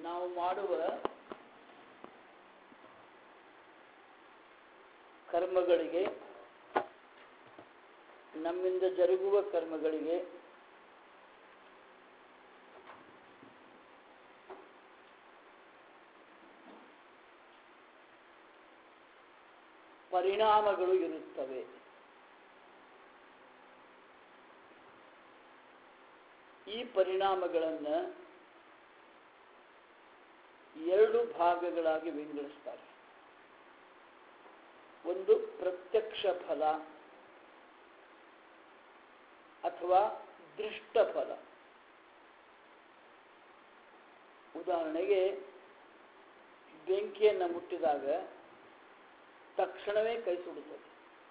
ನಾವು ಮಾಡುವ ಕರ್ಮಗಳಿಗೆ ನಮ್ಮಿಂದ ಜರುಗುವ ಕರ್ಮಗಳಿಗೆ ಪರಿಣಾಮಗಳು ಇರುತ್ತವೆ ಈ ಪರಿಣಾಮಗಳನ್ನು ಎರಡು ಭಾಗಗಳಾಗಿ ವಿಂಗಡಿಸ್ತಾರೆ ಒಂದು ಪ್ರತ್ಯಕ್ಷ ಫಲ ಅಥವಾ ದೃಷ್ಟ ಫಲ ಉದಾಹರಣೆಗೆ ಬೆಂಕಿಯನ್ನು ಮುಟ್ಟಿದಾಗ ತಕ್ಷಣವೇ ಕೈ ಸುಡುತ್ತದೆ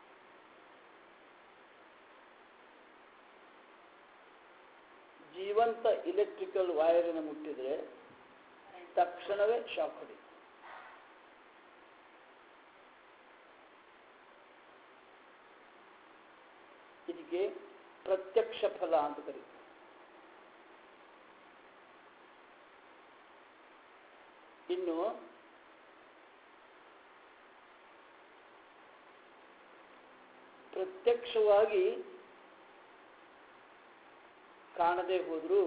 ಜೀವಂತ ಇಲೆಕ್ಟ್ರಿಕಲ್ ವೈರನ್ನು ಮುಟ್ಟಿದರೆ ತಕ್ಷಣವೇ ಶಾಕ್ ಹೊಡಿ ಇದಕ್ಕೆ ಪ್ರತ್ಯಕ್ಷ ಫಲ ಅಂತ ಕರೀತಾರೆ ಇನ್ನು ಪ್ರತ್ಯಕ್ಷವಾಗಿ ಕಾಣದೆ ಹೋದರೂ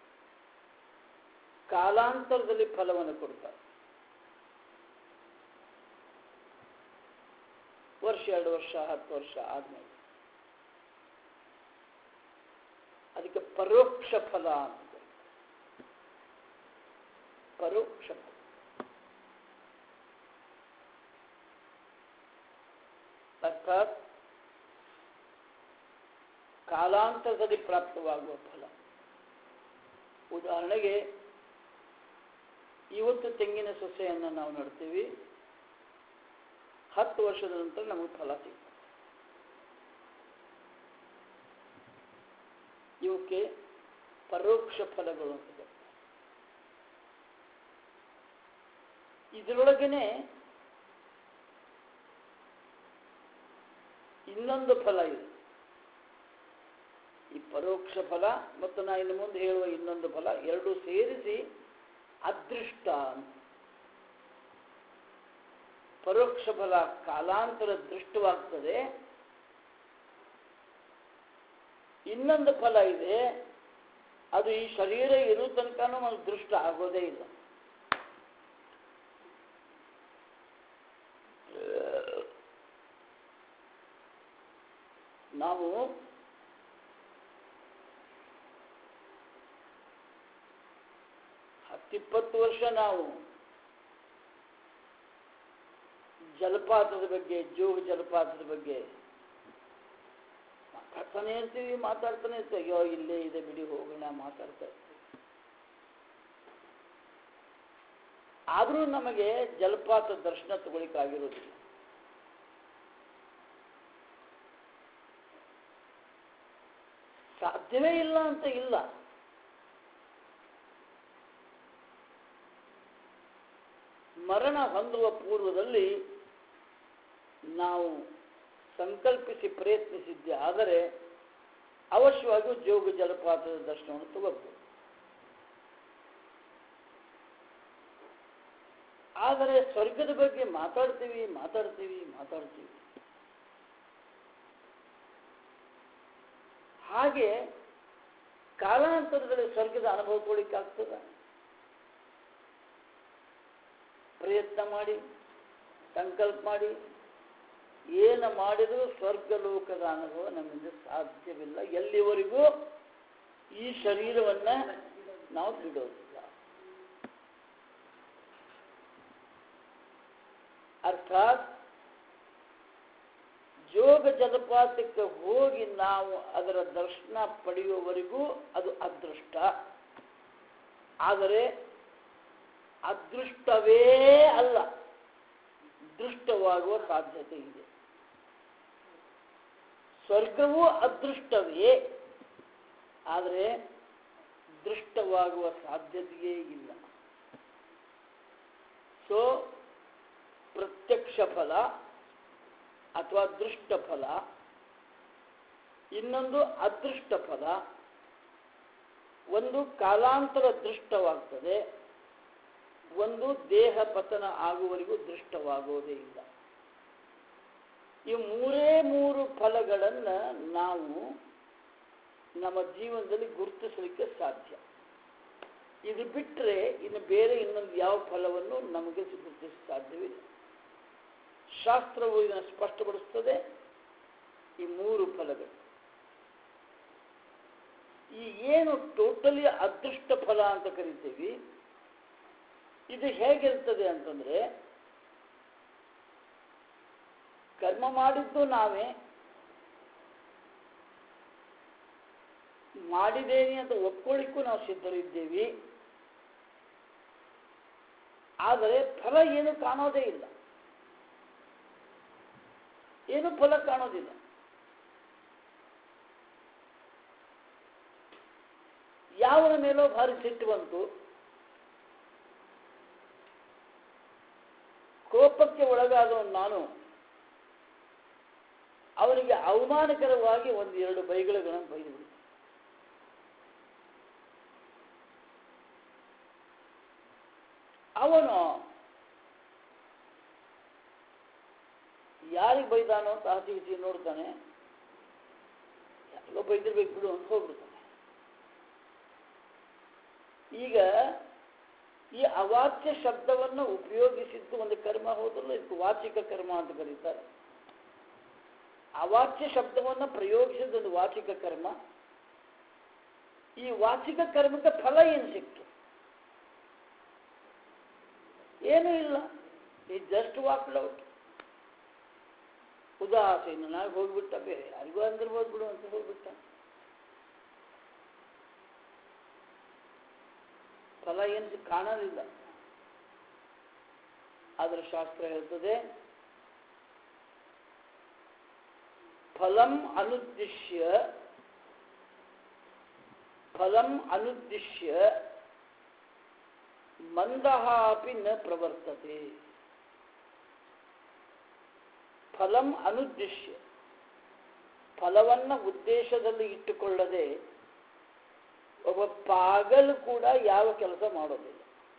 ಕಾಲಾಂತರದಲ್ಲಿ ಫಲವನ್ನು ಕೊಡ್ತಾರೆ ವರ್ಷ ಎರಡು ವರ್ಷ ಹತ್ತು ವರ್ಷ ಆದ್ಮೇಲೆ ಅದಕ್ಕೆ ಪರೋಕ್ಷ ಫಲ ಅಂತ ಕರೀತಾರೆ. ಪರೋಕ್ಷ ಫಲ ಅರ್ಥಾತ್ ಕಾಲಾಂತರದಲ್ಲಿ ಪ್ರಾಪ್ತವಾಗುವ ಫಲ ಉದಾಹರಣೆಗೆ ಇವತ್ತು ತೆಂಗಿನ ಸೊಸೆಯನ್ನು ನಾವು ನೋಡ್ತೀವಿ ಹತ್ತು ವರ್ಷದ ನಂತರ ನಮಗೆ ಫಲ ಸಿಗ್ತದೆ ಇವಕ್ಕೆ ಪರೋಕ್ಷ ಫಲಗಳು ಅಂತ ಕರೀತಾರೆ. ಇದರೊಳಗನೆ ಇನ್ನೊಂದು ಫಲ ಇದೆ ಈ ಪರೋಕ್ಷ ಫಲ ಮತ್ತು ನಾ ಇನ್ನು ಮುಂದೆ ಹೇಳುವ ಇನ್ನೊಂದು ಫಲ ಎರಡೂ ಸೇರಿಸಿ ಅದೃಷ್ಟ ಅಂತ ಪರೋಕ್ಷ ಫಲ ಕಾಲಾಂತರ ದೃಷ್ಟವಾಗ್ತದೆ ಇನ್ನೊಂದು ಫಲ ಇದೆ ಅದು ಈ ಶರೀರ ಇರೋ ತನಕನೂ ನಮ್ಗೆ ದೃಷ್ಟ ಆಗೋದೇ ಇಲ್ಲ ನಾವು ಹತ್ತಿಪ್ಪತ್ತು ವರ್ಷ ನಾವು ಜಲಪಾತದ ಬಗ್ಗೆ ಜೋಗ ಜಲಪಾತದ ಬಗ್ಗೆ ಮಾತಾಡ್ತಾನೆ ಇರ್ತೀವಿ ಮಾತಾಡ್ತಾನೆ ಇರ್ತೀವಿ ಅಯ್ಯೋ ಇಲ್ಲೇ ಇದೆ ಬಿಡಿ ಹೋಗೋಣ ಮಾತಾಡ್ತಾ ಇರ್ತೀವಿ ಆದರೂ ನಮಗೆ ಜಲಪಾತ ದರ್ಶನ ತಗೊಳಿಕ್ಕಾಗಿರೋದಿಲ್ಲ ಸಾಧ್ಯವೇ ಇಲ್ಲ ಅಂತ ಇಲ್ಲ ಮರಣ ಹೊಂದುವ ಪೂರ್ವದಲ್ಲಿ ನಾವು ಸಂಕಲ್ಪಿಸಿ ಪ್ರಯತ್ನಿಸಿದ್ದೆ ಆದರೆ ಅವಶ್ಯವಾಗಿಯೂ ಜೋಗ ಜಲಪಾತದ ದರ್ಶನವನ್ನು ತಗೋಬಹುದು ಆದರೆ ಸ್ವರ್ಗದ ಬಗ್ಗೆ ಮಾತಾಡ್ತೀವಿ ಮಾತಾಡ್ತೀವಿ ಮಾತಾಡ್ತೀವಿ ಹಾಗೆ ಕಾಲಾಂತರದಲ್ಲಿ ಸ್ವರ್ಗದ ಅನುಭವ ಕೊಡ್ಲಿಕ್ಕಾಗ್ತದ ಪ್ರಯತ್ನ ಮಾಡಿ ಸಂಕಲ್ಪ ಮಾಡಿ ಏನು ಮಾಡಿದರೂ ಸ್ವರ್ಗ ಲೋಕದ ಅನುಭವ ನಮ್ಮಿಂದ ಸಾಧ್ಯವಿಲ್ಲ ಎಲ್ಲಿವರೆಗೂ ಈ ಶರೀರವನ್ನ ನಾವು ಬಿಡೋದಿಲ್ಲ ಅರ್ಥಾತ್ ಜೋಗ ಜಲಪಾತಕ್ಕೆ ಹೋಗಿ ನಾವು ಅದರ ದರ್ಶನ ಪಡೆಯುವವರೆಗೂ ಅದು ಅದೃಷ್ಟ ಆದರೆ ಅದೃಷ್ಟವೇ ಅಲ್ಲ ದೃಷ್ಟವಾಗುವ ಸಾಧ್ಯತೆ ಇದೆ ಸ್ವರ್ಗವೂ ಅದೃಷ್ಟವೇ ಆದರೆ ದೃಷ್ಟವಾಗುವ ಸಾಧ್ಯತೆಯೇ ಇಲ್ಲ ಸೊ ಪ್ರತ್ಯಕ್ಷ ಫಲ ಅಥವಾ ದೃಷ್ಟ ಫಲ ಇನ್ನೊಂದು ಅದೃಷ್ಟ ಫಲ ಒಂದು ಕಾಲಾಂತರ ದೃಷ್ಟವಾಗ್ತದೆ ಒಂದು ದೇಹ ಪತನ ಆಗುವವರೆಗೂ ದೃಷ್ಟವಾಗೋದೇ ಇಲ್ಲ ಈ ಮೂರೇ ಮೂರು ಫಲಗಳನ್ನು ನಾವು ನಮ್ಮ ಜೀವನದಲ್ಲಿ ಗುರುತಿಸಲಿಕ್ಕೆ ಸಾಧ್ಯ ಇದು ಬಿಟ್ಟರೆ ಇನ್ನು ಬೇರೆ ಇನ್ನೊಂದು ಯಾವ ಫಲವನ್ನು ನಮಗೆ ಗುರುತಿಸ ಸಾಧ್ಯವಿಲ್ಲ ಶಾಸ್ತ್ರವು ಇದನ್ನು ಸ್ಪಷ್ಟಪಡಿಸ್ತದೆ ಈ ಮೂರು ಫಲಗಳು ಈ ಏನು ಟೋಟಲಿ ಅದೃಷ್ಟ ಫಲ ಅಂತ ಕರಿತೀವಿ ಇದು ಹೇಗಿರ್ತದೆ ಅಂತಂದ್ರೆ ಕರ್ಮ ಮಾಡಿದ್ದು ನಾವೇ ಮಾಡಿದ್ದೇನೆ ಅಂತ ಒಪ್ಕೊಳ್ಳಿಕ್ಕೂ ನಾವು ಸಿದ್ಧರಿದ್ದೇವೆ ಆದರೆ ಫಲ ಏನು ಕಾಣೋದೇ ಇಲ್ಲ ಏನು ಫಲ ಕಾಣೋದಿಲ್ಲ ಯಾವನ ಮೇಲೋ ಭಾರಿ ಸಿಟ್ಟು ಬಂತು ಕೋಪಕ್ಕೆ ಒಳಗಾದವನು ನಾನು ಅವನಿಗೆ ಅವಮಾನಕರವಾಗಿ ಒಂದು ಎರಡು ಬೈಗಳನ್ನು ಬೈದು ಬಿಡಿ ಅವನು ಯಾರಿಗೆ ಬೈದಾನೋ ಅಂತ ಆಚೆ ಈಚೆ ನೋಡ್ತಾನೆ ಯಾರಿಗೋ ಬೈದಿರ್ಬೇಕು ಬಿಡು ಅಂತ ಹೋಗ್ಬಿಡ್ತಾನೆ ಈಗ ಈ ಅವಾಚ್ಯ ಶಬ್ದವನ್ನು ಉಪಯೋಗಿಸಿದ್ದು ಒಂದು ಕರ್ಮ ಹೋದಲ್ಲ ಇದಕ್ಕೆ ವಾಚಿಕ ಕರ್ಮ ಅಂತ ಕರೀತಾರೆ ಅವಾಚ್ಯ ಶಬ್ದವನ್ನು ಪ್ರಯೋಗಿಸಿದ ಒಂದು ವಾಚಿಕ ಕರ್ಮ ಈ ವಾಚಿಕ ಕರ್ಮಕ್ಕೆ ಫಲ ಏನು ಸಿಕ್ತು ಏನೂ ಇಲ್ಲ ಈ ಜಸ್ಟ್ ವಾಕ್ಡ್ ಔಟ್ ಉದಾಸೀನ ನಾಳೆ ಹೋಗ್ಬಿಟ್ಟ ಬೇರೆ ಯಾರಿಗೂ ಅಂದಿರ್ಬೋದು ಬಿಡು ಅಂತ ಹೋಗ್ಬಿಟ್ಟ ಫಲ ಏನು ಕಾಣಲಿಲ್ಲ ಆದ್ರೆ ಶಾಸ್ತ್ರ ಹೇಳ್ತದೆ ಫಲಂ ಅನುದ್ದಿಶ್ಯ ಫಲಂ ಅನುದ್ದಿಶ್ಯ ಮಂದಃ ಅಪಿ ನ ಪ್ರವರ್ತತೆ ಫಲಂ ಅನುದ್ದಿಶ್ಯ ಫಲವನ್ನು ಉದ್ದೇಶದಲ್ಲಿ ಇಟ್ಟುಕೊಳ್ಳದೆ ಒಬ್ಬ ಪಾಗಲು ಕೂಡ ಯಾವ ಕೆಲಸ ಮಾಡೋದಿಲ್ಲ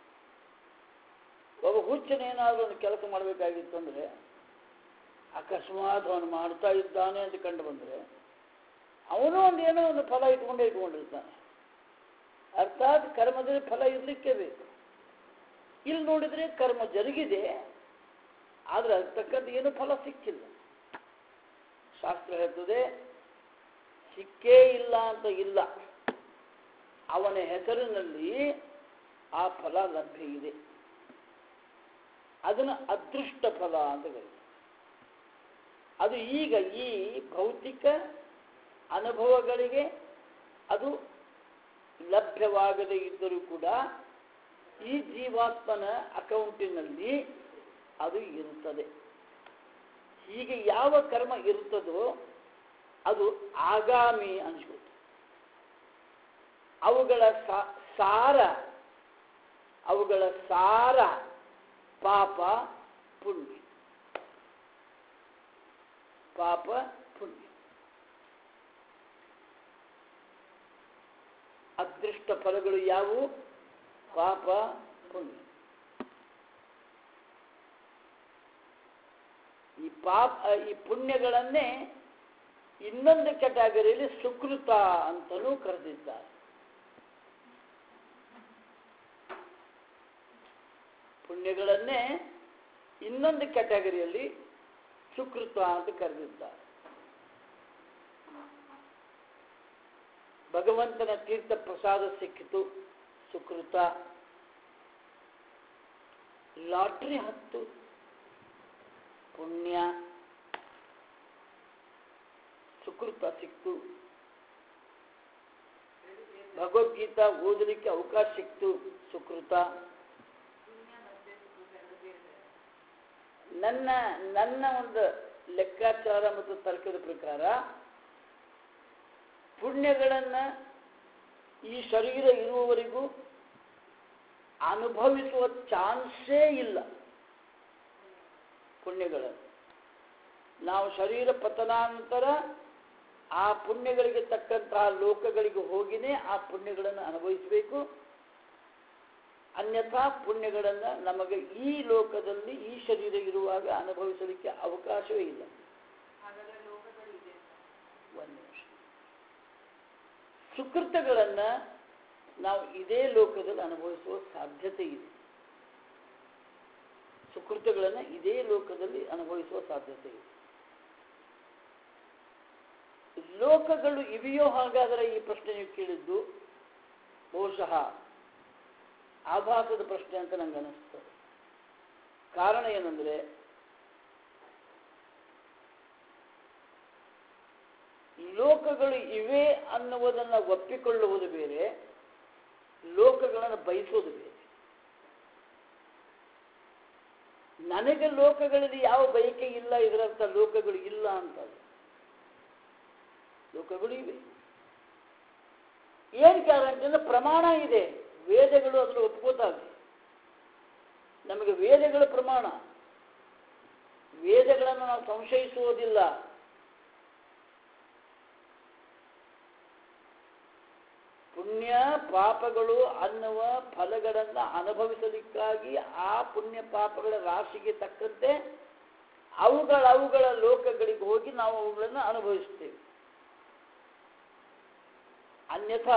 ಒಬ್ಬ ಹುಚ್ಚನೇನಾದರೂ ಒಂದು ಕೆಲಸ ಮಾಡಬೇಕಾಗಿತ್ತು ಅಂದರೆ ಅಕಸ್ಮಾತ್ ಅವನು ಮಾಡ್ತಾ ಇದ್ದಾನೆ ಅಂತ ಕಂಡು ಬಂದರೆ ಅವನು ಒಂದು ಏನೋ ಒಂದು ಫಲ ಇಟ್ಕೊಂಡೇ ಇಟ್ಕೊಂಡಿರ್ತಾನೆ ಅರ್ಥಾತ್ ಕರ್ಮದಲ್ಲಿ ಫಲ ಇರಲಿಕ್ಕೆ ಬೇಕು ಇಲ್ಲಿ ನೋಡಿದರೆ ಕರ್ಮ ಜರುಗಿದೆ ಆದರೆ ಅದಕ್ಕೆ ತಕ್ಕಂತೆ ಏನು ಫಲ ಸಿಕ್ಕಿಲ್ಲ ಶಾಸ್ತ್ರ ಹೇಳ್ತದೆ ಸಿಕ್ಕೇ ಇಲ್ಲ ಅಂತ ಇಲ್ಲ ಅವನ ಹೆಸರಿನಲ್ಲಿ ಆ ಫಲ ಲಭ್ಯ ಇದೆ ಅದನ್ನು ಅದೃಷ್ಟ ಫಲ ಅಂತ ಕರೀತಾರೆ ಅದು ಈಗ ಈ ಭೌತಿಕ ಅನುಭವಗಳಿಗೆ ಅದು ಲಭ್ಯವಾಗದೇ ಇದ್ದರೂ ಕೂಡ ಈ ಜೀವಾತ್ಮನ ಅಕೌಂಟಿನಲ್ಲಿ ಅದು ಇರುತ್ತದೆ ಹೀಗೆ ಯಾವ ಕರ್ಮ ಇರುತ್ತದೋ ಅದು ಆಗಾಮಿ ಅನಿಸ್ಕೊಳ್ತದೆ ಅವುಗಳ ಸಾ- ಸಾರ ಅವುಗಳ ಸಾರ ಪಾಪ ಪುಣ್ಯ ಪಾಪ ಪುಣ್ಯ ಅದೃಷ್ಟ ಫಲಗಳು ಯಾವುವು ಪಾಪ ಪುಣ್ಯ ಈ ಪಾಪ ಈ ಪುಣ್ಯಗಳನ್ನೇ ಇನ್ನೊಂದು ಕ್ಯಾಟಗರಿಯಲ್ಲಿ ಸುಕೃತ ಅಂತಲೂ ಕರೆದಿದ್ದಾರೆ ಪುಣ್ಯಗಳನ್ನೇ ಇನ್ನೊಂದು ಕ್ಯಾಟಗರಿಯಲ್ಲಿ ಸುಕೃತ ಅಂತ ಕರೆದಿದ್ದಾರೆ ಭಗವಂತನ ತೀರ್ಥ ಪ್ರಸಾದ ಸಿಕ್ಕಿತು ಸುಕೃತ ಲಾಟ್ರಿ ಹತ್ತು ಪುಣ್ಯ ಸುಕೃತ ಸಿಕ್ತು ಭಗವದ್ಗೀತಾ ಓದಲಿಕ್ಕೆ ಅವಕಾಶ ಸಿಕ್ತು ಸುಕೃತ ನನ್ನ ನನ್ನ ಒಂದು ಲೆಕ್ಕಾಚಾರ ಮತ್ತು ತರ್ಕದ ಪ್ರಕಾರ ಪುಣ್ಯಗಳನ್ನು ಈ ಶರೀರ ಇರುವವರೆಗೂ ಅನುಭವಿಸುವ ಚಾನ್ಸೇ ಇಲ್ಲ ಪುಣ್ಯಗಳನ್ನು ನಾವು ಶರೀರ ಪತನಾನಂತರ ಆ ಪುಣ್ಯಗಳಿಗೆ ತಕ್ಕಂತಹ ಲೋಕಗಳಿಗೆ ಹೋಗಿನೇ ಆ ಪುಣ್ಯಗಳನ್ನು ಅನುಭವಿಸಬೇಕು ಅನ್ಯಥಾ ಪುಣ್ಯಗಳನ್ನು ನಮಗೆ ಈ ಲೋಕದಲ್ಲಿ ಈ ಶರೀರ ಇರುವಾಗ ಅನುಭವಿಸಲಿಕ್ಕೆ ಅವಕಾಶವೇ ಇಲ್ಲ ಹಾಗಾದ್ರೆ ಲೋಕಗಳು ಇದೆ ಒಂದು ನಿಮಿಷ ಸುಕೃತಗಳನ್ನು ನಾವು ಇದೇ ಲೋಕದಲ್ಲಿ ಅನುಭವಿಸುವ ಸಾಧ್ಯತೆ ಇದೆ ಸುಕೃತಗಳನ್ನು ಇದೇ ಲೋಕದಲ್ಲಿ ಅನುಭವಿಸುವ ಸಾಧ್ಯತೆ ಇದೆ ಲೋಕಗಳು ಇವೆಯೋ ಹಾಗಾದರೆ ಈ ಪ್ರಶ್ನೆ ನೀವು ಕೇಳಿದ್ದು ಬಹುಶಃ ಆಭಾಸದ ಪ್ರಶ್ನೆ ಅಂತ ನಂಗೆ ಅನಿಸ್ತದೆ ಕಾರಣ ಏನಂದ್ರೆ ಲೋಕಗಳು ಇವೆ ಅನ್ನುವುದನ್ನು ಒಪ್ಪಿಕೊಳ್ಳುವುದು ಬೇರೆ ಲೋಕಗಳನ್ನು ಬಯಸೋದು ಬೇರೆ ನನಗೆ ಲೋಕಗಳಲ್ಲಿ ಯಾವ ಬಯಕೆ ಇಲ್ಲ ಇದರರ್ಥ ಲೋಕಗಳು ಇಲ್ಲ ಅಂತಲ್ಲ ಲೋಕಗಳು ಇವೆ ಏನು ಕಾರಣ ಅಂತಂದ್ರೆ ಪ್ರಮಾಣ ಇದೆ ವೇದಗಳು ಅದನ್ನು ಒಪ್ಕೋತಾವೆ ನಮಗೆ ವೇದಗಳ ಪ್ರಮಾಣ ವೇದಗಳನ್ನು ನಾವು ಸಂಶಯಿಸುವುದಿಲ್ಲ ಪುಣ್ಯ ಪಾಪಗಳು ಅನ್ನುವ ಫಲಗಳನ್ನು ಅನುಭವಿಸಲಿಕ್ಕಾಗಿ ಆ ಪುಣ್ಯ ಪಾಪಗಳ ರಾಶಿಗೆ ತಕ್ಕಂತೆ ಅವುಗಳ ಅವುಗಳ ಲೋಕಗಳಿಗೆ ಹೋಗಿ ನಾವು ಅವುಗಳನ್ನು ಅನುಭವಿಸ್ತೇವೆ ಅನ್ಯಥಾ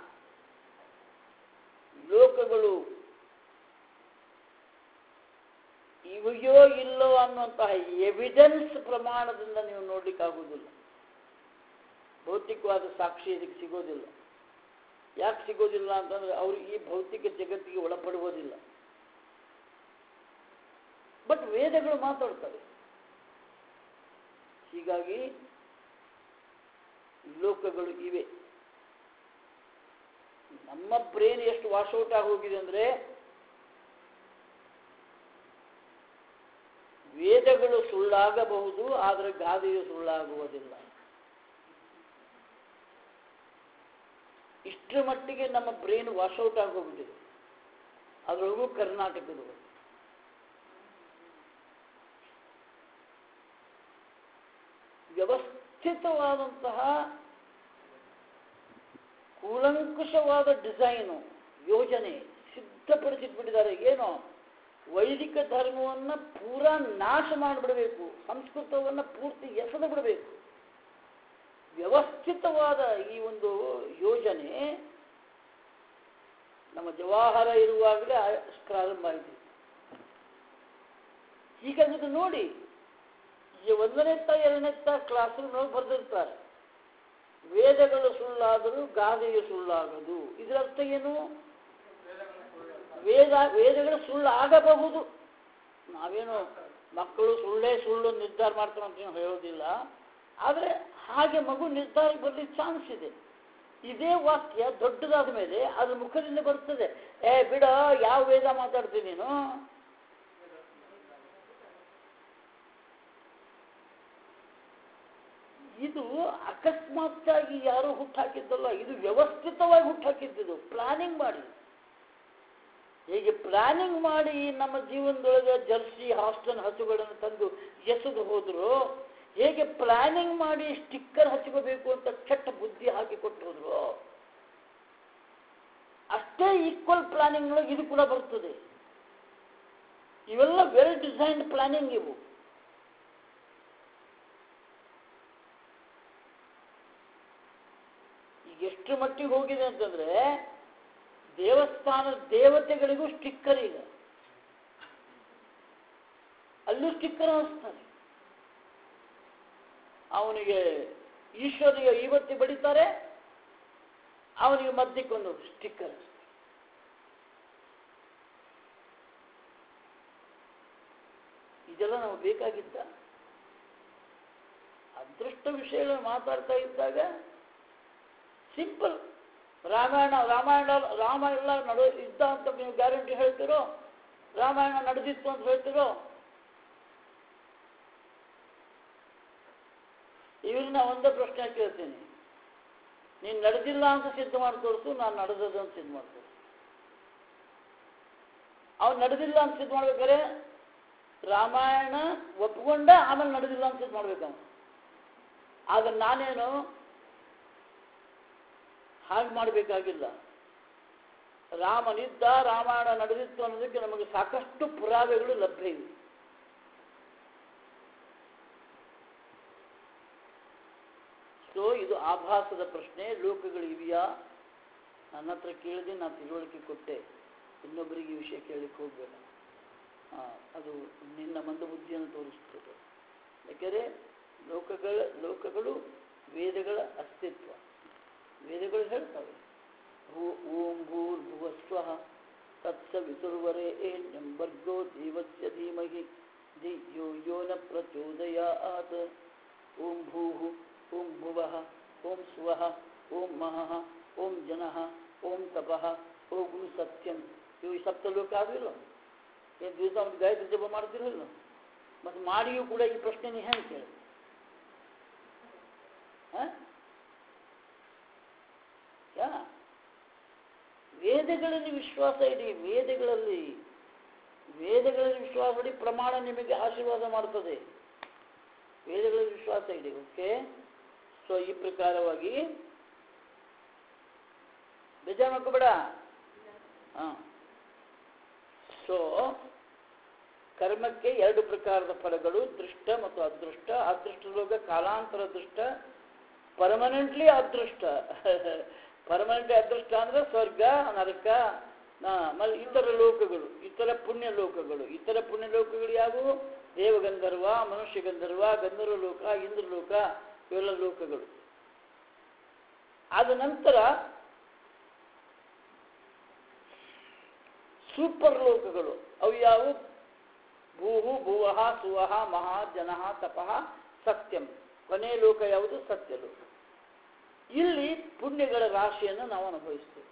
ಲೋಕಗಳು ಇವೆಯೋ ಇಲ್ಲೋ ಅನ್ನುವಂತಹ ಎವಿಡೆನ್ಸ್ ಪ್ರಮಾಣದಿಂದ ನೀವು ನೋಡ್ಲಿಕ್ಕಾಗುವುದಿಲ್ಲ ಭೌತಿಕವಾದ ಸಾಕ್ಷಿ ಇದಕ್ಕೆ ಸಿಗೋದಿಲ್ಲ ಯಾಕೆ ಸಿಗೋದಿಲ್ಲ ಅಂತಂದ್ರೆ ಅವರು ಈ ಭೌತಿಕ ಜಗತ್ತಿಗೆ ಒಳಪಡುವುದಿಲ್ಲ ಬಟ್ ವೇದಗಳು ಮಾತಾಡ್ತವೆ ಹೀಗಾಗಿ ಲೋಕಗಳು ಇವೆ ನಮ್ಮ ಬ್ರೇನ್ ಎಷ್ಟು ವಾಶೌಟ್ ಆಗಿ ಹೋಗಿದೆ ಅಂದ್ರೆ ವೇದಗಳು ಸುಳ್ಳಾಗಬಹುದು ಆದರೆ ಗಾದೆಯು ಸುಳ್ಳಾಗುವುದಿಲ್ಲ ಇಷ್ಟರ ಮಟ್ಟಿಗೆ ನಮ್ಮ ಬ್ರೇನ್ ವಾಶೌಟ್ ಆಗಿ ಹೋಗ್ಬಿಟ್ಟಿದೆ ಅದರೊಳಗೂ ಕರ್ನಾಟಕದವರು ವ್ಯವಸ್ಥಿತವಾದಂತಹ ಕೂಲಂಕುಷವಾದ ಡಿಸೈನು ಯೋಜನೆ ಸಿದ್ಧಪಡಿಸಿಟ್ಬಿಟ್ಟಿದ್ದಾರೆ ಏನೋ ವೈದಿಕ ಧರ್ಮವನ್ನು ಪೂರಾ ನಾಶ ಮಾಡಿಬಿಡಬೇಕು ಸಂಸ್ಕೃತವನ್ನು ಪೂರ್ತಿ ಎಸೆದು ಬಿಡಬೇಕು ವ್ಯವಸ್ಥಿತವಾದ ಈ ಒಂದು ಯೋಜನೆ ನಮ್ಮ ಜವಾಹರ ಇರುವಾಗಲೇ ಆ- ಪ್ರಾರಂಭ ಆಯಿತು ಈಗ ಅದನ್ನು ನೋಡಿ ಈ ಒಂದನೆತ್ತ ಎರಡನೆತ್ತ ಕ್ಲಾಸ್ ರೂಮ್ನೊಳಗೆ ಬರೆದಿರ್ತಾರೆ ವೇದಗಳು ಸುಳ್ಳಾದರೂ ಗಾದೆಯು ಸುಳ್ಳಾಗದು ಇದರ ಅರ್ಥ ಏನು ವೇದ ವೇದಗಳು ಸುಳ್ಳಾಗಬಹುದು ನಾವೇನು ಮಕ್ಕಳು ಸುಳ್ಳೇ ಸುಳ್ಳು ನಿರ್ಧಾರ ಮಾಡ್ತಾರೆ ಅಂತ ಏನು ಹೇಳೋದಿಲ್ಲ ಆದರೆ ಹಾಗೆ ಮಗು ನಿರ್ಧಾರಕ್ಕೆ ಬರಲಿಕ್ಕೆ ಚಾನ್ಸ್ ಇದೆ ಇದೇ ವಾಕ್ಯ ದೊಡ್ಡದಾದ ಮೇಲೆ ಅದ್ರ ಮುಖದಿಂದ ಬರ್ತದೆ ಏ ಬಿಡ ಯಾವ ವೇದ ಮಾತಾಡ್ತೀನಿ ನೀನು ಇದು ಅಕಸ್ಮಾತ್ತಾಗಿ ಯಾರೋ ಹುಟ್ಟಾಕಿದ್ದಲ್ಲ ಇದು ವ್ಯವಸ್ಥಿತವಾಗಿ ಹುಟ್ಟಾಕಿದ್ದು ಪ್ಲಾನಿಂಗ್ ಮಾಡಿ ಹೇಗೆ ಪ್ಲಾನಿಂಗ್ ಮಾಡಿ ನಮ್ಮ ಜೀವನದೊಳಗೆ ಜರ್ಸಿ ಹಾಸ್ಟೆಲ್ ಹಸುಗಳನ್ನು ತಂದು ಎಸೆದು ಹೋದ್ರು ಹೇಗೆ ಪ್ಲಾನಿಂಗ್ ಮಾಡಿ ಸ್ಟಿಕ್ಕರ್ ಹಚ್ಕೋಬೇಕು ಅಂತ ಕೆಟ್ಟ ಬುದ್ಧಿ ಹಾಕಿ ಕೊಟ್ಟು ಹೋದ್ರು ಅಷ್ಟೇ ಈಕ್ವಲ್ ಪ್ಲಾನಿಂಗ್ ಒಳಗೆ ಇದು ಕೂಡ ಬರ್ತದೆ ಇವೆಲ್ಲ ವೆಲ್ ಡಿಸೈನ್ಡ್ ಪ್ಲಾನಿಂಗ್ ಇವು ಈಗ ಎಷ್ಟು ಮಟ್ಟಿಗೆ ಹೋಗಿದೆ ಅಂತಂದ್ರೆ ದೇವಸ್ಥಾನ ದೇವತೆಗಳಿಗೂ ಸ್ಟಿಕ್ಕರ್ ಈಗ ಅಲ್ಲೂ ಸ್ಟಿಕ್ಕರ್ ಹಚ್ತಾರೆ ಅವನಿಗೆ ಈಶ್ವರಿಗೆ ಇವತ್ತಿ ಬಡಿತಾರೆ ಅವನಿಗೆ ಮಧ್ಯಕ್ಕೊಂದು ಸ್ಟಿಕ್ಕರ್ ಹಚ್ತಾರೆ ಇದೆಲ್ಲ ನಾವು ಬೇಕಾಗಿದ್ದ ಅದೃಷ್ಟ ವಿಷಯಗಳು ಮಾತಾಡ್ತಾ ಇದ್ದಾಗ ಸಿಂಪಲ್ ರಾಮಾಯಣ ರಾಮಾಯಣ ರಾಮ ಎಲ್ಲ ನಡೆ ಇದ್ದ ಅಂತ ನೀವು ಗ್ಯಾರಂಟಿ ಹೇಳ್ತೀರೋ ರಾಮಾಯಣ ನಡೆದಿತ್ತು ಅಂತ ಹೇಳ್ತೀರೋ ಇವ್ರನ್ನ ಒಂದೇ ಪ್ರಶ್ನೆ ಕೇಳ್ತೀನಿ ನೀನು ನಡೆದಿಲ್ಲ ಅಂತ ಸಿದ್ಧ ಮಾಡಿ ತೋರಿಸು ನಾನು ನಡೆದದ್ದು ಅಂತ ಸಿದ್ಧ ಮಾಡಿ ತೋರಿಸು ಅವ್ನು ನಡೆದಿಲ್ಲ ಅಂತ ಸಿದ್ಧ ಮಾಡ್ಬೇಕಾದ್ರೆ ರಾಮಾಯಣ ಒಪ್ಕೊಂಡ ಆಮೇಲೆ ನಡೆದಿಲ್ಲ ಅಂತ ಸಿದ್ಧ ಮಾಡ್ಬೇಕು ಅವನು ಆದ್ರೆ ನಾನೇನು ಹಾಗೆ ಮಾಡಬೇಕಾಗಿಲ್ಲ ರಾಮನಿದ್ದ ರಾಮಾಯಣ ನಡೆದಿತ್ತು ಅನ್ನೋದಕ್ಕೆ ನಮಗೆ ಸಾಕಷ್ಟು ಪುರಾವೆಗಳು ಲಭ್ಯ ಇವೆ ಸೊ ಇದು ಆಭಾಸದ ಪ್ರಶ್ನೆ ಲೋಕಗಳು ಇವೆಯಾ ನನ್ನ ಹತ್ರ ಕೇಳಿದೆ ನಾನು ತಿಳುವಳಿಕೆ ಕೊಟ್ಟೆ ಇನ್ನೊಬ್ಬರಿಗೆ ಈ ವಿಷಯ ಕೇಳಲಿಕ್ಕೆ ಹೋಗಬೇಡ ಅದು ನಿನ್ನ ಮಂದಬುದ್ಧಿಯನ್ನು ತೋರಿಸ್ತದೆ ಯಾಕೆಂದರೆ ಲೋಕಗಳ ಲೋಕಗಳು ವೇದಗಳ ಅಸ್ತಿತ್ವ ವೇದಗಳು ಹೇಳ್ತವೆ ಭೂ ಓಂ ಭೂರ್ಭುವಸ್ವ ತತ್ಸವಿತುರ್ವರೆ ಎಂಬರ್ಗೋ ದೇವಸ್ಯ ಧೀಮಹಿ ಧಿಯೋ ಯೋ ನ ಪ್ರಚೋದಯಾತ್ ಓಂ ಭೂಃ ಓಂ ಭುವಃ ಓಂ ಸ್ವಃ ಓಂ ಮಹಃ ಓಂ ಜನಃ ಓಂ ತಪಃ ಓಂ ಗುರು ಸತ್ಯಂ ಇವು ಈ ಸಪ್ತಲೋಕ ಆಗಲಿಲ್ಲ ಏನು ದಿವಸ ಒಂದು ಗಾಯತ್ರಿ ಜಪ ಮಾಡ್ತಿರಲಿಲ್ಲ ಮತ್ತು ಮಾಡಿಯೂ ಕೂಡ ಈ ಪ್ರಶ್ನೆ ನೀ ಹೆಂಗೆ ಕೇಳಿ ಯಾ ವೇದಗಳಲ್ಲಿ ವಿಶ್ವಾಸ ಇಡಿ ವೇದಗಳಲ್ಲಿ ವೇದಗಳಲ್ಲಿ ವಿಶ್ವಾಸ ಇಡಿ ಪ್ರಮಾಣ ನಿಮಗೆ ಆಶೀರ್ವಾದ ಮಾಡ್ತದೆ ವೇದಗಳಲ್ಲಿ ವಿಶ್ವಾಸ ಇಡಿ ಓಕೆ ಸೊ ಈ ಪ್ರಕಾರವಾಗಿ ಬೇಜಾರು ಮಾಡ್ಕೋಬೇಡ ಹಾಂ ಸೊ ಕರ್ಮಕ್ಕೆ ಎರಡು ಪ್ರಕಾರದ ಫಲಗಳು ದೃಷ್ಟ ಮತ್ತು ಅದೃಷ್ಟ ಅದೃಷ್ಟ ಲೋಕ ಕಾಲಾಂತರ ದೃಷ್ಟ ಪರ್ಮನೆಂಟ್ಲಿ ಅದೃಷ್ಟ ಪರ್ಮನೆಂಟ್ಲಿ ಅದೃಷ್ಟ ಅಂದ್ರೆ ಸ್ವರ್ಗ ನರಕ ಆಮೇಲೆ ಇತರ ಲೋಕಗಳು ಇತರ ಪುಣ್ಯ ಲೋಕಗಳು ಇತರ ಪುಣ್ಯ ಲೋಕಗಳು ಯಾವುವು ದೇವಗಂಧರ್ವ ಮನುಷ್ಯ ಗಂಧರ್ವ ಗಂಧರ್ವ ಲೋಕ ಇಂದ್ರ ಲೋಕ ಇವೆಲ್ಲ ಲೋಕಗಳು ಆದ ನಂತರ ಸೂಪರ್ ಲೋಕಗಳು ಅವು ಯಾವುವು ಭೂಹು ಭುವಃ ಸುವಹ ಮಹಾ ಜನಃ ತಪಃ ಸತ್ಯಂ ಕೊನೆ ಲೋಕ ಯಾವುದು ಸತ್ಯ ಲೋಕ ಇಲ್ಲಿ ಪುಣ್ಯಗಳ ರಾಶಿಯನ್ನು ನಾವು ಅನುಭವಿಸ್ತೇವೆ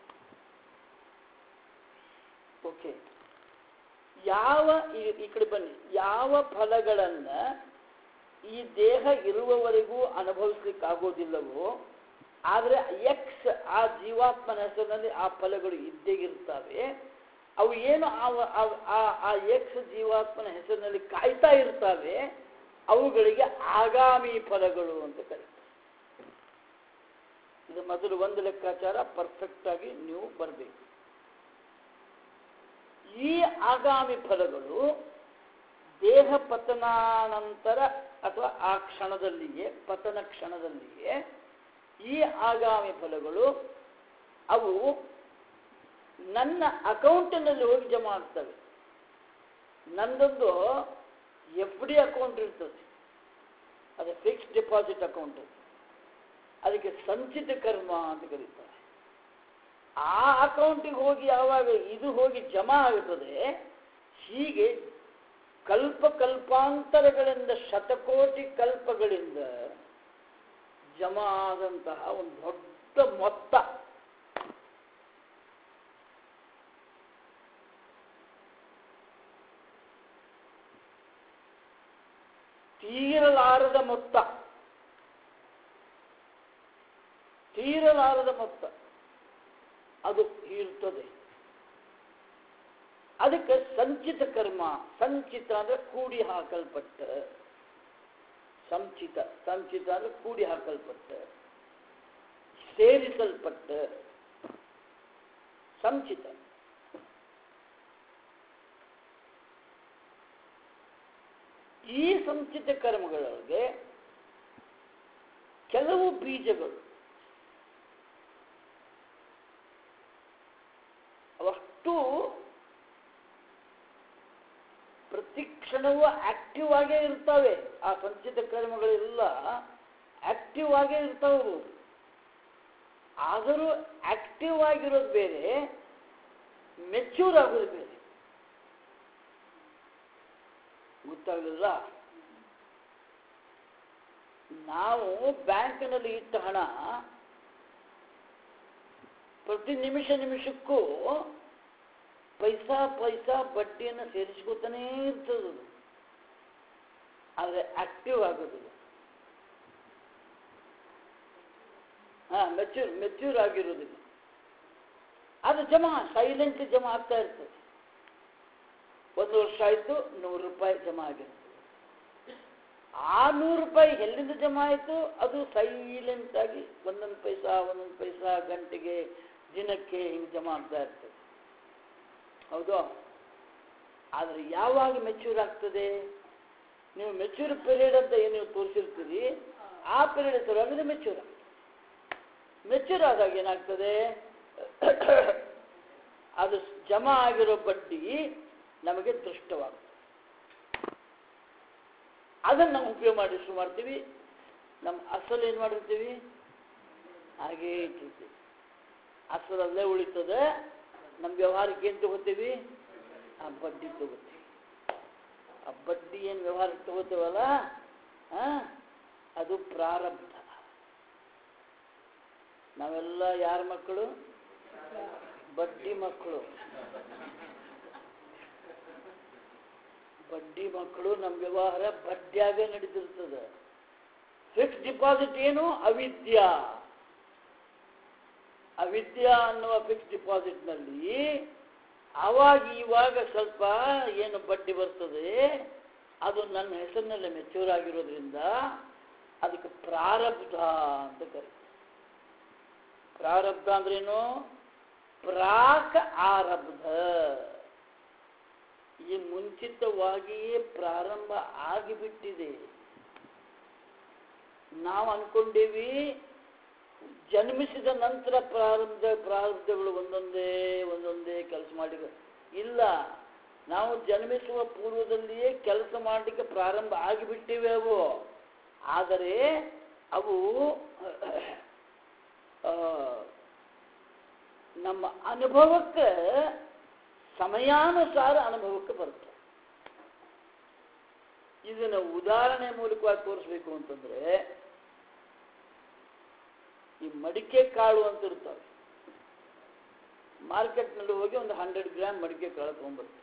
ಓಕೆ ಯಾವ ಈ ಈ ಕಡೆ ಬನ್ನಿ ಯಾವ ಫಲಗಳನ್ನು ಈ ದೇಹ ಇರುವವರೆಗೂ ಅನುಭವಿಸ್ಲಿಕ್ಕಾಗೋದಿಲ್ಲವೋ ಆದರೆ ಎಕ್ಸ್ ಆ ಜೀವಾತ್ಮನ ಹೆಸರಿನಲ್ಲಿ ಆ ಫಲಗಳು ಇದ್ದೇ ಇರ್ತವೆ ಅವು ಏನು ಆ- ಆ- ಆ- ಆ ಎಕ್ಸ್ ಜೀವಾತ್ಮನ ಹೆಸರಿನಲ್ಲಿ ಕಾಯ್ತಾ ಇರ್ತವೆ ಅವುಗಳಿಗೆ ಆಗಾಮಿ ಫಲಗಳು ಅಂತ ಕರೀತಾರೆ ಇದು ಮೊದಲು ಒಂದು ಲೆಕ್ಕಾಚಾರ ಪರ್ಫೆಕ್ಟ್ ಆಗಿ ನೀವು ಬರಬೇಕು ಈ ಆಗಾಮಿ ಫಲಗಳು ದೇಹ ಪತನಾನಂತರ ಅಥವಾ ಆ ಕ್ಷಣದಲ್ಲಿಯೇ ಪತನ ಕ್ಷಣದಲ್ಲಿಯೇ ಈ ಆಗಾಮಿ ಫಲಗಳು ಅವು ನನ್ನ ಅಕೌಂಟಿನಲ್ಲಿ ಹೋಗಿ ಜಮಾ ಆಗ್ತವೆ ನಂದೊಂದು ಎಫ್ ಡಿ ಅಕೌಂಟ್ ಇರ್ತದೆ ಅದು ಫಿಕ್ಸ್ಡ್ ಡೆಪಾಸಿಟ್ ಅಕೌಂಟ್ ಅದಕ್ಕೆ ಸಂಚಿತ ಕರ್ಮ ಅಂತ ಕರೀತಾರೆ ಆ ಅಕೌಂಟಿಗೆ ಹೋಗಿ ಯಾವಾಗ ಇದು ಹೋಗಿ ಜಮಾ ಆಗುತ್ತದೆ ಹೀಗೆ ಕಲ್ಪ ಕಲ್ಪಾಂತರಗಳಿಂದ ಶತಕೋಟಿ ಕಲ್ಪಗಳಿಂದ ಜಮಾ ಆದಂತಹ ಒಂದು ದೊಡ್ಡ ಮೊತ್ತ ತೀರಲಾರದ ಮೊತ್ತ ತೀರಲಾರದ ಮೊತ್ತ ಅದು ಇರ್ತದೆ ಅದಕ್ಕೆ ಸಂಚಿತ ಕರ್ಮ ಸಂಚಿತ ಅಂದ್ರೆ ಕೂಡಿ ಹಾಕಲ್ಪಟ್ಟ ಸಂಚಿತ ಸಂಚಿತ ಅಂದ್ರೆ ಕೂಡಿ ಹಾಕಲ್ಪಟ್ಟ ಸೇರಿಸಲ್ಪಟ್ಟ ಸಂಚಿತ ಈ ಸಂಚಿತ ಕರ್ಮಗಳಿಗೆ ಕೆಲವು ಬೀಜಗಳು ಅವಷ್ಟು ಪ್ರತಿಕ್ಷಣವೂ ಆಕ್ಟಿವ್ ಆಗೇ ಇರ್ತವೆ ಆ ಸಂಚಿತ ಕರ್ಮಗಳೆಲ್ಲ ಆಕ್ಟಿವ್ ಆಗೇ ಇರ್ತಾವೆ ಆದರೂ ಆಕ್ಟಿವ್ ಆಗಿರೋದು ಬೇರೆ ಮೆಚ್ಯೂರ್ ಆಗೋದು ಬೇರೆ ಗೊತ್ತಾಗಲಿಲ್ಲ ನಾವು ಬ್ಯಾಂಕಿನಲ್ಲಿ ಇಟ್ಟ ಹಣ ಪ್ರತಿ ನಿಮಿಷ ನಿಮಿಷಕ್ಕೂ ಪೈಸಾ ಪೈಸಾ ಬಡ್ಡಿಯನ್ನು ಸೇರಿಸ್ಕೊತಾನೇ ಇರ್ತದೆ ಆದರೆ ಆಕ್ಟಿವ್ ಆಗೋದಿಲ್ಲ ಹಾಂ ಮೆಚ್ಯೂರ್ ಮೆಚ್ಯೂರ್ ಆಗಿರೋದಿಲ್ಲ ಅದು ಜಮಾ ಸೈಲೆಂಟ್ಲಿ ಜಮಾ ಆಗ್ತಾ ಇರ್ತದೆ ಒಂದು ವರ್ಷ ಆಯಿತು ನೂರು ರೂಪಾಯಿ ಜಮಾ ಆಗಿರ್ತದೆ ಆ ನೂರು ರೂಪಾಯಿ ಎಲ್ಲಿಂದ ಜಮಾ ಆಯಿತು ಅದು ಸೈಲೆಂಟ್ ಆಗಿ ಒಂದೊಂದು ಪೈಸಾ ಒಂದೊಂದು ಪೈಸಾ ಗಂಟೆಗೆ ದಿನಕ್ಕೆ ಹಿಂಗೆ ಜಮಾ ಆಗ್ತಾ ಇರ್ತದೆ ಹೌದು ಆದರೆ ಯಾವಾಗ ಮೆಚ್ಯೂರ್ ಆಗ್ತದೆ ನೀವು ಮೆಚ್ಯೂರ್ ಪೀರಿಯಡ್ ಅಂತ ಏನು ನೀವು ತೋರಿಸಿರ್ತೀರಿ ಆ ಪೀರಿಯಡ್ ಸಲುವಾಗಿ ಮೆಚ್ಯೂರ್ ಆಗ್ತದೆ ಮೆಚ್ಯೂರ್ ಆದಾಗ ಏನಾಗ್ತದೆ ಅದು ಜಮಾ ಆಗಿರೋ ಬಡ್ಡಿ ನಮಗೆ ದೃಷ್ಟವಾಗ್ತದೆ ಅದನ್ನು ನಾವು ಉಪಯೋಗ ಮಾಡಿ ಶುರು ಮಾಡ್ತೀವಿ ನಮ್ಮ ಅಸಲು ಏನು ಮಾಡಿರ್ತೀವಿ ಹಾಗೇ ಇಟ್ಟಿರ್ತೀವಿ ಅಸಲಲ್ಲೇ ಉಳಿತದೆ ನಮ್ಮ ವ್ಯವಹಾರಕ್ಕೆ ಏನು ತಗೋತೀವಿ ಆ ಬಡ್ಡಿ ತಗೋತೀವಿ ಆ ಬಡ್ಡಿ ಏನು ವ್ಯವಹಾರಕ್ಕೆ ತಗೋತೀವಲ್ಲ ಆ, ಅದು ಪ್ರಾರಬ್ಧ ನಾವೆಲ್ಲ ಯಾರ ಮಕ್ಕಳು ಬಡ್ಡಿ ಮಕ್ಕಳು ಬಡ್ಡಿ ಮಕ್ಕಳು ನಮ್ಮ ವ್ಯವಹಾರ ಬಡ್ಡಿಯಾಗೆ ನಡೀತಿರ್ತದೆ ಫಿಕ್ಸ್ ಡಿಪಾಸಿಟ್ ಏನು ಅವಿದ್ಯಾ ಅವಿದ್ಯಾ ಅನ್ನುವ ಫಿಕ್ಸ್ ಡಿಪಾಸಿಟ್ನಲ್ಲಿ ಆವಾಗ ಇವಾಗ ಸ್ವಲ್ಪ ಏನು ಬಡ್ಡಿ ಬರ್ತದೆ ಅದು ನನ್ನ ಹೆಸರಿನಲ್ಲಿ ಮೆಚ್ಯೂರ್ ಆಗಿರೋದ್ರಿಂದ ಅದಕ್ಕೆ ಪ್ರಾರಬ್ಧ ಅಂತ ಕರೀತಾರೆ ಪ್ರಾರಬ್ಧ ಅಂದ್ರೇನು ಪ್ರಾಕ್ ಆರಬ್ಧ ಈ ಮುಂಚಿತವಾಗಿಯೇ ಪ್ರಾರಂಭ ಆಗಿಬಿಟ್ಟಿದೆ ನಾವು ಅನ್ಕೊಂಡೇವಿ ಜನ್ಮಿಸಿದ ನಂತರ ಪ್ರಾರಂಭ ಪ್ರಾರಂಭಗಳು ಒಂದೊಂದೇ ಒಂದೊಂದೇ ಕೆಲಸ ಮಾಡಿ ಇಲ್ಲ ನಾವು ಜನ್ಮಿಸುವ ಪೂರ್ವದಲ್ಲಿಯೇ ಕೆಲಸ ಮಾಡಲಿಕ್ಕೆ ಪ್ರಾರಂಭ ಆಗಿಬಿಟ್ಟಿವೆ ಅವು ಆದರೆ ಅವು ಆ, ನಮ್ಮ ಅನುಭವಕ್ಕೆ ಸಮಯಾನುಸಾರ ಅನುಭವಕ್ಕೆ ಬರುತ್ತೆ ಇದನ್ನು ಉದಾಹರಣೆ ಮೂಲಕವಾಗಿ ತೋರಿಸ್ಬೇಕು ಅಂತಂದ್ರೆ ಈ ಮಡಿಕೆ ಕಾಳು ಅಂತ ಇರ್ತವೆ ಮಾರ್ಕೆಟ್ನಲ್ಲಿ ಹೋಗಿ ಒಂದು ಹಂಡ್ರೆಡ್ ಗ್ರಾಮ್ ಮಡಿಕೆ ಕಾಳು ತೊಗೊಂಡ್ಬರ್ತೀವಿ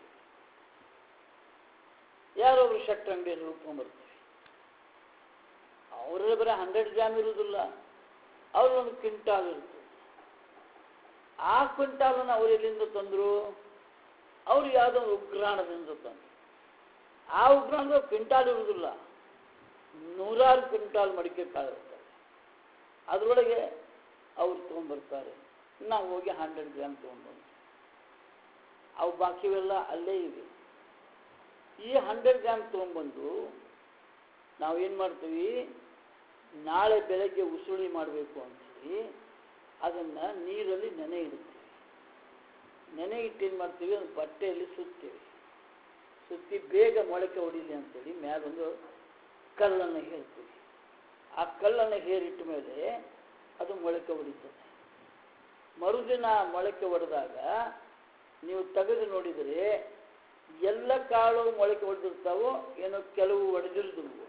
ಯಾರೊಬ್ರು ಶರ್ಟ್ ಅಂಗಡಿಯಲ್ಲಿ ಹೋಗಿ ತೊಗೊಂಡ್ಬರ್ತೀವಿ ಅವರಲ್ಲಿ ಬರೀ ಹಂಡ್ರೆಡ್ ಗ್ರಾಮ್ ಇರುವುದಿಲ್ಲ ಅವ್ರೊಂದು ಕ್ವಿಂಟಾಲ್ ಇರ್ತದೆ ಆ ಕ್ವಿಂಟಾಲನ್ನು ಅವ್ರು ಎಲ್ಲಿಂದ ತಂದರು ಅವ್ರು ಯಾವುದೋ ಒಂದು ಉಗ್ರಾಣದಿಂದ ತಂದರು ಆ ಉಗ್ರಾಣದ ಕ್ವಿಂಟಾಲ್ ಇರುವುದಿಲ್ಲ ನೂರಾರು ಕ್ವಿಂಟಾಲ್ ಮಡಿಕೆ ಕಾಳು ಇರ್ತವೆ ಅದರೊಳಗೆ ಅವ್ರು ತೊಗೊಂಡ್ಬರ್ತಾರೆ ನಾವು ಹೋಗಿ ಹಂಡ್ರೆಡ್ ಗ್ರಾಮ್ ತೊಗೊಂಡ್ಬಂದು ಅವು ಬಾಕಿವೆಲ್ಲ ಅಲ್ಲೇ ಇವೆ ಈ ಹಂಡ್ರೆಡ್ ಗ್ರಾಮ್ ತೊಗೊಂಡ್ಬಂದು ನಾವು ಏನು ಮಾಡ್ತೀವಿ ನಾಳೆ ಬೆಳಗ್ಗೆ ಉಸುಳಿ ಮಾಡಬೇಕು ಅಂತೀವಿ ಅದನ್ನು ನೀರಲ್ಲಿ ನೆನೆ ಇಡ್ತೀವಿ ನೆನೆ ಇಟ್ಟು ಏನು ಮಾಡ್ತೀವಿ ಒಂದು ಬಟ್ಟೆಯಲ್ಲಿ ಸುತ್ತೀವಿ ಸುತ್ತಿ ಬೇಗ ಮೊಳಕೆ ಹೊಡಿಲಿ ಅಂತೇಳಿ ಮ್ಯಾಲೊಂದು ಕಲ್ಲನ್ನು ಹೇರ್ತೀವಿ ಆ ಕಲ್ಲನ್ನು ಹೇರಿಟ್ಟ ಮೇಲೆ ಅದು ಮೊಳಕೆ ಹೊಡಿತದೆ ಮರುದಿನ ಮೊಳಕೆ ಹೊಡೆದಾಗ ನೀವು ತೆಗೆದು ನೋಡಿದರೆ ಎಲ್ಲ ಕಾಳು ಮೊಳಕೆ ಹೊಡೆದಿರ್ತಾವೋ ಏನೋ ಕೆಲವು ಒಡೆದಿರ್ದಿಲ್ವೋ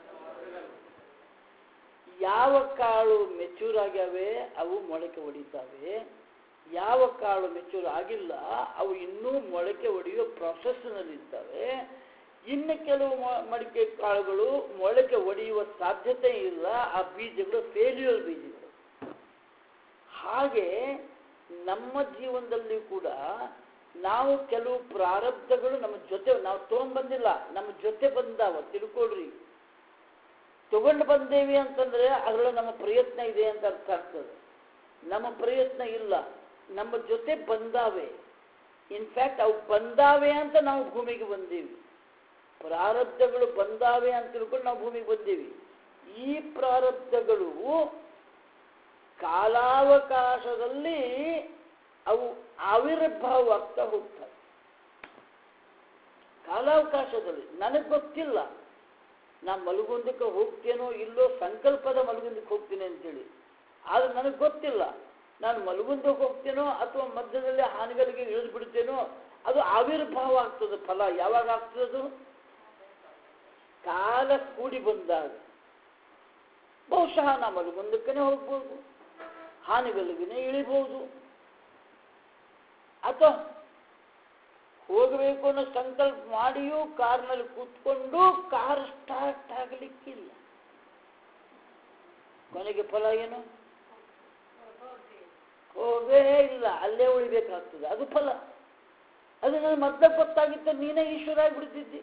ಯಾವ ಕಾಳು ಮೆಚೂರ್ ಆಗ್ಯಾವೆ ಅವು ಮೊಳಕೆ ಹೊಡಿತಾವೆ ಯಾವ ಕಾಳು ಮೆಚೂರ್ ಆಗಿಲ್ಲ ಅವು ಇನ್ನೂ ಮೊಳಕೆ ಹೊಡೆಯೋ ಪ್ರೊಸೆಸ್ನಲ್ಲಿರ್ತವೆ ಇನ್ನು ಕೆಲವು ಮೊ- ಮಡಿಕೆ ಕಾಳುಗಳು ಮೊಳಕೆ ಒಡೆಯುವ ಸಾಧ್ಯತೆ ಇಲ್ಲ ಆ ಬೀಜಗಳು ಫೇಲ್ಯೂರ್ ಬೀಜಗಳು ಹಾಗೆ ನಮ್ಮ ಜೀವನದಲ್ಲಿ ಕೂಡ ನಾವು ಕೆಲವು ಪ್ರಾರಬ್ಧಗಳು ನಮ್ಮ ಜೊತೆ ನಾವು ತೊಗೊಂಡ್ಬಂದಿಲ್ಲ ನಮ್ಮ ಜೊತೆ ಬಂದಾವ ತಿಳ್ಕೊಳ್ರಿ ತಗೊಂಡು ಬಂದೇವಿ ಅಂತಂದ್ರೆ ಅದರೊಳಗೆ ನಮ್ಮ ಪ್ರಯತ್ನ ಇದೆ ಅಂತ ಅರ್ಥ ಆಗ್ತದೆ ನಮ್ಮ ಪ್ರಯತ್ನ ಇಲ್ಲ ನಮ್ಮ ಜೊತೆ ಬಂದಾವೆ ಇನ್ಫ್ಯಾಕ್ಟ್ ಅವು ಬಂದಾವೆ ಅಂತ ನಾವು ಭೂಮಿಗೆ ಬಂದೀವಿ ಪ್ರಾರಬ್ಧಗಳು ಬಂದಾವೆ ಅಂತ ತಿಳ್ಕೊಂಡು ನಾವು ಭೂಮಿಗೆ ಬಂದೀವಿ ಈ ಪ್ರಾರಬ್ಧಗಳು ಕಾಲಾವಕಾಶದಲ್ಲಿ ಅವು ಆವಿರ್ಭಾವವಾಗ್ತಾ ಹೋಗ್ತವೆ ಕಾಲಾವಕಾಶದಲ್ಲಿ ನನಗೆ ಗೊತ್ತಿಲ್ಲ ನಾನು ಮಲಗುಂದಕ್ಕೆ ಹೋಗ್ತೇನೋ ಇಲ್ಲೋ ಸಂಕಲ್ಪದ ಮಲಗುಂದಕ್ಕೆ ಹೋಗ್ತೀನಿ ಅಂತೇಳಿ ಆದ್ರೆ ನನಗೆ ಗೊತ್ತಿಲ್ಲ ನಾನು ಮಲಗುಂದಕ್ಕೆ ಹೋಗ್ತೇನೋ ಅಥವಾ ಮಧ್ಯದಲ್ಲಿ ಹಾನಿಗಳಿಗೆ ಇಳಿದು ಬಿಡ್ತೇನೋ ಅದು ಆವಿರ್ಭಾವ ಆಗ್ತದೆ ಫಲ ಯಾವಾಗ ಆಗ್ತದದು ಕಾಲ ಕೂಡಿ ಬಂದಾಗ ಬಹುಶಃ ನಾ ಮಲಗುಂದಕ್ಕೇ ಹೋಗ್ಬೋದು ಹಾನಿಗಳಿಗೇ ಇಳಿಬಹುದು ಅಥವಾ ಹೋಗಬೇಕು ಅನ್ನೋ ಸಂಕಲ್ಪ ಮಾಡಿಯೂ ಕಾರ್ನಲ್ಲಿ ಕೂತ್ಕೊಂಡು ಕಾರ್ ಸ್ಟಾರ್ಟ್ ಆಗಲಿಕ್ಕಿಲ್ಲ ಕೊನೆಗೆ ಫಲ ಏನು ಹೋಗೇ ಇಲ್ಲ ಅಲ್ಲೇ ಉಳಿಬೇಕಾಗ್ತದೆ ಅದು ಫಲ ಅದು ನನಗೆ ಮತ್ತೆ ಗೊತ್ತಾಗಿತ್ತು ನೀನೇ ಈಶ್ವರ ಆಗಿಬಿಡ್ತಿದ್ದಿ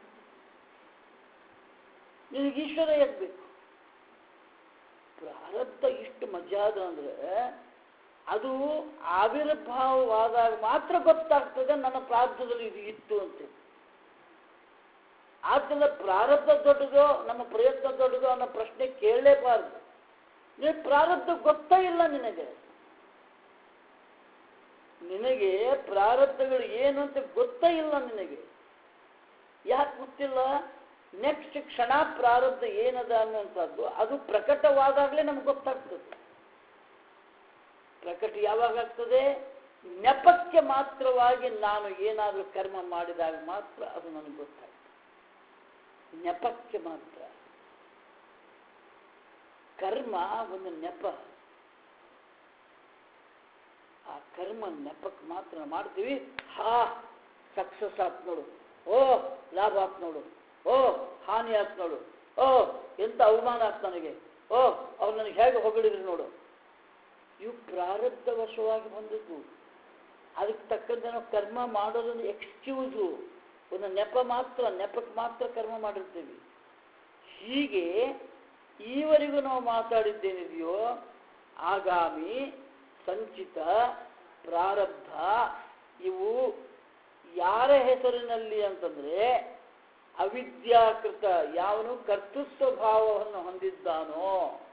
ನಿನಗೆ ಈಶ್ವರ ಯಾಕಬೇಕು ಪ್ರಾರಬ್ಧ ಇಷ್ಟು ಮಜಾದ ಅಂದ್ರೆ ಅದು ಆವಿರ್ಭಾವವಾದಾಗ ಮಾತ್ರ ಗೊತ್ತಾಗ್ತದೆ ನನ್ನ ಪ್ರಾರಬ್ಧದಲ್ಲಿ ಇದು ಇತ್ತು ಅಂತ ಆದ್ದರಿಂದ ಪ್ರಾರಬ್ಧ ದೊಡ್ಡದೋ ನಮ್ಮ ಪ್ರಯತ್ನ ದೊಡ್ಡದೋ ಅನ್ನೋ ಪ್ರಶ್ನೆ ಕೇಳಲೇಬಾರ್ದು ನೀನು ಪ್ರಾರಬ್ಧ ಗೊತ್ತೇ ಇಲ್ಲ ನಿನಗೆ ನಿನಗೆ ಪ್ರಾರಬ್ಧಗಳು ಏನು ಅಂತ ಗೊತ್ತೇ ಇಲ್ಲ ನಿನಗೆ ಯಾಕೆ ಗೊತ್ತಿಲ್ಲ ನೆಕ್ಸ್ಟ್ ಕ್ಷಣ ಪ್ರಾರಬ್ಧ ಏನದ ಅನ್ನುವಂಥದ್ದು ಅದು ಪ್ರಕಟವಾದಾಗಲೇ ನಮ್ಗೆ ಗೊತ್ತಾಗ್ತದೆ ಪ್ರಕಟ ಯಾವಾಗ ಆಗ್ತದೆ ನೆಪಕ್ಕೆ ಮಾತ್ರವಾಗಿ ನಾನು ಏನಾದರೂ ಕರ್ಮ ಮಾಡಿದಾಗ ಮಾತ್ರ ಅದು ನನಗೆ ಗೊತ್ತಾಗ್ತದೆ ನೆಪಕ್ಕೆ ಮಾತ್ರ ಕರ್ಮ ಒಂದು ನೆಪ ಆ ಕರ್ಮ ನೆಪಕ್ಕೆ ಮಾತ್ರ ನಾವು ಮಾಡ್ತೀವಿ ಹಾ ಸಕ್ಸಸ್ ಆತ್ ನೋಡು ಓ ಲಾಭ ಆತ್ ನೋಡು ಓ ಹಾನಿ ಆತ್ ನೋಡು ಓ ಎಂತ ಅವಮಾನ ಆತ್ ನನಗೆ ಓ ಅವ್ರು ನನಗೆ ಹೇಗೆ ಹೊಗಳಿದ್ರು ನೋಡು ಇವು ಪ್ರಾರಬ್ಧ ವಶವಾಗಿ ಬಂದದ್ದು ಅದಕ್ಕೆ ತಕ್ಕಂತೆ ನಾವು ಕರ್ಮ ಮಾಡೋದೊಂದು ಎಕ್ಸ್ಕ್ಯೂಸು ಒಂದು ನೆಪ ಮಾತ್ರ ನೆಪಕ್ಕೆ ಮಾತ್ರ ಕರ್ಮ ಮಾಡಿರ್ತೀವಿ ಹೀಗೆ ಈವರೆಗೂ ನಾವು ಮಾತಾಡಿದ್ದೇನಿದೆಯೋ ಆಗಾಮಿ ಸಂಚಿತ ಪ್ರಾರಬ್ಧ ಇವು ಯಾರ ಹೆಸರಿನಲ್ಲಿ ಅಂತಂದ್ರೆ ಅವಿದ್ಯಾಕೃತ ಯಾವನು ಕರ್ತೃತ್ವ ಭಾವವನ್ನು ಹೊಂದಿದ್ದಾನೋ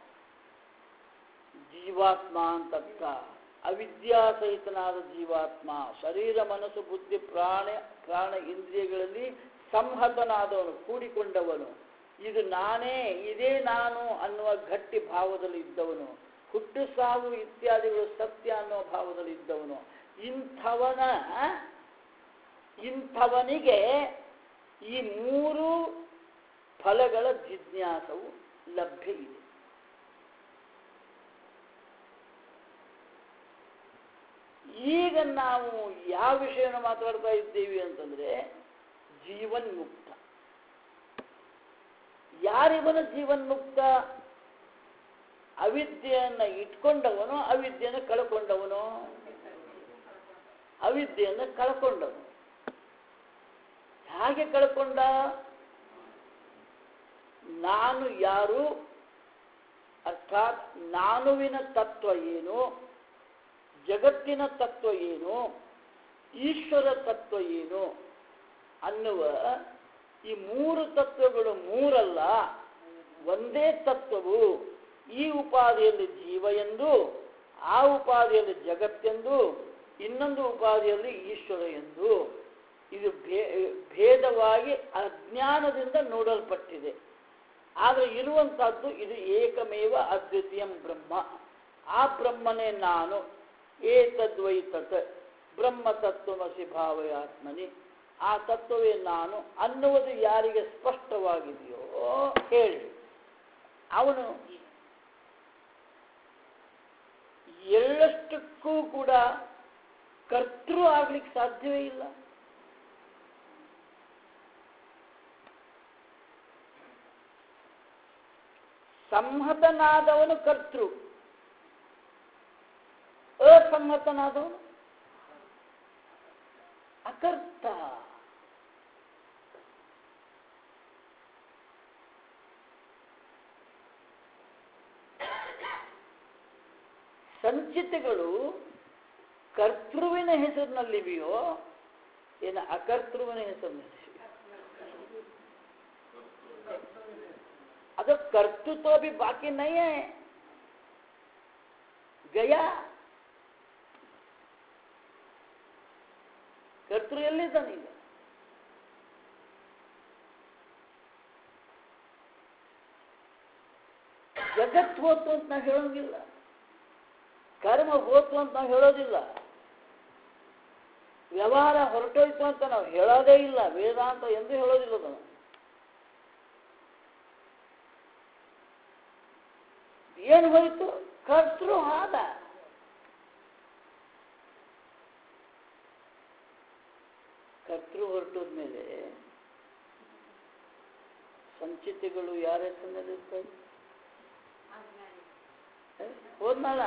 ಜೀವಾತ್ಮ ಅಂತರ್ಥ ಅವಿದ್ಯಾಸಹಿತನಾದ ಜೀವಾತ್ಮ ಶರೀರ ಮನಸ್ಸು ಬುದ್ಧಿ ಪ್ರಾಣ ಪ್ರಾಣ ಇಂದ್ರಿಯಗಳಲ್ಲಿ ಸಂಹತನಾದವನು ಕೂಡಿಕೊಂಡವನು ಇದು ನಾನೇ ಇದೇ ನಾನು ಅನ್ನುವ ಗಟ್ಟಿ ಭಾವದಲ್ಲಿ ಇದ್ದವನು ಹುಟ್ಟು ಸಾವು ಇತ್ಯಾದಿಗಳು ಸತ್ಯ ಅನ್ನೋ ಭಾವದಲ್ಲಿ ಇದ್ದವನು ಇಂಥವನ ಇಂಥವನಿಗೆ ಈ ಮೂರು ಫಲಗಳ ಜಿಜ್ಞಾಸವು ಲಭ್ಯ ಇದೆ ಈಗ ನಾವು ಯಾವ ವಿಷಯವನ್ನು ಮಾತಾಡ್ತಾ ಇದ್ದೀವಿ ಅಂತಂದ್ರೆ ಜೀವನ್ ಮುಕ್ತ ಯಾರಿವನ ಜೀವನ್ ಮುಕ್ತ ಅವಿದ್ಯೆಯನ್ನ ಇಟ್ಕೊಂಡವನು ಅವಿದ್ಯೆಯನ್ನು ಕಳ್ಕೊಂಡವನು ಅವಿದ್ಯೆಯನ್ನು ಕಳ್ಕೊಂಡವನು ಹೇಗೆ ಕಳ್ಕೊಂಡ ನಾನು ಯಾರು ಅರ್ಥಾತ್ ನಾನುವಿನ ತತ್ವ ಏನು ಜಗತ್ತಿನ ತತ್ವ ಏನು ಈಶ್ವರ ತತ್ವ ಏನು ಅನ್ನುವ ಈ ಮೂರು ತತ್ವಗಳು ಮೂರಲ್ಲ ಒಂದೇ ತತ್ವವು ಈ ಉಪಾಧಿಯಲ್ಲಿ ಜೀವ ಎಂದು ಆ ಉಪಾಧಿಯಲ್ಲಿ ಜಗತ್ತೆಂದು ಇನ್ನೊಂದು ಉಪಾಧಿಯಲ್ಲಿ ಈಶ್ವರ ಎಂದು ಇದು ಭೇ- ಭೇದವಾಗಿ ಅಜ್ಞಾನದಿಂದ ನೋಡಲ್ಪಟ್ಟಿದೆ ಆದರೆ ಇರುವಂತಹದ್ದು ಇದು ಏಕಮೇವ ಅದ್ವಿತೀಯಂ ಬ್ರಹ್ಮ ಆ ಬ್ರಹ್ಮನೇ ನಾನು ಏತದ್ವೈ ತತ್ ಬ್ರಹ್ಮ ತತ್ವಮಸಿ ಭಾವಯಾತ್ಮನಿ ಆ ತತ್ವವೇ ನಾನು ಅನ್ನುವುದು ಯಾರಿಗೆ ಸ್ಪಷ್ಟವಾಗಿದೆಯೋ ಹೇಳಿ ಅವನು ಎಳ್ಳಷ್ಟಕ್ಕೂ ಕೂಡ ಕರ್ತೃ ಆಗ್ಲಿಕ್ಕೆ ಸಾಧ್ಯವೇ ಇಲ್ಲ ಸಂಹತನಾದವನು ಕರ್ತೃ ಅಸಂಹತನಾದವನು ಅಕರ್ತ ಸಂಚಿತಗಳು ಕರ್ತೃವಿನ ಹೆಸರಿನಲ್ಲಿವೆಯೋ ಏನು ಅಕರ್ತೃವಿನ ಹೆಸರಿನಲ್ಲಿ ಅದು कर्तृत्व भी बाकी नहीं है गया ಕರ್ತೃ ಎಲ್ಲಿದ್ದಾನೆ ಈಗ ಜಗತ್ ಹೋತು ಅಂತ ನಾವು ಹೇಳೋಂಗಿಲ್ಲ ಕರ್ಮ ಹೋತು ಅಂತ ನಾವು ಹೇಳೋದಿಲ್ಲ ವ್ಯವಹಾರ ಹೊರಟೋಯ್ತು ಅಂತ ನಾವು ಹೇಳೋದೇ ಇಲ್ಲ ವೇದಾಂತ ಎಂದು ಹೇಳೋದಿಲ್ಲ ಅದನ್ನು ಏನು ಹೋಯ್ತು ಕರ್ತೃ ಆದ ಕರ್ತೃ ಹೊರಟೋದ್ಮೇಲೆ ಸಂಚಿತೆಗಳು ಯಾರ ಹೆಸರಿನಲ್ಲಿರ್ತವೆ ಏ, ಹೋದ್ನಲ್ಲ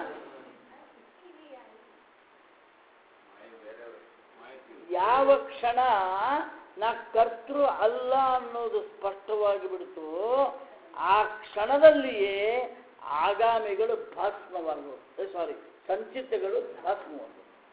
ಯಾವ ಕ್ಷಣ ನಾ ಕರ್ತೃ ಅಲ್ಲ ಅನ್ನೋದು ಸ್ಪಷ್ಟವಾಗಿ ಬಿಡ್ತು ಆ ಕ್ಷಣದಲ್ಲಿಯೇ ಆಗಾಮಿಗಳು ಭಸ್ಮವಾಗುವುದು ಸಾರಿ ಸಂಚಿತಗಳು ಭಸ್ಮವಾದವು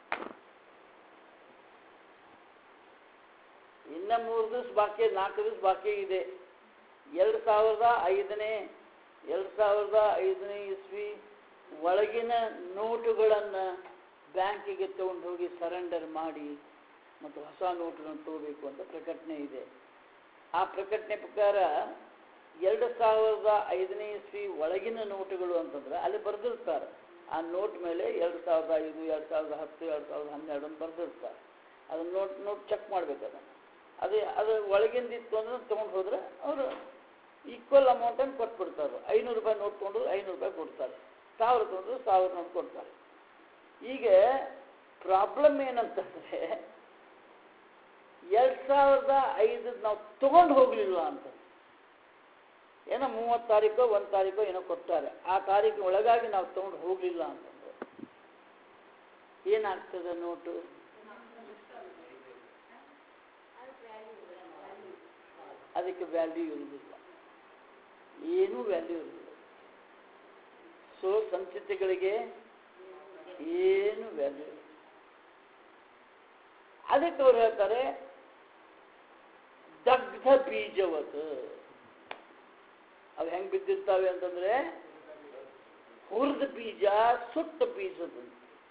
ಇನ್ನ ಮೂರು ದಿವಸ ಬಾಕಿ ನಾಲ್ಕು ದಿವಸ ಬಾಕಿ ಇದೆ ಎರಡು ಸಾವಿರದ ಐದನೇ ಎರಡು ಸಾವಿರದ ಐದನೇ ಇಸ್ವಿ ಒಳಗಿನ ನೋಟುಗಳನ್ನು ಬ್ಯಾಂಕಿಗೆ ತಗೊಂಡು ಹೋಗಿ ಸರೆಂಡರ್ ಮಾಡಿ ಮತ್ತು ಹೊಸ ನೋಟುಗಳನ್ನು ತಗೋಬೇಕು ಅಂತ ಪ್ರಕಟಣೆ ಇದೆ ಆ ಪ್ರಕಟಣೆ ಪ್ರಕಾರ ಎರಡು ಸಾವಿರದ ಐದನೇ ಇಸ್ವಿ ಒಳಗಿನ ನೋಟುಗಳು ಅಂತಂದ್ರೆ ಅಲ್ಲಿ ಬರೆದಿರ್ತಾರೆ ಆ ನೋಟ್ ಮೇಲೆ ಎರಡು ಸಾವಿರದ ಐದು ಎರಡು ಸಾವಿರದ ಹತ್ತು ಎರಡು ಸಾವಿರದ ಹನ್ನೆರಡು ಅಂತ ಬರೆದಿರ್ತಾರೆ ಅದನ್ನ ನೋಟ್ ನೋಟ್ ಚೆಕ್ ಮಾಡ್ಬೇಕು ಅದನ್ನು ಅದೇ ಅದು ಒಳಗಿಂದ ಇತ್ತು ಅಂದ್ರೆ ತೊಗೊಂಡು ಹೋದ್ರೆ ಅವರು ಈಕ್ವಲ್ ಅಮೌಂಟನ್ನು ಕೊಟ್ಬಿಡ್ತಾರೆ ಐನೂರು ರೂಪಾಯಿ ನೋಟ್ ತೊಗೊಂಡ್ರು ಐನೂರು ರೂಪಾಯಿ ಕೊಡ್ತಾರೆ ಸಾವಿರ ತೊಗೊಂಡ್ರು ಸಾವಿರ ನೋಟ್ ಕೊಡ್ತಾರೆ ಈಗ ಪ್ರಾಬ್ಲಮ್ ಏನಂತಂದರೆ ಎರಡು ಸಾವಿರದ ಐದು ನಾವು ತೊಗೊಂಡು ಹೋಗಲಿಲ್ಲ ಅಂತ ಏನೋ ಮೂವತ್ತು ತಾರೀಕು ಒಂದು ತಾರೀಕು ಏನೋ ಕೊಡ್ತಾರೆ ಆ ತಾರೀಕು ಒಳಗಾಗಿ ನಾವು ತೊಗೊಂಡು ಹೋಗಲಿಲ್ಲ ಅಂತಂದ್ರೆ ಏನಾಗ್ತದೆ ನೋಟು ಅದಕ್ಕೆ ವ್ಯಾಲ್ಯೂ ಇರುವುದಿಲ್ಲ ಏನೂ ವ್ಯಾಲ್ಯೂ ಇರುವುದಿಲ್ಲ ಸೊ ಸಂಚಿತೆಗಳಿಗೆ ಏನು ವ್ಯಾಲ್ಯೂ ಇಲ್ಲ ಅದಕ್ಕೆ ಅವ್ರು ಹೇಳ್ತಾರೆ ದಗ್ಧ ಬೀಜವತ್ ಅವು ಹೆಂಗೆ ಬಿದ್ದಿರ್ತಾವೆ ಅಂತಂದ್ರೆ ಹುರಿದ ಬೀಜ ಸುಟ್ಟ ಬೀಜದಂತೆ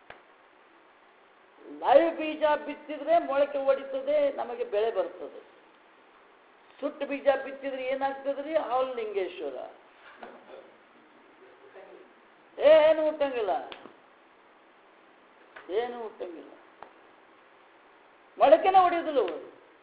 ಲೈವ್ ಬೀಜ ಬಿತ್ತಿದ್ರೆ ಮೊಳಕೆ ಹೊಡಿತದೆ ನಮಗೆ ಬೆಳೆ ಬರ್ತದೆ ಸುಟ್ಟ ಬೀಜ ಬಿತ್ತಿದ್ರೆ ಏನಾಗ್ತದ್ರಿ ಹಾಲ್ ಲಿಂಗೇಶ್ವರ ಏನು ಹುಟ್ಟಂಗಿಲ್ಲ ಏನು ಹುಟ್ಟಂಗಿಲ್ಲ ಮೊಳಕೆನ ಹೊಡೆಯೋದಿಲ್ಲ ಅವರು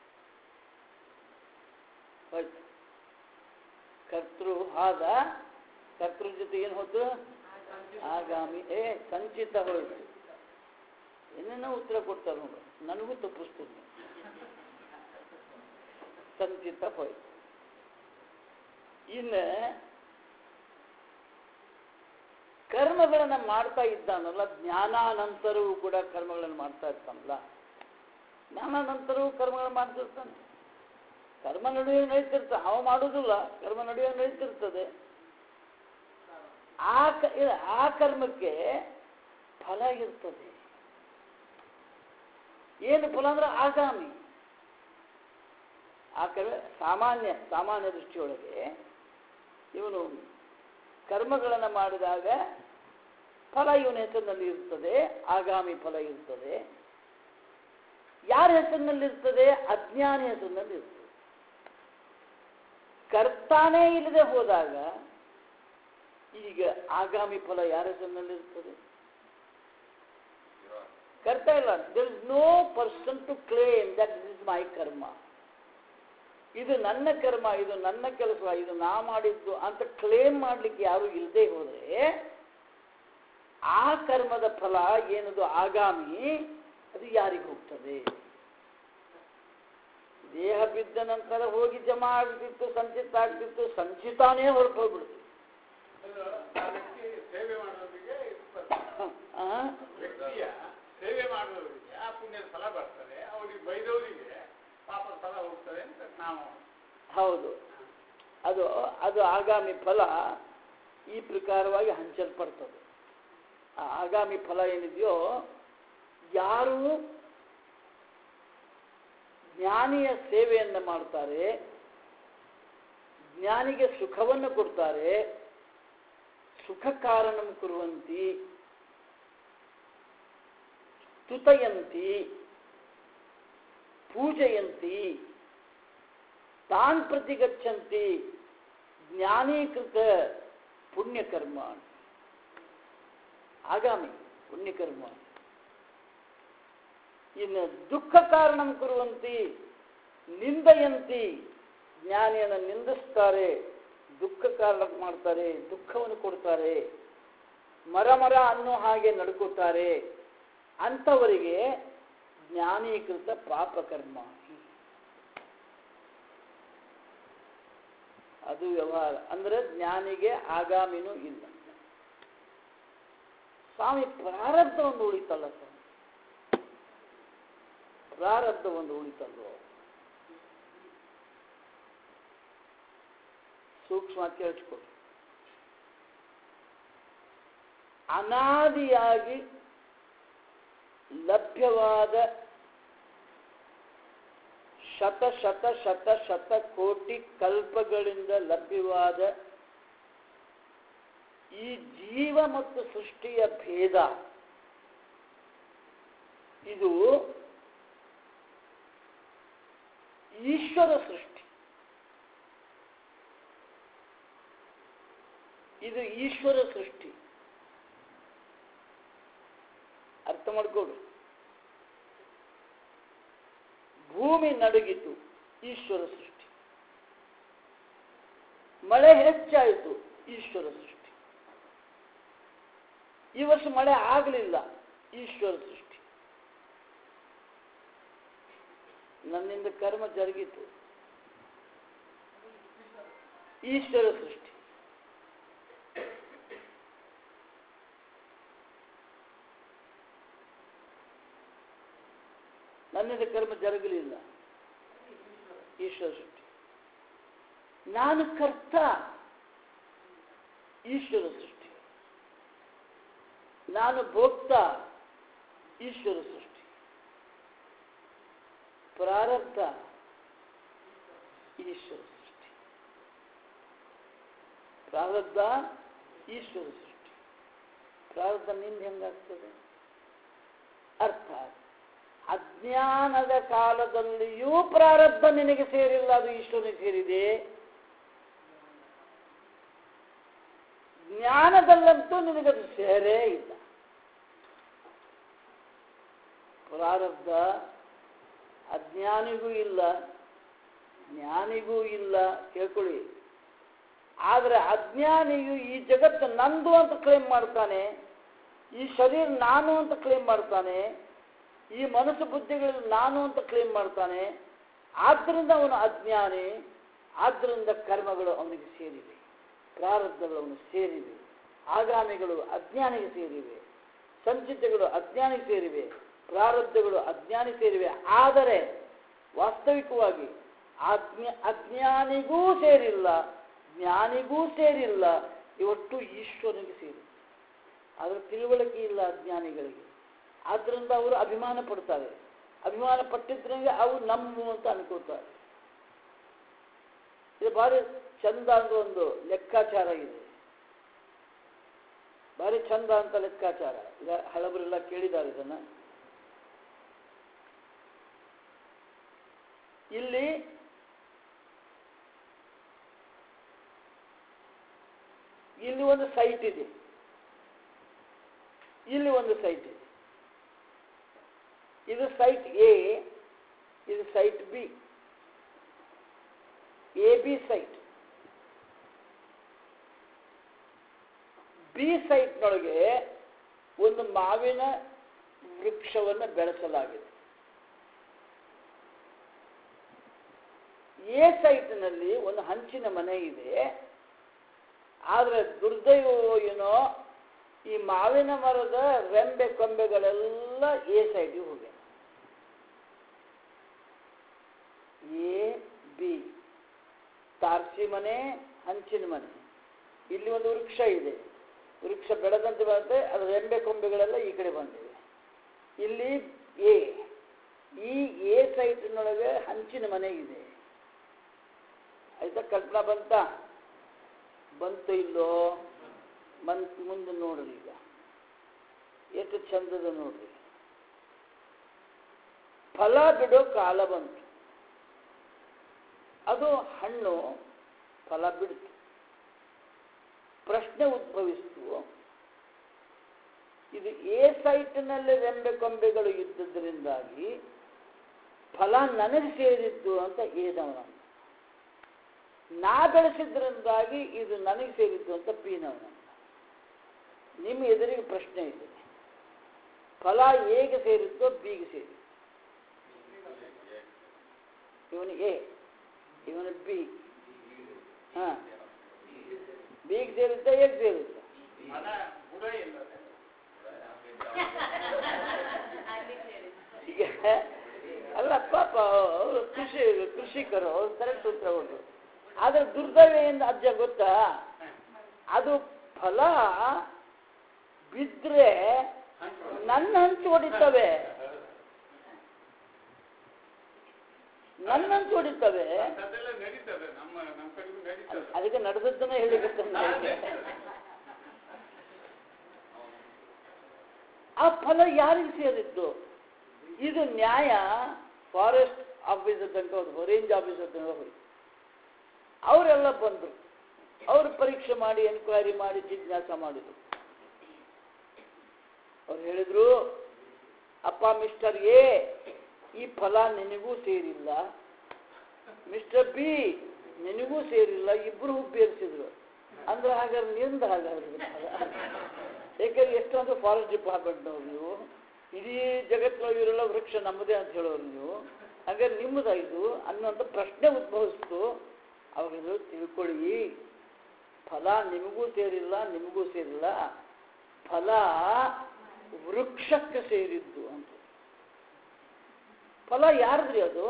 ಹೋಯ್ತು ಕರ್ತೃ ಆದ ಕರ್ತೃ ಜೊತೆ ಏನು ಹೋಯ್ತು ಆಗಾಮಿ ಏ ಸಂಚಿತ ಹೋಯ್ತು ಏನೇನೋ ಉತ್ತರ ಕೊಡ್ತಾರೆ ನೋಡು ನನಗೂ ತಪ್ಪಿಸ್ತೀನಿ ಸಂಚಿತ ಹೋಯ್ತು ಇನ್ನು ಕರ್ಮಗಳನ್ನು ಮಾಡ್ತಾ ಇದ್ದಾನಲ್ಲ ಜ್ಞಾನಾನಂತರವೂ ಕೂಡ ಕರ್ಮಗಳನ್ನು ಮಾಡ್ತಾ ಇರ್ತಾನಲ್ಲ ಜ್ಞಾನಾನಂತರವೂ ಕರ್ಮಗಳನ್ನು ಮಾಡ್ತಿರ್ತಾನೆ ಕರ್ಮ ನಡುವೆ ನಡೀತಿರ್ತಾನೆ ಅವ ಮಾಡೋದಿಲ್ಲ ಕರ್ಮ ನಡುವೆ ನಡೀತಿರ್ತದೆ ಆ ಕ ಇಲ್ಲ, ಆ ಕರ್ಮಕ್ಕೆ ಫಲ ಇರ್ತದೆ ಏನು ಫಲ ಅಂದ್ರೆ ಆಗಾಮಿ ಆ ಕರ್ಮ ಸಾಮಾನ್ಯ ಸಾಮಾನ್ಯ ದೃಷ್ಟಿಯೊಳಗೆ ಇವನು ಕರ್ಮಗಳನ್ನು ಮಾಡಿದಾಗ ಫಲ ಇವನ ಹೆಸರಿನಲ್ಲಿ ಇರ್ತದೆ ಆಗಾಮಿ ಫಲ ಇರ್ತದೆ ಯಾರ ಹೆಸರಿನಲ್ಲಿ ಇರ್ತದೆ ಅಜ್ಞಾನಿ ಹೆಸರಿನಲ್ಲಿ ಇರ್ತದೆ ಕರ್ತಾನೇ ಇಲ್ಲದೆ ಹೋದಾಗ ಈಗ ಆಗಾಮಿ ಫಲ ಯಾರ ಹೆಸರಿನಲ್ಲಿ ಇರ್ತದೆ ಕರ್ತಾ ಇಲ್ಲ there is no person to claim that is my karma ಇದು ನನ್ನ ಕರ್ಮ ಇದು ನನ್ನ ಕೆಲಸ ಇದು ನಾ ಮಾಡಿದ್ದು ಅಂತ ಕ್ಲೇಮ್ ಮಾಡಲಿಕ್ಕೆ ಯಾರು ಇಲ್ಲದೆ ಹೋದರೆ ಆ ಕರ್ಮದ ಫಲ ಏನದು ಆಗಾಮಿ ಅದು ಯಾರಿಗೆ ಹೋಗ್ತದೆ ದೇಹ ಬಿದ್ದ ನಂತರ ಹೋಗಿ ಜಮಾ ಆಗ್ತಿತ್ತು ಸಂಚಿತ ಆಗ್ತಿತ್ತು ಸಂಚಿತಾನೇ ಹೊರಟು ಹೋಗ್ಬಿಡ್ತು ಆ ವ್ಯಕ್ತಿ ಸೇವೆ ಮಾಡೋರಿಗೆ ಇರ್ತದೆ. ಆ? ವ್ಯಕ್ತಿಯ ಸೇವೆ ಮಾಡೋರಿಗೆ ಆ ಪುಣ್ಯದ ಫಲ ಬರ್ತದೆ ಅವರಿಗೆ ಬೈದವರಿಗೆ ಪಾಪದ ಫಲ ಹೋಗ್ತದೆ ಅಂತ ನಾವು ಹೌದು ಅದು ಅದು ಆಗಾಮಿ ಫಲ ಈ ಪ್ರಕಾರವಾಗಿ ಹಂಚಲ್ಪಡ್ತದೆ ಆ ಆಗಾಮಿ ಫಲ ಏನಿದೆಯೋ ಯಾರು ಜ್ಞಾನಿಯ ಸೇವೆಯನ್ನು ಮಾಡ್ತಾರೆ ಜ್ಞಾನಿಗೆ ಸುಖವನ್ನು ಕೊಡ್ತಾರೆ ಸುಖ ಕಾರಣಂ ಕುರುವಂತಿ ಸ್ತುತಯಂತಿ ಪೂಜಯಂತಿ ತಾನ್ ಪ್ರತಿಗಚ್ಚಂತಿ ಜ್ಞಾನೀಕೃತ ಪುಣ್ಯಕರ್ಮ ಆಗಾಮಿ ಪುಣ್ಯಕರ್ಮ ಇನ್ನು ದುಃಖ ಕಾರಣಂ ಕುರುವಂತಿ ನಿಂದಯಂತಿ ಜ್ಞಾನಿಯನ್ನು ನಿಂದಿಸ್ತಾರೆ ದುಃಖ ಕಾರಣ ಮಾಡ್ತಾರೆ ದುಃಖವನ್ನು ಕೊಡ್ತಾರೆ ಮರ ಮರ ಅನ್ನೋ ಹಾಗೆ ನಡ್ಕೋತಾರೆ ಅಂಥವರಿಗೆ ಜ್ಞಾನೀಕೃತ ಪಾಪಕರ್ಮ ಅದು ವ್ಯವಹಾರ ಅಂದ್ರೆ ಜ್ಞಾನಿಗೆ ಆಗಾಮಿನೂ ಇಲ್ಲ ಸ್ವಾಮಿ ಪ್ರಾರಬ್ಧ ಒಂದು ಉಳಿತಲ್ಲ ಸ್ವಾಮಿ ಪ್ರಾರಬ್ಧ ಒಂದು ಉಳಿತಲ್ವೋ ಸೂಕ್ಷ್ಮ ಕೇಳಿಸ್ಕೊಡಿ ಅನಾದಿಯಾಗಿ ಲಭ್ಯವಾದ ಶತ ಶತ ಶತ ಶತ ಕೋಟಿ ಕಲ್ಪಗಳಿಂದ ಲಭ್ಯವಾದ ಈ ಜೀವ ಮತ್ತು ಸೃಷ್ಟಿಯ ಭೇದ ಇದು ಈಶ್ವರ ಸೃಷ್ಟಿ ಇದು ಈಶ್ವರ ಸೃಷ್ಟಿ ಅರ್ಥ ಮಾಡ್ಕೊಡು ಭೂಮಿ ನಡುಗಿತು ಈಶ್ವರ ಸೃಷ್ಟಿ ಮಳೆ ಹೆಚ್ಚಾಯಿತು ಈಶ್ವರ ಸೃಷ್ಟಿ ಈ ವರ್ಷ ಮಳೆ ಆಗಲಿಲ್ಲ ಈಶ್ವರ ಸೃಷ್ಟಿ ನನ್ನಿಂದ ಕರ್ಮ ಜರುಗಿತು ಈಶ್ವರ ಸೃಷ್ಟಿ ನನ್ನಿಂದ ಕರ್ಮ ಜರುಗಲಿಲ್ಲ ಈಶ್ವರ ಸೃಷ್ಟಿ ನಾನು ಕರ್ತ ಈಶ್ವರ ಸೃಷ್ಟಿ ನಾನು ಭೋಕ್ತ ಈಶ್ವರ ಸೃಷ್ಟಿ ಪ್ರಾರಬ್ಧ ಈಶ್ವರ ಸೃಷ್ಟಿ ಪ್ರಾರಬ್ಧ ಈಶ್ವರ ಸೃಷ್ಟಿ ಪ್ರಾರಬ್ಧ ನಿಂದ ಹೆಂಗಾಗ್ತದೆ ಅರ್ಥಾತ್ ಅಜ್ಞಾನದ ಕಾಲದಲ್ಲಿಯೂ ಪ್ರಾರಬ್ಧ ನಿನಗೆ ಸೇರಿಲ್ಲ ಅದು ಈಶ್ವರನಿಗೆ ಸೇರಿದೆ ಜ್ಞಾನದಲ್ಲಂತೂ ನಿನಗದು ಸೇರೇ ಇಲ್ಲ ಪ್ರಾರಬ್ಧ ಅಜ್ಞಾನಿಗೂ ಇಲ್ಲ ಜ್ಞಾನಿಗೂ ಇಲ್ಲ ಕೇಳ್ಕೊಳ್ಳಿ ಆದರೆ ಅಜ್ಞಾನಿಯು ಈ ಜಗತ್ತು ನಂದು ಅಂತ ಕ್ಲೇಮ್ ಮಾಡ್ತಾನೆ ಈ ಶರೀರ ನಾನು ಅಂತ ಕ್ಲೇಮ್ ಮಾಡ್ತಾನೆ ಈ ಮನಸ್ಸು ಬುದ್ಧಿಗಳಲ್ಲಿ ನಾನು ಅಂತ ಕ್ಲೇಮ್ ಮಾಡ್ತಾನೆ ಆದ್ದರಿಂದ ಅವನು ಅಜ್ಞಾನಿ ಆದ್ದರಿಂದ ಕರ್ಮಗಳು ಅವನಿಗೆ ಸೇರಿವೆ ಪ್ರಾರಬ್ಧಗಳು ಅವನು ಸೇರಿವೆ ಆಗಾಮಿಗಳು ಅಜ್ಞಾನಿಗೆ ಸೇರಿವೆ ಸಂಚಿತಗಳು ಅಜ್ಞಾನಿಗೆ ಸೇರಿವೆ ಪ್ರಾರಬ್ಧಗಳು ಅಜ್ಞಾನಿ ಸೇರಿವೆ ಆದರೆ ವಾಸ್ತವಿಕವಾಗಿ ಅಜ್ಞ ಅಜ್ಞಾನಿಗೂ ಸೇರಿಲ್ಲ ಜ್ಞಾನಿಗೂ ಸೇರಿಲ್ಲ ಇವತ್ತು ಈಶ್ವರನಿಗೆ ಸೇರಿದೆ ಅದರ ತಿಳುವಳಿಕೆ ಇಲ್ಲ ಅಜ್ಞಾನಿಗಳಿಗೆ ಆದ್ದರಿಂದ ಅವರು ಅಭಿಮಾನ ಪಡ್ತಾರೆ ಅಭಿಮಾನ ಪಟ್ಟಿದ್ರಂಗೆ ಅವು ನಮ್ಮ ಅಂತ ಅನ್ಕೋತಾರೆ ಇದು ಭಾರಿ ಚಂದ ಅಂತ ಒಂದು ಲೆಕ್ಕಾಚಾರ ಇದೆ ಭಾರಿ ಚಂದ ಅಂತ ಲೆಕ್ಕಾಚಾರ ಈಗ ಹಳಬರೆಲ್ಲ ಕೇಳಿದ್ದಾರೆ ಇದನ್ನ ಇಲ್ಲಿ ಇಲ್ಲಿ ಒಂದು ಸೈಟ್ ಇದೆ ಇಲ್ಲಿ ಒಂದು ಸೈಟ್ ಇದೆ ಇದು ಸೈಟ್ ಎ ಇದು site B A B site B ಸೈಟ್ನೊಳಗೆ ಒಂದು ಮಾವಿನ ವೃಕ್ಷವನ್ನು ಬೆಳೆಸಲಾಗಿದೆ ಎ ಸೈಟ್ನಲ್ಲಿ ಒಂದು ಹಂಚಿನ ಮನೆ ಇದೆ ಆದರೆ ದುರ್ದೈವವೋ ಏನೋ ಈ ಮಾವಿನ ಮರದ ರೆಂಬೆ ಕೊಂಬೆಗಳೆಲ್ಲ ಎ ಸೈಡಿಗೆ ಹೋಗ್ಯಾವ ಎ ಬಿ ತಾರ್ಸಿ ಮನೆ ಹಂಚಿನ ಮನೆ ಇಲ್ಲಿ ಒಂದು ವೃಕ್ಷ ಇದೆ ವೃಕ್ಷ ಬೆಳೆದಂತೆ ಬರುತ್ತೆ ಅದರ ರೆಂಬೆ ಕೊಂಬೆಗಳೆಲ್ಲ ಈ ಕಡೆ ಬಂದಿವೆ ಇಲ್ಲಿ ಎ ಈ ಎ ಸೈಟ್ನೊಳಗೆ ಹಂಚಿನ ಮನೆ ಇದೆ ಆಯ್ತಾ ಕಲ್ಪನಾ ಬಂತ ಬಂತು ಇಲ್ಲೋ ಬಂತ್ ಮುಂದೆ ನೋಡ್ರಿ ಈಗ ಎಷ್ಟು ಚಂದದ ನೋಡ್ರಿ ಫಲ ಬಿಡೋ ಕಾಲ ಬಂತು ಅದು ಹಣ್ಣು ಫಲ ಬಿಡ್ತು ಪ್ರಶ್ನೆ ಉದ್ಭವಿಸ್ತು ಇದು ಎ ಸೈಟ್ನಲ್ಲಿ ರೆಂಬೆ ಕೊಂಬೆಗಳು ಇದ್ದದ್ರಿಂದಾಗಿ ಫಲ ನನಗೆ ಸೇರಿದ್ದು ಅಂತ ಏದವನ ನಾ ಬೆಳೆಸಿದ್ರಿಂದಾಗಿ ಇದು ನನಗೆ ಸೇರಿದ್ದು ಅಂತ ಪೀನವನ ನಿಮ್ಮ ಎದುರಿಗೆ ಪ್ರಶ್ನೆ ಇದೆ ಫಲ ಎಗೆ ಸೇರಿದ್ದೋ ಬಿಗೆ ಸೇರಿದ್ದು ಇವನು ಎ ಇವನು ಬಿ ಹಾ ಬಿಗೆ ಸೇರಿದ್ದ ಎಗೆ ಸೇರಿದ್ದ ಮನ ಬುಡ ಇಲ್ಲದೆ ಈಗ ಅಲ್ಲ ಪಾಪ ಅವರು ಕೃಷಿ ಕೃಷಿಕರು ಅವ್ರು ಕರೆಕ್ಟ್ ಸೂತ್ರ ಕೊಟ್ಟರು ಆದರೆ ದುರ್ದೈವ ಏನು ಅಜ್ಜ ಗೊತ್ತಾ ಅದು ಫಲ ಬಿದ್ರೆ ನನ್ನ ಹಂಚು ಹೊಡಿತವೆ ನನ್ನ ಹಂಚು ಹೊಡಿತವೆ ಅದೆಲ್ಲ ನಡೀತದೆ ನಮ್ಮ ನಮ್ಮ ಕಡೆಗೂ ನಡೀತದೆ ಅದಕ್ಕೆ ನಡೆದದ್ದನ್ನ ಹೇಳಿಕ್ಕೆ ಆ ಫಲ ಯಾರಿಗೆ ಸೇರಿದ್ದು ಇದು ನ್ಯಾಯ ಫಾರೆಸ್ಟ್ ಆಫೀಸರ್ ತನಕ ಹೋದ್ರು ರೇಂಜ್ ಆಫೀಸರ್ ತನಕ ಹೋಯ್ತು ಅವರೆಲ್ಲ ಬಂದರು ಅವರು ಪರೀಕ್ಷೆ ಮಾಡಿ ಎನ್ಕ್ವೈರಿ ಮಾಡಿ ಜಿಜ್ಞಾಸ ಮಾಡಿದರು ಅವ್ರು ಹೇಳಿದ್ರು ಅಪ್ಪ ಮಿಸ್ಟರ್ ಎ ಈ ಫಲ ನಿನಗೂ ಸೇರಿಲ್ಲ ಮಿಸ್ಟರ್ ಬಿ ನಿನಗೂ ಸೇರಿಲ್ಲ ಇಬ್ಬರು ಬೇರಿಸಿದ್ರು ಅಂದ್ರೆ ಹಾಗಾದ್ರೆ ನಿಂದ ಹಾಗಾದ್ರೆ ಇದು ಫಲ ಯಾಕಂದ್ರೆ ಎಷ್ಟೊಂದು ಫಾರೆಸ್ಟ್ ಡಿಪಾರ್ಟ್ಮೆಂಟ್ನವ್ರು ನೀವು ಇಡೀ ಜಗತ್ತಿನೊಳಗೆ ಇವರೆಲ್ಲ ವೃಕ್ಷ ನಮ್ಮದೇ ಅಂತ ಹೇಳೋರು ನೀವು ಹಾಗಾದ್ರೆ ನಿಮ್ಮದ ಇದು ಅನ್ನೋಂಥ ಪ್ರಶ್ನೆ ಉದ್ಭವಿಸ್ತು ಅವಾಗ ತಿಳ್ಕೊಳ್ಳಿ ಫಲ ನಿಮಗೂ ಸೇರಿಲ್ಲ ನಿಮಗೂ ಸೇರಿಲ್ಲ ಫಲ ವೃಕ್ಷಕ್ಕೆ ಸೇರಿದ್ದು ಅಂತ ಫಲ ಯಾರ್ದ್ರಿ ಅದು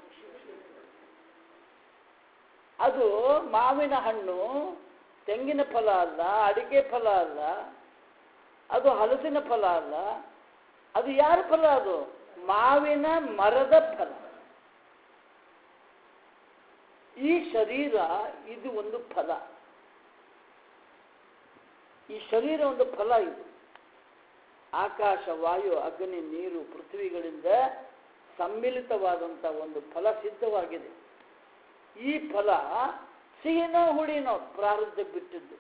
ಅದು ಮಾವಿನ ಹಣ್ಣು ತೆಂಗಿನ ಫಲ ಅಲ್ಲ ಅಡಿಕೆ ಫಲ ಅಲ್ಲ ಅದು ಹಲಸಿನ ಫಲ ಅಲ್ಲ ಅದು ಯಾರ ಫಲ ಅದು ಮಾವಿನ ಮರದ ಫಲ ಈ ಶರೀರ ಇದು ಒಂದು ಫಲ ಈ ಶರೀರ ಒಂದು ಫಲ ಇದು ಆಕಾಶ ವಾಯು ಅಗ್ನಿ ನೀರು ಪೃಥ್ವಿಗಳಿಂದ ಸಮ್ಮಿಲಿತವಾದಂಥ ಒಂದು ಫಲ ಸಿದ್ಧವಾಗಿದೆ ಈ ಫಲ ಸಿಹಿನೋ ಹುಳಿನೋ ಪ್ರಾರಬ್ಧಕ್ಕೆ ಬಿಟ್ಟಿದ್ದು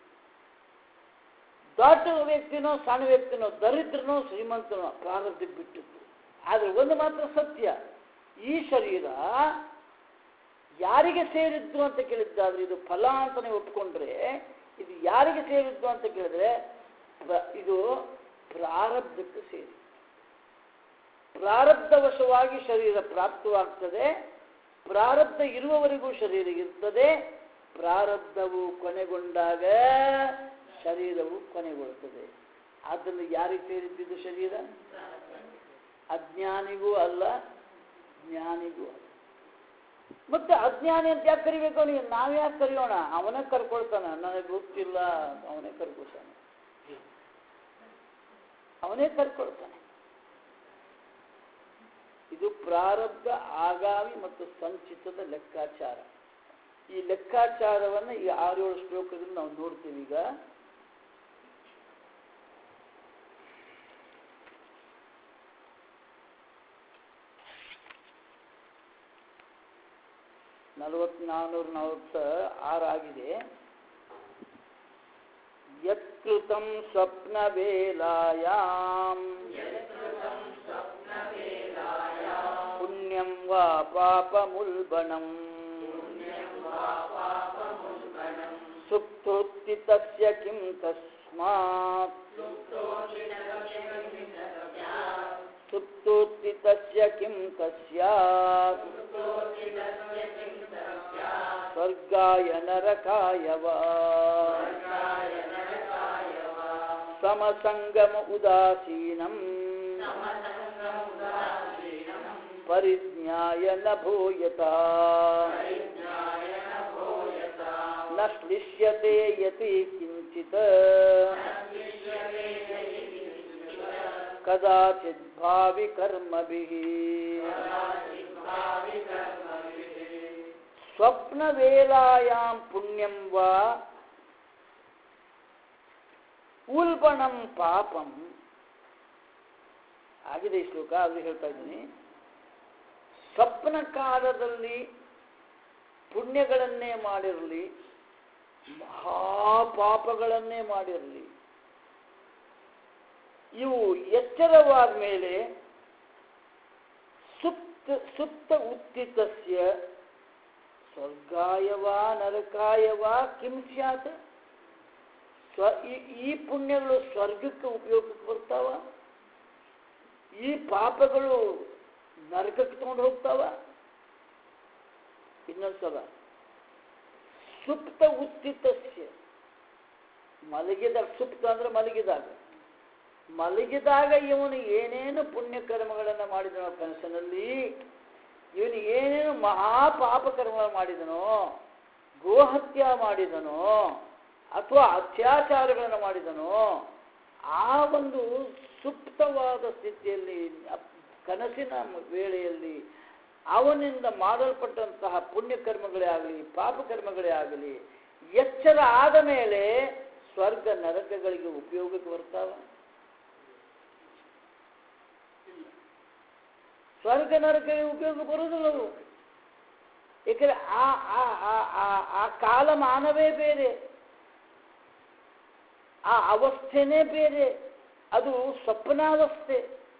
ದೊಡ್ಡ ವ್ಯಕ್ತಿನೋ ಸಣ್ಣ ವ್ಯಕ್ತಿನೋ ದರಿದ್ರನೋ ಶ್ರೀಮಂತನೋ ಪ್ರಾರಬ್ಧಕ್ಕೆ ಬಿಟ್ಟಿದ್ದು ಆದರೆ ಒಂದು ಮಾತ್ರ ಸತ್ಯ ಈ ಶರೀರ ಯಾರಿಗೆ ಸೇರಿದ್ದು ಅಂತ ಕೇಳಿದ್ದಾದ್ರೆ ಇದು ಫಲ ಅಂತಾನೆ ಒಪ್ಕೊಂಡ್ರೆ ಇದು ಯಾರಿಗೆ ಸೇರಿದ್ದು ಅಂತ ಕೇಳಿದ್ರೆ ಪ್ರ- ಇದು ಪ್ರಾರಬ್ಧಕ್ಕೆ ಸೇರಿ ಪ್ರಾರಬ್ಧವಶವಾಗಿ ಶರೀರ ಪ್ರಾಪ್ತವಾಗ್ತದೆ ಪ್ರಾರಬ್ಧ ಇರುವವರೆಗೂ ಶರೀರ ಇರ್ತದೆ ಪ್ರಾರಬ್ಧವು ಕೊನೆಗೊಂಡಾಗ ಶರೀರವು ಕೊನೆಗೊಳ್ಳುತ್ತದೆ ಆದ್ದರಿಂದ ಯಾರಿಗೆ ಸೇರಿದ್ದಿದ್ದು ಶರೀರ ಅಜ್ಞಾನಿಗೂ ಅಲ್ಲ ಜ್ಞಾನಿಗೂ ಅಲ್ಲ ಮತ್ತೆ ಅಜ್ಞಾನಿ ಅಂತ ಯಾಕೆ ಕರಿಬೇಕು ಅವನಿಗೆ ನಾವು ಯಾಕೆ ಕರೆಯೋಣ ಅವನೇ ಕರ್ಕೊಳ್ತಾನೆ ನನಗೆ ಗೊತ್ತಿಲ್ಲ ಅವನೇ ಕರ್ಕೊಳ್ತಾನೆ ಅವನೇ ಕರ್ಕೊಳ್ತಾನೆ ಇದು ಪ್ರಾರಬ್ಧ ಆಗಾಮಿ ಮತ್ತು ಸಂಚಿತದ ಲೆಕ್ಕಾಚಾರ ಈ ಲೆಕ್ಕಾಚಾರವನ್ನು ಈ ಆರೇಳು ಶ್ಲೋಕದಲ್ಲಿ ನಾವು ನೋಡ್ತೀವಿ ಈಗ ನಲವತ್ ನಾನ್ನೂರ ನಲವತ್ತ ಆರು ಆಗಿದೆ ಯತ್ಕೃತಂ ಸ್ವಪ್ನ ವೇಲಾಯಾಮ್ ಪುಣ್ಯಂ ವಾ ಪಾಪಮುಲ್ಬಣಂ ಸುಪ್ತೋತ್ತಿ ತಸ್ಯ ಕಿಂ ತಸ್ಮಾತ್ ಸುಪ್ತೋತ್ತಿ ತಸ್ಯ ಕಿಂ ತಸ್ಯಾತ್ ಸ್ವರ್ಗಾಯ ನರಕಾಯ ವಾ ಸಮಸಂಗಮ ಉದಾಸೀನಂ ಪರಿಜ್ಞಾಯ ನ ಭೂಯತ ನ ಶ್ಲಿಷ್ಯತೆ ಯತಿ ಕಿಂಚಿತ್ ಕದಾಚಿತ್ ಭಾವಿ ಕರ್ಮಭಿಃ ಸ್ವಪ್ನ ವೇಲಾಯಾಂ ಪುಣ್ಯಂ ವಾ ಉಲ್ಬಣಂ ಪಾಪಂ ಆಗಿದೆ ಈ ಶ್ಲೋಕ ಅದು ಹೇಳ್ತಾ ಇದ್ದೀನಿ ಸ್ವಪ್ನ ಕಾಲದಲ್ಲಿ ಪುಣ್ಯಗಳನ್ನೇ ಮಾಡಿರಲಿ ಮಹಾಪಾಪಗಳನ್ನೇ ಮಾಡಿರಲಿ ಇವು ಎಚ್ಚರವಾದ ಮೇಲೆ ಸುಪ್ತ ಸುಪ್ತ ಉತ್ತಿತಸ್ಯ ಸ್ವರ್ಗಾಯವಾ ನರಕಾಯವಾ ಕಿಂ ಸ್ಯಾತ್ ಸ್ವ ಈ- ಈ ಪುಣ್ಯಗಳು ಸ್ವರ್ಗಕ್ಕೆ ಉಪಯೋಗಕ್ಕೆ ಬರ್ತಾವ ಈ ಪಾಪಗಳು ನರಕಕ್ಕೆ ತಗೊಂಡು ಹೋಗ್ತಾವ ಇನ್ನೊಂದ್ಸಲ ಸುಪ್ತ ಉತ್ತಿತಸ್ಯ ಮಲಗಿದಾಗ ಸುಪ್ತ ಅಂದ್ರೆ ಮಲಗಿದಾಗ ಮಲಗಿದಾಗ ಇವನು ಏನೇನು ಪುಣ್ಯ ಕರ್ಮಗಳನ್ನು ಮಾಡಿದನೋ ಕನಸಿನಲ್ಲಿ ಇವನು ಏನೇನು ಮಹಾಪಾಪ ಕರ್ಮಗಳನ್ನು ಮಾಡಿದನೋ ಗೋಹತ್ಯ ಮಾಡಿದನೋ ಅಥವಾ ಅತ್ಯಾಚಾರಗಳನ್ನು ಮಾಡಿದನೋ ಆ ಒಂದು ಸುಪ್ತವಾದ ಸ್ಥಿತಿಯಲ್ಲಿ ಅಪ್- ಕನಸಿನ ವೇಳೆಯಲ್ಲಿ ಅವನಿಂದ ಮಾಡಲ್ಪಟ್ಟಂತಹ ಪುಣ್ಯಕರ್ಮಗಳೇ ಆಗಲಿ ಪಾಪಕರ್ಮಗಳೇ ಆಗಲಿ ಎಚ್ಚರ ಆದ ಮೇಲೆ ಸ್ವರ್ಗ ನರಕಗಳಿಗೆ ಉಪಯೋಗಕ್ಕೆ ಬರ್ತಾವ ಇಲ್ಲ ಸ್ವರ್ಗ ನರಕಗಳಿಗೆ ಉಪಯೋಗ ಬರುವುದಿಲ್ಲ ಅವು ಏಕೆಂದರೆ ಆ ಆ ಆ- ಆ- ಆ ಕಾಲಮಾನವೇ ಬೇರೆ ಆ ಅವಸ್ಥೆನೇ ಬೇರೆ ಅದು ಸ್ವಪ್ನಾವಸ್ಥೆ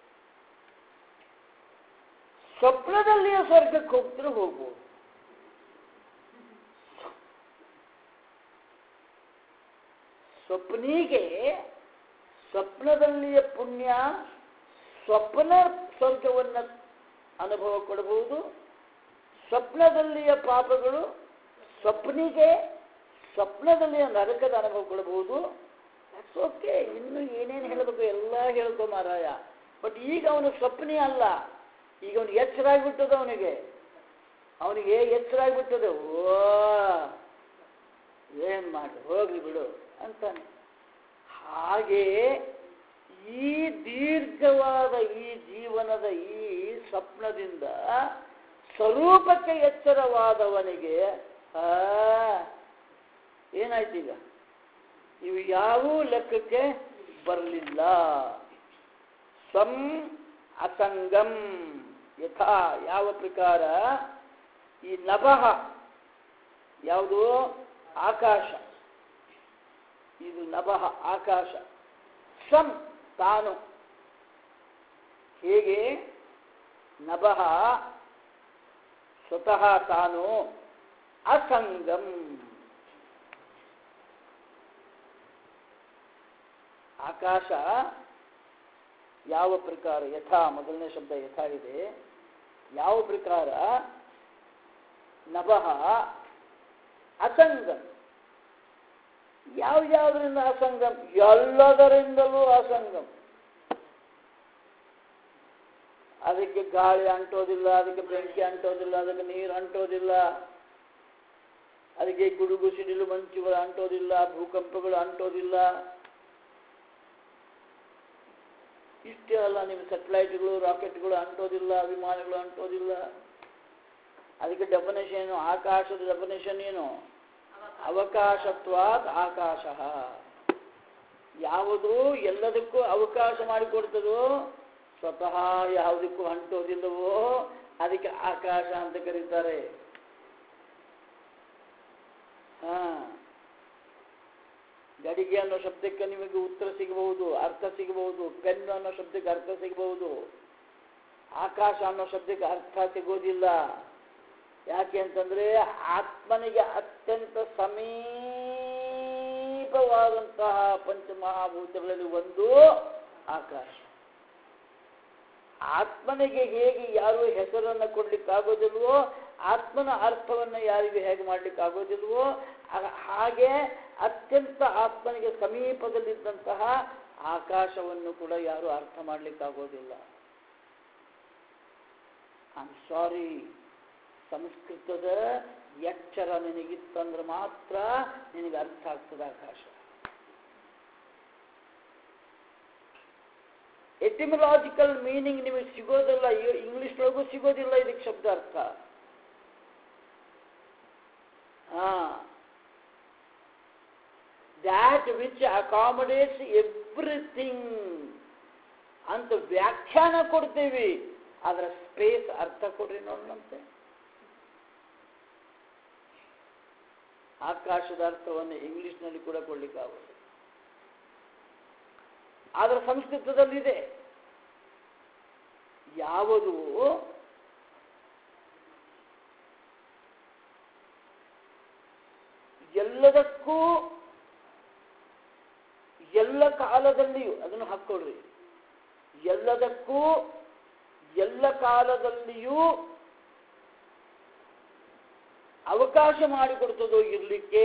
ಸ್ವಪ್ನದಲ್ಲಿಯೇ ಸ್ವರ್ಗಕ್ಕೆ ಹೋಗ್ತಾರೆ ಹೋಗ್ಬೋದು ಸ್ವಪ್ನಿಗೆ ಸ್ವಪ್ನದಲ್ಲಿಯ ಪುಣ್ಯ ಸ್ವಪ್ನ ಸ್ವರ್ಗವನ್ನು ಅನುಭವ ಕೊಡಬಹುದು ಸ್ವಪ್ನದಲ್ಲಿಯ ಪಾಪಗಳು ಸ್ವಪ್ನಿಗೆ ಸ್ವಪ್ನದಲ್ಲಿಯ ನರಕದ ಅನುಭವ ಕೊಡಬಹುದು ದಟ್ಸ್ ಓಕೆ ಇನ್ನು ಏನೇನು ಹೇಳಬೇಕು ಎಲ್ಲ ಹೇಳ್ಕೊ ಮಾರಾಯ ಬಟ್ ಈಗ ಅವನು ಸ್ವಪ್ನಿ ಅಲ್ಲ ಈಗ ಅವನು ಎಚ್ಚರ ಆಗಿಬಿಟ್ಟದ ಅವನಿಗೆ ಅವನಿಗೆ ಎಚ್ಚರ ಆಗಿಬಿಟ್ಟದೆ ಓ ಏನು ಮಾಡಿ ಹೋಗ್ಲಿ ಬಿಡು ಅಂತಾನೆ ಹಾಗೆ ಈ ದೀರ್ಘವಾದ ಈ ಜೀವನದ ಈ ಸ್ವಪ್ನದಿಂದ ಸ್ವರೂಪಕ್ಕೆ ಎಚ್ಚರವಾದವನಿಗೆ ಆ, ಏನಾಯ್ತು ಈಗ ಇವು ಯಾವೂ ಲೆಕ್ಕಕ್ಕೆ ಬರಲಿಲ್ಲ ಸ್ವಂ ಅಸಂಗಂ ಯಥಾ ಯಾವ ಪ್ರಕಾರ ಈ ನಭಃ ಯಾವುದು ಆಕಾಶ ಇದು ನಭಃ ಆಕಾಶ ಸಂ ತಾನು ಹೇಗೆ ನಭಃ ಸ್ವತಃ ತಾನು ಅಸಂಗಂ ಆಕಾಶ ಯಾವ ಪ್ರಕಾರ ಯಥಾ ಮೊದಲನೇ ಶಬ್ದ ಯಥಾ ಇದೆ ಯಾವ ಪ್ರಕಾರ ನಭಃ ಅಸಂಗಂ ಯಾವ ಯಾವುದರಿಂದ ಅಸಂಗಂ ಎಲ್ಲದರಿಂದಲೂ ಅಸಂಗಂ ಅದಕ್ಕೆ ಗಾಳಿ ಅಂಟೋದಿಲ್ಲ ಅದಕ್ಕೆ ಬೆಂಕಿ ಅಂಟೋದಿಲ್ಲ ಅದಕ್ಕೆ ನೀರು ಅಂಟೋದಿಲ್ಲ ಅದಕ್ಕೆ ಗುಡುಗು ಸಿಡಿಲು ಮಂಚುಗಳು ಅಂಟೋದಿಲ್ಲ ಭೂಕಂಪಗಳು ಅಂಟೋದಿಲ್ಲ ಇಷ್ಟೇ ಅಲ್ಲ ನಿಮ್ಮ ಸೆಟಲೈಟ್ಗಳು ರಾಕೆಟ್ಗಳು ಅಂಟೋದಿಲ್ಲ ವಿಮಾನಗಳು ಅಂಟೋದಿಲ್ಲ ಅದಕ್ಕೆ ಡೆಫಿನೇಷನ್ ಏನು ಆಕಾಶದ ಡೆಫಿನೇಷನ್ ಏನು ಅವಕಾಶತ್ವಾತ್ ಆಕಾಶ ಯಾವುದು ಎಲ್ಲದಕ್ಕೂ ಅವಕಾಶ ಮಾಡಿಕೊಡ್ತದೋ ಸ್ವತಃ ಯಾವುದಕ್ಕೂ ಅಂಟೋದಿಲ್ಲವೋ ಅದಕ್ಕೆ ಆಕಾಶ ಅಂತ ಕರೀತಾರೆ ಹಾ ಗಡಿಗೆ ಅನ್ನೋ ಶಬ್ದಕ್ಕೆ ನಿಮಗೆ ಉತ್ತರ ಸಿಗಬಹುದು ಅರ್ಥ ಸಿಗಬಹುದು ಪೆನ್ ಅನ್ನೋ ಶಬ್ದಕ್ಕೆ ಅರ್ಥ ಸಿಗಬಹುದು ಆಕಾಶ ಅನ್ನೋ ಶಬ್ದಕ್ಕೆ ಅರ್ಥ ಸಿಗೋದಿಲ್ಲ ಯಾಕೆ ಅಂತಂದ್ರೆ ಆತ್ಮನಿಗೆ ಅತ್ಯಂತ ಸಮೀಪವಾದಂತಹ ಪಂಚಮಹಾಭೂತಗಳಲ್ಲಿ ಒಂದು ಆಕಾಶ ಆತ್ಮನಿಗೆ ಹೇಗೆ ಯಾರು ಹೆಸರನ್ನು ಕೊಡ್ಲಿಕ್ಕಾಗೋದಿಲ್ವೋ ಆತ್ಮನ ಅರ್ಥವನ್ನು ಯಾರಿಗೂ ಹೇಗೆ ಮಾಡ್ಲಿಕ್ಕಾಗೋದಿಲ್ವೋ ಆ- ಹಾಗೆ ಅತ್ಯಂತ ಆತ್ಮನಿಗೆ ಸಮೀಪದಲ್ಲಿದ್ದಂತಹ ಆಕಾಶವನ್ನು ಕೂಡ ಯಾರು ಅರ್ಥ ಮಾಡ್ಲಿಕ್ಕಾಗೋದಿಲ್ಲ ಐ ಸಾರಿ ಸಂಸ್ಕೃತದ ಎಚ್ಚರ ನಿನಗಿತ್ತಂದ್ರೆ ಮಾತ್ರ ನಿನಗೆ ಅರ್ಥ ಆಗ್ತದೆ ಆಕಾಶ ಎಟಿಮಲಾಜಿಕಲ್ ಮೀನಿಂಗ್ ನಿಮಗೆ ಸಿಗೋದಿಲ್ಲ ಇಂಗ್ಲಿಷ್ನೊಳಗೂ ಸಿಗೋದಿಲ್ಲ ಇದಕ್ಕೆ ಶಬ್ದ ಅರ್ಥ ಹಾ ದ್ಯಾಟ್ ವಿಚ್ ಅಕಾಮಡೇಟ್ಸ್ ಎವ್ರಿಥಿಂಗ್ ಅಂತ ವ್ಯಾಖ್ಯಾನ ಕೊಡ್ತೀವಿ ಅದರ ಸ್ಪೇಸ್ ಅರ್ಥ ಕೊಡ್ರಿ ನೋಡೋಣಂತೆ ಆಕಾಶದ ಅರ್ಥವನ್ನು ಇಂಗ್ಲಿಷ್ನಲ್ಲಿ ಕೂಡ ಕೊಡ್ಲಿಕ್ಕಾಗೋದು ಆದರೆ ಸಂಸ್ಕೃತದಲ್ಲಿದೆ ಯಾವುದು ಎಲ್ಲದಕ್ಕೂ ಎಲ್ಲ ಕಾಲದಲ್ಲಿಯೂ ಅದನ್ನು ಹಾಕ್ಕೊಳ್ರಿ ಎಲ್ಲದಕ್ಕೂ ಎಲ್ಲ ಕಾಲದಲ್ಲಿಯೂ ಅವಕಾಶ ಮಾಡಿಕೊಡ್ತದೋ ಇರಲಿಕ್ಕೆ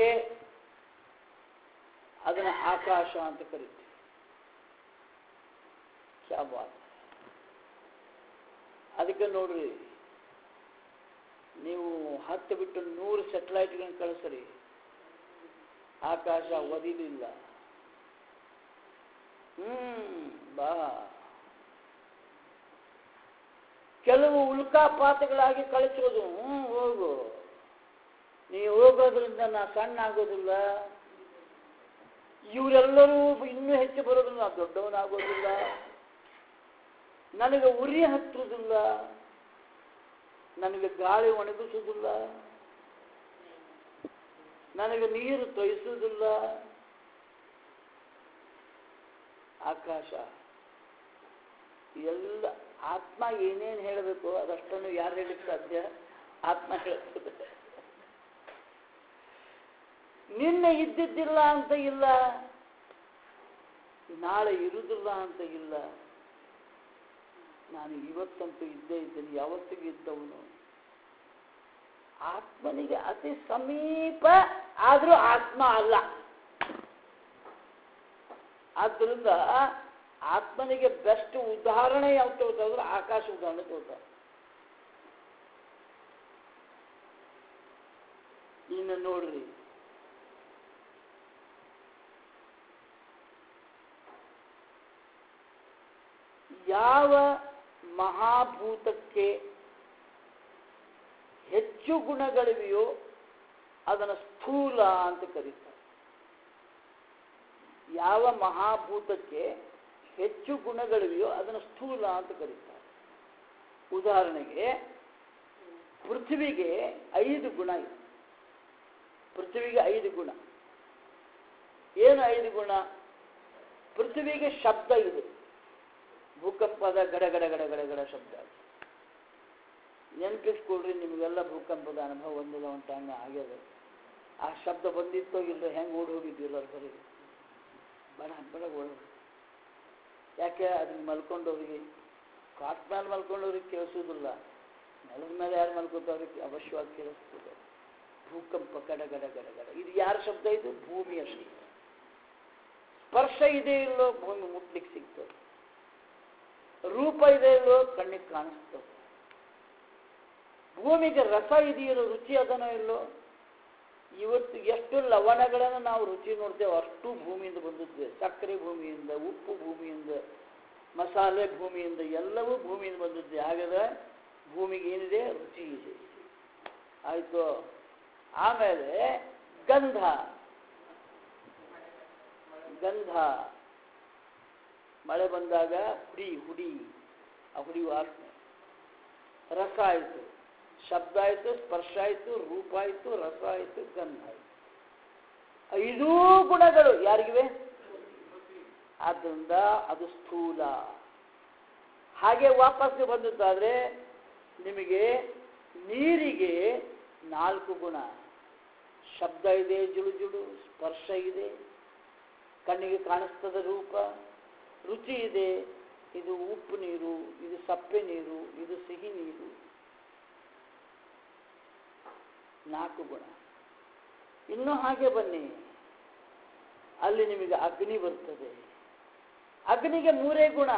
ಅದನ್ನು ಆಕಾಶ ಅಂತ ಕರಿತೀವಿ ಕ್ಯಾ ಬಾತ್ ಅದಕ್ಕೆ ನೋಡ್ರಿ ನೀವು ಹತ್ತು ಬಿಟ್ಟು ನೂರು ಸೆಟಲೈಟ್ಗಳನ್ನು ಕಳಿಸ್ರಿ ಆಕಾಶ ಒದಿಲಿಲ್ಲ ಹ್ಮ್ ಬಾ ಕೆಲವು ಉಲ್ಕಾಪಾತಗಳಾಗಿ ಕಳಿಸೋದು ಹ್ಮ್ ಹೋಗು ನೀ ಹೋಗೋದ್ರಿಂದ ನಾ ಸಣ್ಣ ಆಗೋದಿಲ್ಲ ಇವರೆಲ್ಲರೂ ಇನ್ನೂ ಹೆಚ್ಚು ಬರೋದಿಲ್ಲ ನಾ ದೊಡ್ಡವನಾಗೋದಿಲ್ಲ ನನಗೆ ಉರಿ ಹತ್ತುವುದಿಲ್ಲ ನನಗೆ ಗಾಳಿ ಒಣಗಿಸುವುದಿಲ್ಲ ನನಗೆ ನೀರು ತೊಯಿಸುವುದಿಲ್ಲ ಆಕಾಶ ಎಲ್ಲ ಆತ್ಮ ಏನೇನು ಹೇಳಬೇಕು ಅದಷ್ಟನ್ನು ಯಾರು ಹೇಳಿಕ್ಕೆ ಸಾಧ್ಯ ಆತ್ಮ ಹೇಳ್ತದೆ ನಿನ್ನೆ ಇದ್ದಿದ್ದಿಲ್ಲ ಅಂತ ಇಲ್ಲ ನಾಳೆ ಇರುವುದಿಲ್ಲ ಅಂತ ಇಲ್ಲ ನಾನು ಇವತ್ತಂತೂ ಇದ್ದೇ ಇದ್ದೇನೆ ಯಾವತ್ತಿಗೂ ಇದ್ದವನು ಆತ್ಮನಿಗೆ ಅತಿ ಸಮೀಪ ಆದರೂ ಆತ್ಮ ಅಲ್ಲ ಆದ್ದರಿಂದ ಆತ್ಮನಿಗೆ ಬೆಸ್ಟ್ ಉದಾಹರಣೆ ಯಾವ್ದು ತಗೋತಾರೆ ಆಕಾಶ ಉದಾಹರಣೆ ತಗೋತಾರೆ ಇನ್ನು ನೋಡ್ರಿ ಯಾವ ಮಹಾಭೂತಕ್ಕೆ ಹೆಚ್ಚು ಗುಣಗಳಿವೆಯೋ ಅದನ್ನು ಸ್ಥೂಲ ಅಂತ ಕರೀತಾರೆ ಯಾವ ಮಹಾಭೂತಕ್ಕೆ ಹೆಚ್ಚು ಗುಣಗಳಿವೆಯೋ ಅದನ್ನು ಸ್ಥೂಲ ಅಂತ ಕರೀತಾರೆ ಉದಾಹರಣೆಗೆ ಪೃಥ್ವಿಗೆ ಐದು ಗುಣ ಇದೆ ಪೃಥ್ವಿಗೆ ಐದು ಗುಣ ಏನು ಐದು ಗುಣ ಪೃಥ್ವಿಗೆ ಶಬ್ದ ಇದೆ ಭೂಕಂಪದ ಗಡ ಗಡ ಗಡ ಗಡ ಗಡ ಶಬ್ದ ನೆನಪಿಸ್ಕೊಳ್ರಿ ನಿಮಗೆಲ್ಲ ಭೂಕಂಪದ ಅನುಭವ ಒಂದಿಲ್ಲ ಒಂದು ಟೈಮ್ ಆಗ್ಯದ ಆ ಶಬ್ದ ಬಂದಿತ್ತೋ ಇಲ್ಲೋ ಹೆಂಗೆ ಓಡಿ ಹೋಗಿದ್ವಿಲ್ಲ ಬರೀ ಬಡ ಬಡ ಓಡಿ ಯಾಕೆ ಅದನ್ನ ಮಲ್ಕೊಂಡವ್ರಿಗೆ ಕಾಟ್ ಮೇಲೆ ಮಲ್ಕೊಂಡವ್ರಿಗೆ ಕೇಳಿಸೋದಿಲ್ಲ ನೆಲದ ಮೇಲೆ ಯಾರು ಮಲ್ಕೋತವ್ರಿಗೆ ಅವಶ್ಯವಾಗಿ ಕೇಳಿಸ್ತದೆ ಭೂಕಂಪ ಗಡ ಗಡ ಗಡ ಗಡ ಇದು ಯಾರ ಶಬ್ದ ಇದು ಭೂಮಿಯ ಶಬ್ದ ಸ್ಪರ್ಶ ಇದೆ ಇಲ್ಲೋ ಭೂಮಿ ಮುಟ್ಲಿಕ್ಕೆ ಸಿಗ್ತದೆ ರೂಪ ಇದೆ ಇಲ್ಲೋ ಕಣ್ಣಿಗೆ ಕಾಣಿಸ್ತದೆ ಭೂಮಿಗೆ ರಸ ಇದೆಯಲ್ಲೋ ರುಚಿ ಅದನೋ ಇಲ್ಲೋ ಇವತ್ತು ಎಷ್ಟು ಲವಣಗಳನ್ನು ನಾವು ರುಚಿ ನೋಡ್ತೇವೆ ಅಷ್ಟು ಭೂಮಿಯಿಂದ ಬಂದಿದ್ದೆ ಸಕ್ಕರೆ ಭೂಮಿಯಿಂದ ಉಪ್ಪು ಭೂಮಿಯಿಂದ ಮಸಾಲೆ ಭೂಮಿಯಿಂದ ಎಲ್ಲವೂ ಭೂಮಿಯಿಂದ ಬಂದಿದ್ದೆ ಹಾಗಾದ್ರೆ ಭೂಮಿಗೆ ಏನಿದೆ ರುಚಿ ಇದೆ ಆಯಿತು ಆಮೇಲೆ ಗಂಧ ಗಂಧ ಮಳೆ ಬಂದಾಗ ಹುಡಿ ಹುಡಿ ಆ ಹುಡಿ ವಾಸನೆ ರಸ ಆಯಿತು ಶಬ್ದ ಆಯಿತು ಸ್ಪರ್ಶ ಆಯಿತು ರೂಪ ಆಯಿತು ರಸ ಆಯಿತು ಗಂಧ ಆಯಿತು ಐದೂ ಗುಣಗಳು ಯಾರಿಗಿವೆ ಆದ್ದರಿಂದ ಅದು ಸ್ಥೂಲ ಹಾಗೆ ವಾಪಸ್ ಬಂದದ್ದಾದ್ರೆ ನಿಮಗೆ ನೀರಿಗೆ ನಾಲ್ಕು ಗುಣ ಶಬ್ದ ಇದೆ ಜುಳು ಜುಳು ಸ್ಪರ್ಶ ಇದೆ ಕಣ್ಣಿಗೆ ಕಾಣಿಸ್ತದ ರೂಪ ರುಚಿ ಇದೆ ಇದು ಉಪ್ಪು ನೀರು ಇದು ಸಪ್ಪೆ ನೀರು ಇದು ಸಿಹಿ ನೀರು ನಾಲ್ಕು ಗುಣ ಇನ್ನೂ ಹಾಗೆ ಬನ್ನಿ ಅಲ್ಲಿ ನಿಮಗೆ ಅಗ್ನಿ ಬರ್ತದೆ ಅಗ್ನಿಗೆ ಮೂರೇ ಗುಣ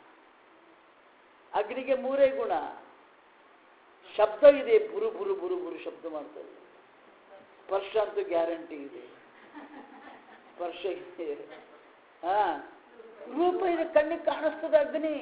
ಅಗ್ನಿಗೆ ಮೂರೇ ಗುಣ ಶಬ್ದ ಇದೆ ಬುರು ಬುರು ಬುರು ಬುರು ಶಬ್ದ ಮಾಡ್ತದೆ ಸ್ಪರ್ಶ ಅಂತೂ ಗ್ಯಾರಂಟಿ ಇದೆ ಸ್ಪರ್ಶ ಇದೆ ಹಾ ರೂಪ ಇದೆ ಕಣ್ಣಿಗೆ ಕಾಣಿಸ್ತದೆ ಅಗ್ನಿ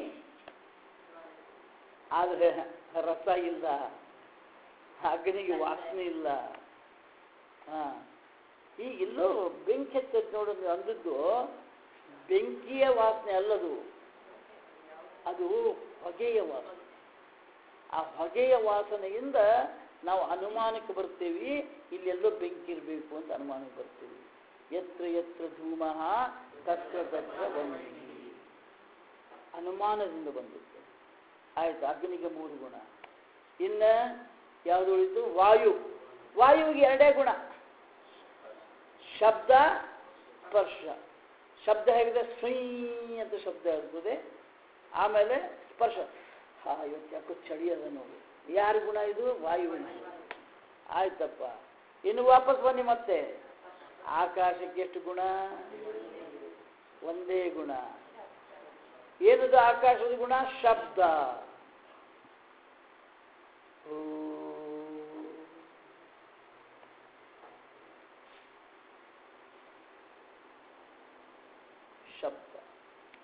ಆದರೆ ರಸ ಇಲ್ಲ ಅಗ್ನಿಗೆ ವಾಸನೆ ಇಲ್ಲ ಹಾ ಈಗ ಎಲ್ಲೋ ಬೆಂಕಿ ಹಚ್ಚದ್ ನೋಡೋದು ಅಂದದ್ದು ಬೆಂಕಿಯ ವಾಸನೆ ಅಲ್ಲದು ಅದು ಹೊಗೆಯ ವಾಸನೆ ಆ ಹೊಗೆಯ ವಾಸನೆಯಿಂದ ನಾವು ಅನುಮಾನಕ್ಕೆ ಬರ್ತೀವಿ ಇಲ್ಲೆಲ್ಲೋ ಬೆಂಕಿ ಇರಬೇಕು ಅಂತ ಅನುಮಾನಕ್ಕೆ ಬರ್ತೀವಿ ಎತ್ರ ಎತ್ರ ಧೂಮ ತತ್ರ ತತ್ರ ಬಂದಿ ಅನುಮಾನದಿಂದ ಬಂದಿತ್ತು ಆಯ್ತು ಅಗ್ನಿಗೆ ಮೂರು ಗುಣ ಇನ್ನು ಯಾವುದು ಉಳಿತು ವಾಯು ವಾಯುವಿಗೆ ಎರಡೇ ಗುಣ ಶಬ್ದ ಸ್ಪರ್ಶ ಶಬ್ದ ಹೇಗಿದೆ ಸ್ವೀ ಅಂತ ಶಬ್ದ ಇರ್ತದೆ ಆಮೇಲೆ ಸ್ಪರ್ಶ ಹಾ ಇವತ್ತು ಯಾಕೋ ಚಳಿ ಅದ ನೋಡಿ ಯಾರ ಗುಣ ಇದು ವಾಯುವಿನ ಆಯ್ತಪ್ಪ ಇನ್ನು ವಾಪಸ್ ಬನ್ನಿ ಮತ್ತೆ ಆಕಾಶಕ್ಕೆ ಎಷ್ಟು ಗುಣ ಒಂದೇ ಗುಣ ಏನದು ಆಕಾಶದ ಗುಣ ಶಬ್ದ ಓ. ಶಬ್ದ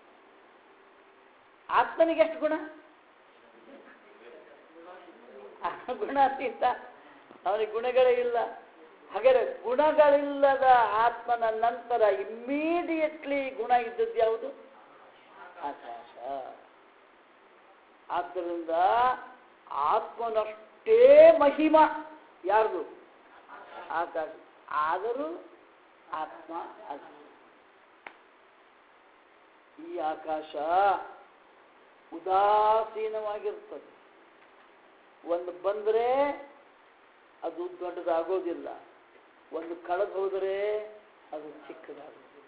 ಆತ್ಮನಿಗೆ ಎಷ್ಟು ಗುಣ ಆ, ಗುಣಾತೀತ ಅವನಿಗೆ ಗುಣಗಳೇ ಇಲ್ಲ ಹಾಗಾದ್ರೆ ಗುಣಗಳಿಲ್ಲದ ಆತ್ಮನ ನಂತರ ಇಮ್ಮಿಡಿಯೇಟ್ಲಿ ಗುಣ ಇದ್ದದ್ದು ಯಾವುದು ಆಕಾಶ ಆದ್ದರಿಂದ ಆತ್ಮನಷ್ಟೇ ಮಹಿಮ ಯಾರ್ದು ಆಕಾಶ ಆದರೂ ಆತ್ಮ ಅಲ್ಲ ಈ ಆಕಾಶ ಉದಾಸೀನವಾಗಿರ್ತದೆ ಒಂದು ಬಂದರೆ ಅದು ದೊಡ್ಡದಾಗೋದಿಲ್ಲ ಒಂದು ಕಳೆದು ಹೋದರೆ ಅದು ಚಿಕ್ಕದಾಗೋದಿಲ್ಲ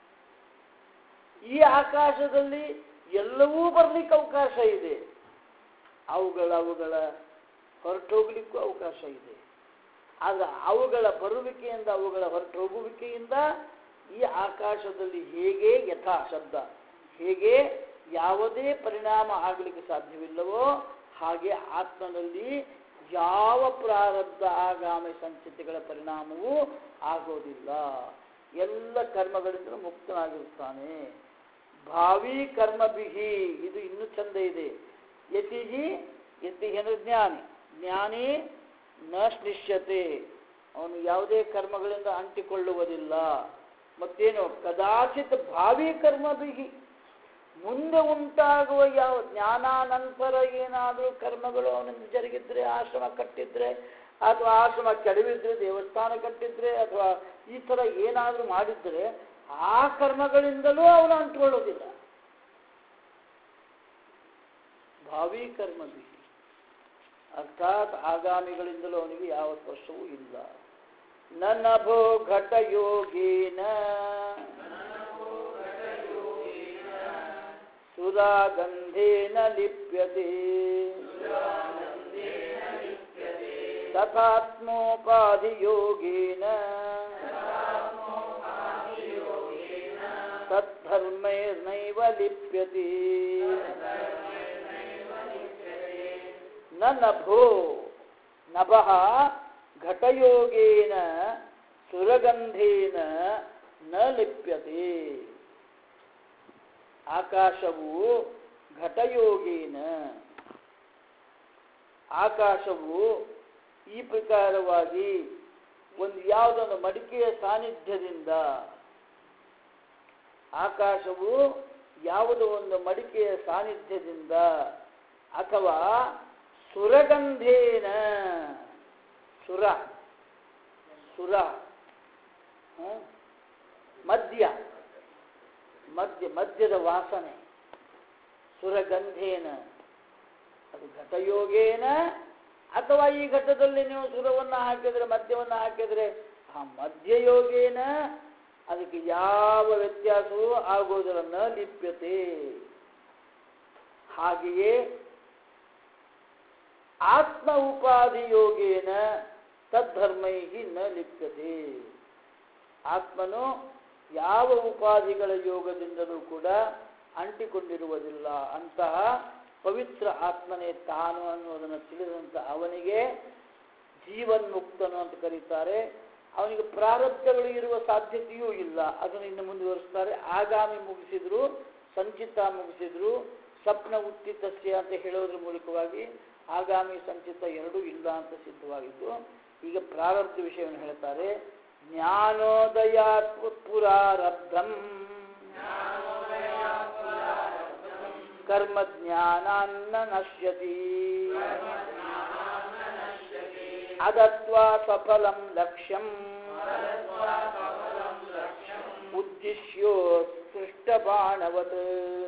ಈ ಆಕಾಶದಲ್ಲಿ ಎಲ್ಲವೂ ಬರ್ಲಿಕ್ಕೆ ಅವಕಾಶ ಇದೆ ಅವುಗಳ ಅವುಗಳ ಹೊರಟೋಗ್ಲಿಕ್ಕೂ ಅವಕಾಶ ಇದೆ ಆದರೆ ಅವುಗಳ ಬರುವಿಕೆಯಿಂದ ಅವುಗಳ ಹೊರಟು ಹೋಗುವಿಕೆಯಿಂದ ಈ ಆಕಾಶದಲ್ಲಿ ಹೇಗೆ ಯಥಾ ಶಬ್ದ ಹೇಗೆ ಯಾವುದೇ ಪರಿಣಾಮ ಆಗಲಿಕ್ಕೆ ಸಾಧ್ಯವಿಲ್ಲವೋ ಹಾಗೆ ಆತ್ಮನಲ್ಲಿ ಯಾವ ಪ್ರಾರಬ್ಧ ಆಗಾಮಿ ಸಂಚಿತೆಗಳ ಪರಿಣಾಮವೂ ಆಗೋದಿಲ್ಲ ಎಲ್ಲ ಕರ್ಮಗಳಿಂದ ಮುಕ್ತನಾಗಿರುತ್ತಾನೆ ಭಾವಿ ಕರ್ಮಭಿಹಿ ಇದು ಇನ್ನೂ ಚಂದ ಇದೆ ಯತಿಹಿ ಯತಿ ಅಂದ್ರೆ ಜ್ಞಾನಿ ಜ್ಞಾನಿ ನ ಸ್ನಿಶ್ಯತೆ ಅವನು ಯಾವುದೇ ಕರ್ಮಗಳಿಂದ ಅಂಟಿಕೊಳ್ಳುವುದಿಲ್ಲ ಮತ್ತೇನು ಕದಾಚಿತ್ ಭಾವಿ ಕರ್ಮಭಿಹಿ ಮುಂದೆ ಉಂಟಾಗುವ ಯಾವ ಜ್ಞಾನಾನಂತರ ಏನಾದರೂ ಕರ್ಮಗಳು ಅವನಿಂದ ಜರುಗಿದ್ರೆ ಆಶ್ರಮ ಕಟ್ಟಿದ್ರೆ ಅಥವಾ ಆಶ್ರಮ ಕೆಡವಿದ್ರೆ ದೇವಸ್ಥಾನ ಕಟ್ಟಿದ್ರೆ ಅಥವಾ ಈ ಥರ ಏನಾದರೂ ಮಾಡಿದ್ರೆ ಆ ಕರ್ಮಗಳಿಂದಲೂ ಅವನು ಅಂಟ್ಕೊಳ್ಳೋದಿಲ್ಲ ಭಾವಿ ಕರ್ಮಭಿ ಅರ್ಥಾತ್ ಆಗಾಮಿಗಳಿಂದಲೂ ಅವನಿಗೆ ಯಾವ ಸ್ಪರ್ಶವೂ ಇಲ್ಲ ನನ್ನ ಭೋ ಘಟಯೋಗೇನ ಸುರಾಗಂಧೇನ ಲಿಪ್ಯತೆ ತಥಾತ್ಮೋಪಾಧಿಯೋಗೇನ ತದ್ಧರ್ಮೈರ್ನೈವ ಲಿಪ್ಯತೆ ನ ನಭೋ ನಭಃ ಘಟಯೋಗೇನ ಸುರಗಂಧೇನ ನ ಲಿಪ್ಯತೆ ಆಕಾಶವು ಘಟಯೋಗೇನ ಆಕಾಶವು ಈ ಪ್ರಕಾರವಾಗಿ ಒಂದು ಯಾವುದೊಂದು ಮಡಿಕೆಯ ಸಾನ್ನಿಧ್ಯದಿಂದ ಆಕಾಶವು ಯಾವುದೋ ಒಂದು ಮಡಿಕೆಯ ಸಾನ್ನಿಧ್ಯದಿಂದ ಅಥವಾ ಸುರಗಂಧೇನ ಸುರ ಸುರ ಹ್ಮ್? ಮದ್ಯ ಮದ್ಯ ಮದ್ಯದ ವಾಸನೆ ಸುರಗಂಧೇನ ಅದು ಘಟಯೋಗೇನ ಅಥವಾ ಈ ಘಟ್ಟದಲ್ಲಿ ನೀವು ಸುರವನ್ನು ಹಾಕಿದರೆ ಮದ್ಯವನ್ನು ಹಾಕಿದರೆ ಆ ಮಧ್ಯಯೋಗೇನ ಅದಕ್ಕೆ ಯಾವ ವ್ಯತ್ಯಾಸವೂ ಆಗೋದಿಲ್ಲ ನ ಲಿಪ್ಯತೆ ಹಾಗೆಯೇ ಆತ್ಮ ಉಪಾಧಿ ಯೋಗೇನ ತದ್ಧರ್ಮೈ ನ ಲಿಪ್ಯತೆ ಆತ್ಮನು ಯಾವ ಉಪಾಧಿಗಳ ಯೋಗದಿಂದಲೂ ಕೂಡ ಅಂಟಿಕೊಂಡಿರುವುದಿಲ್ಲ ಅಂತಹ ಪವಿತ್ರ ಆತ್ಮನೇ ತಾನು ಅನ್ನೋದನ್ನು ತಿಳಿದಂಥ ಅವನಿಗೆ ಜೀವನ್ಮುಕ್ತನು ಅಂತ ಕರೀತಾರೆ ಅವನಿಗೆ ಪ್ರಾರಬ್ಧಗಳು ಇರುವ ಸಾಧ್ಯತೆಯೂ ಇಲ್ಲ ಅದನ್ನು ಇನ್ನು ಮುಂದುವರಿಸ್ತಾರೆ ಆಗಾಮಿ ಮುಗಿಸಿದ್ರು ಸಂಚಿತ ಮುಗಿಸಿದ್ರು ಸ್ವಪ್ನ ಉತ್ತಿತಸ್ಯ ಅಂತ ಹೇಳೋದ್ರ ಮೂಲಕವಾಗಿ ಆಗಾಮಿ ಸಂಚಿತ ಎರಡೂ ಇಲ್ಲ ಅಂತ ಸಿದ್ಧವಾಗಿದ್ದು ಈಗ ಪ್ರಾರಬ್ಧ ವಿಷಯವನ್ನು ಹೇಳ್ತಾರೆ ಜ್ಞಾನೋದಯಾತ್ ಪುರಾರಬ್ಧಂ ಕರ್ಮ ಜ್ಞಾನಾನ್ನ ನಶ್ಯತಿ ಅದತ್ವಾ ಸಫಲಂ ಲಕ್ಷ್ಯಂ ಉದ್ದಿಶ್ಯೋ ಸೃಷ್ಟಬಾಣವತ್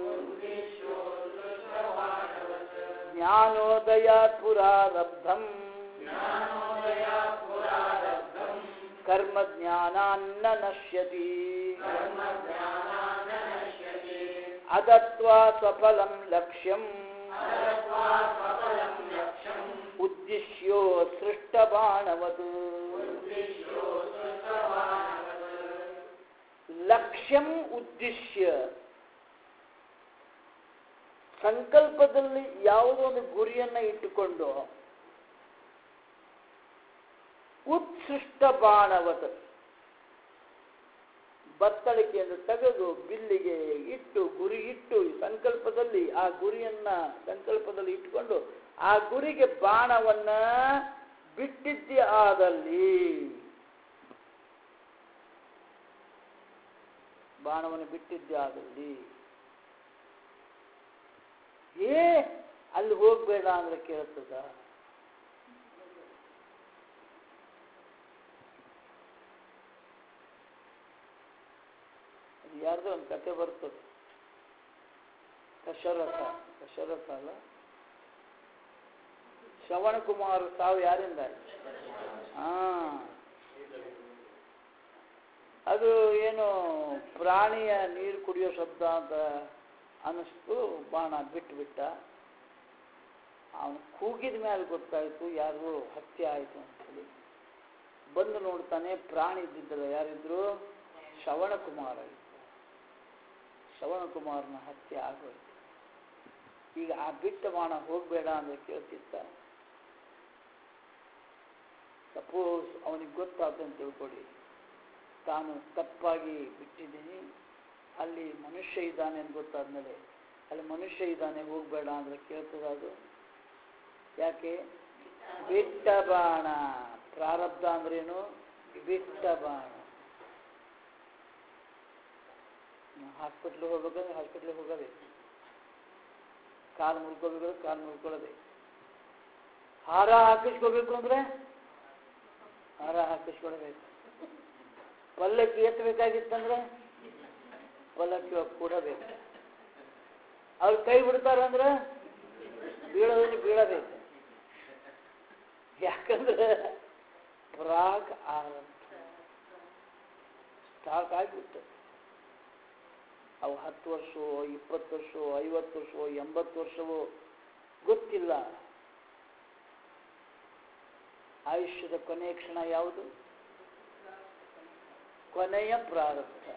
ಜ್ಞಾನೋದಯಾತ್ ಪುರಾರಬ್ಧಂ ಕರ್ಮ ಜ್ಞಾನಾನ್ನ ನಶ್ಯತಿ ಅದತ್ವಾ ಸಫಲಂ ಲಕ್ಷ್ಯಂ ಉದ್ದಿಶ್ಯೋ ಸೃಷ್ಟಬಾಣವತ್ ಲಕ್ಷ್ಯಂ ಉದ್ದಿಶ್ಯ ಸಂಕಲ್ಪದಲ್ಲಿ ಯಾವುದೋ ಒಂದು ಗುರಿಯನ್ನ ಇಟ್ಟುಕೊಂಡು ಉತ್ಸೃಷ್ಟ ಬಾಣವತ್ ಬತ್ತಳಿಕೆಯನ್ನು ತೆಗೆದು ಬಿಲ್ಲಿಗೆ ಇಟ್ಟು ಗುರಿ ಇಟ್ಟು ಈ ಸಂಕಲ್ಪದಲ್ಲಿ ಆ ಗುರಿಯನ್ನ ಸಂಕಲ್ಪದಲ್ಲಿ ಇಟ್ಕೊಂಡು ಆ ಗುರಿಗೆ ಬಾಣವನ್ನ ಬಿಟ್ಟಿದ್ದೇ ಆದಲ್ಲಿ ಬಾಣವನ್ನು ಬಿಟ್ಟಿದ್ದೇ ಆದಲ್ಲಿ ಏ ಅಲ್ಲಿ ಹೋಗ್ಬೇಡ ಅಂದ್ರೆ ಕೇಳ್ತದ ಅದು ಯಾರ್ದೋ ಒಂದು ಕತೆ ಬರ್ತದೆ ದಶರಥ ದಶರಥ ಅಲ್ಲ ಶ್ರವಣಕುಮಾರ್ ತಾವು ಯಾರಿಂದ ಹಾ ಅದು ಏನು ಪ್ರಾಣಿಯ ನೀರು ಕುಡಿಯೋ ಶಬ್ದ ಅಂತ ಅನ್ನಿಸ್ತು ಬಾಣ ಬಿಟ್ಟು ಬಿಟ್ಟ ಅವನು ಕೂಗಿದ ಮೇಲೆ ಗೊತ್ತಾಯಿತು ಯಾರಿಗೂ ಹತ್ಯೆ ಆಯಿತು ಅಂತೇಳಿ ಬಂದು ನೋಡ್ತಾನೆ ಪ್ರಾಣಿ ಇದ್ದಿದ್ದಲ್ಲ ಯಾರಿದ್ರು ಶ್ರವಣಕುಮಾರ ಇತ್ತು ಶ್ರವಣಕುಮಾರನ ಹತ್ಯೆ ಆಗೋಯ್ತು ಈಗ ಆ ಬಿಟ್ಟ ಬಾಣ ಹೋಗಬೇಡ ಅಂದ್ರೆ ಕೇಳ್ತಿತ್ತ ಸಪೋಸ್ ಅವನಿಗೆ ಗೊತ್ತಾಯ್ತು ಅಂತ ತಿಳ್ಕೊಡಿ ತಾನು ತಪ್ಪಾಗಿ ಬಿಟ್ಟಿದ್ದೀನಿ ಅಲ್ಲಿ ಮನುಷ್ಯ ಇದ್ದಾನೆ ಅಂತ ಗೊತ್ತಾದ್ಮೇಲೆ ಅಲ್ಲಿ ಮನುಷ್ಯ ಇದ್ದಾನೆ ಹೋಗಬೇಡ ಅಂದ್ರೆ ಕೇಳ್ತದ ಅದು ಯಾಕೆ ಬಿಟ್ಟ ಬಾಣ ಪ್ರಾರಬ್ಧ ಅಂದ್ರೇನು ಬಿಟ್ಟ ಬಾಣ ಹಾಸ್ಪಿಟ್ಲಿಗೆ ಹೋಗ್ಬೇಕಾದ್ರೆ ಹಾಸ್ಪಿಟ್ಲಿಗೆ ಹೋಗಬೇಕು ಕಾಲು ಮುರ್ಕೋಬೇಕಾದ್ರೆ ಕಾಲು ಮುರ್ಕೊಳ್ಳೋಬೇಕು ಹಾರ ಹಾಕಿಸ್ಕೋಬೇಕು ಅಂದ್ರೆ ಹಾರ ಹಾಕಿಸ್ಕೊಳ್ಬೇಕು ಪಲ್ಲಕ್ಕಿ ಎತ್ತಬೇಕಾಗಿತ್ತಂದ್ರೆ ಪಲ್ಲಕ್ಕಿ ಹೋಗಿ ಕೂಡಬೇಕು ಅವ್ರು ಕೈ ಬಿಡ್ತಾರಂದ್ರೆ ಬೀಳೋದನ್ನು ಬೀಳಬೇಕು ಯಾಕಂದ್ರೆ ಪ್ರಾಗ್ ಆರಂಭ ಸ್ಟಾರ್ಟ್ ಆಗಿಬಿಟ್ಟು ಅವು ಹತ್ತು ವರ್ಷವೋ ಇಪ್ಪತ್ತು ವರ್ಷವೋ ಐವತ್ತು ವರ್ಷವೋ ಎಂಬತ್ತು ವರ್ಷವೋ ಗೊತ್ತಿಲ್ಲ ಆಯುಷ್ಯದ ಕೊನೆಯ ಕ್ಷಣ ಯಾವುದು ಕೊನೆಯ ಪ್ರಾರಬ್ಧ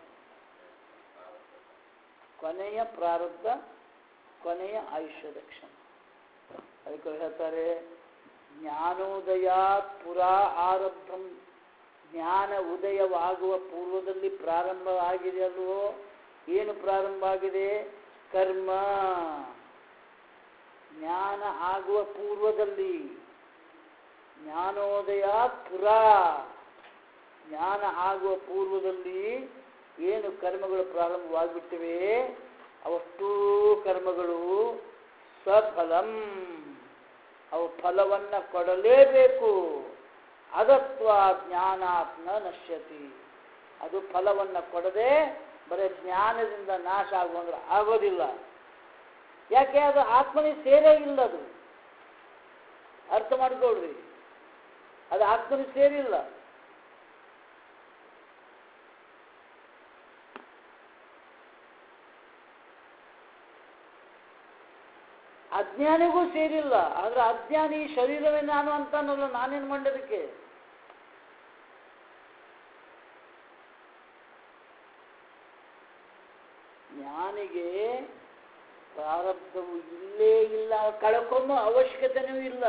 ಕೊನೆಯ ಪ್ರಾರಬ್ಧ ಕೊನೆಯ ಆಯುಷ್ಯದ ಕ್ಷಣ ಅದಕ್ಕೆ ಹೇಳ್ತಾರೆ ಜ್ಞಾನೋದಯ ಪುರಾ ಆರಬ್ಧಂ ಜ್ಞಾನ ಉದಯವಾಗುವ ಪೂರ್ವದಲ್ಲಿ ಪ್ರಾರಂಭ ಆಗಿದೆ ಅಲ್ವೋ ಏನು ಪ್ರಾರಂಭ ಆಗಿದೆ ಕರ್ಮ ಜ್ಞಾನ ಆಗುವ ಪೂರ್ವದಲ್ಲಿ ಜ್ಞಾನೋದಯ ಪುರಾ ಜ್ಞಾನ ಆಗುವ ಪೂರ್ವದಲ್ಲಿ ಏನು ಕರ್ಮಗಳು ಪ್ರಾರಂಭವಾಗಿಬಿಟ್ಟಿವೆ ಅವಷ್ಟೂ ಕರ್ಮಗಳು ಸಫಲಂ ಅವು ಫಲವನ್ನು ಕೊಡಲೇಬೇಕು ಅದತ್ವ ಜ್ಞಾನಾತ್ಮ ನಶ್ಯತಿ ಅದು ಫಲವನ್ನು ಕೊಡದೆ ಬರೀ ಜ್ಞಾನದಿಂದ ನಾಶ ಆಗುವಂದ್ರೆ ಆಗೋದಿಲ್ಲ ಯಾಕೆ ಅದು ಆತ್ಮನಿಗೆ ಸೇರೇ ಇಲ್ಲ ಅದು ಅರ್ಥ ಮಾಡ್ಕೊಳ್ರಿ ಅದು ಆತ್ಮನಿಗೆ ಸೇರಿಲ್ಲ ಅಜ್ಞಾನಿಗೂ ಸೇರಿಲ್ಲ ಆದ್ರೆ ಅಜ್ಞಾನಿ ಶರೀರವೇ ನಾನು ಅಂತಾನಲ್ಲ ನಾನೇನು ಮಾಡೋದಕ್ಕೆ ಜ್ಞಾನಿಗೆ ಪ್ರಾರಬ್ಧವು ಇಲ್ಲೇ ಇಲ್ಲ ಕಳ್ಕೊಂಬ ಅವಶ್ಯಕತೆನೂ ಇಲ್ಲ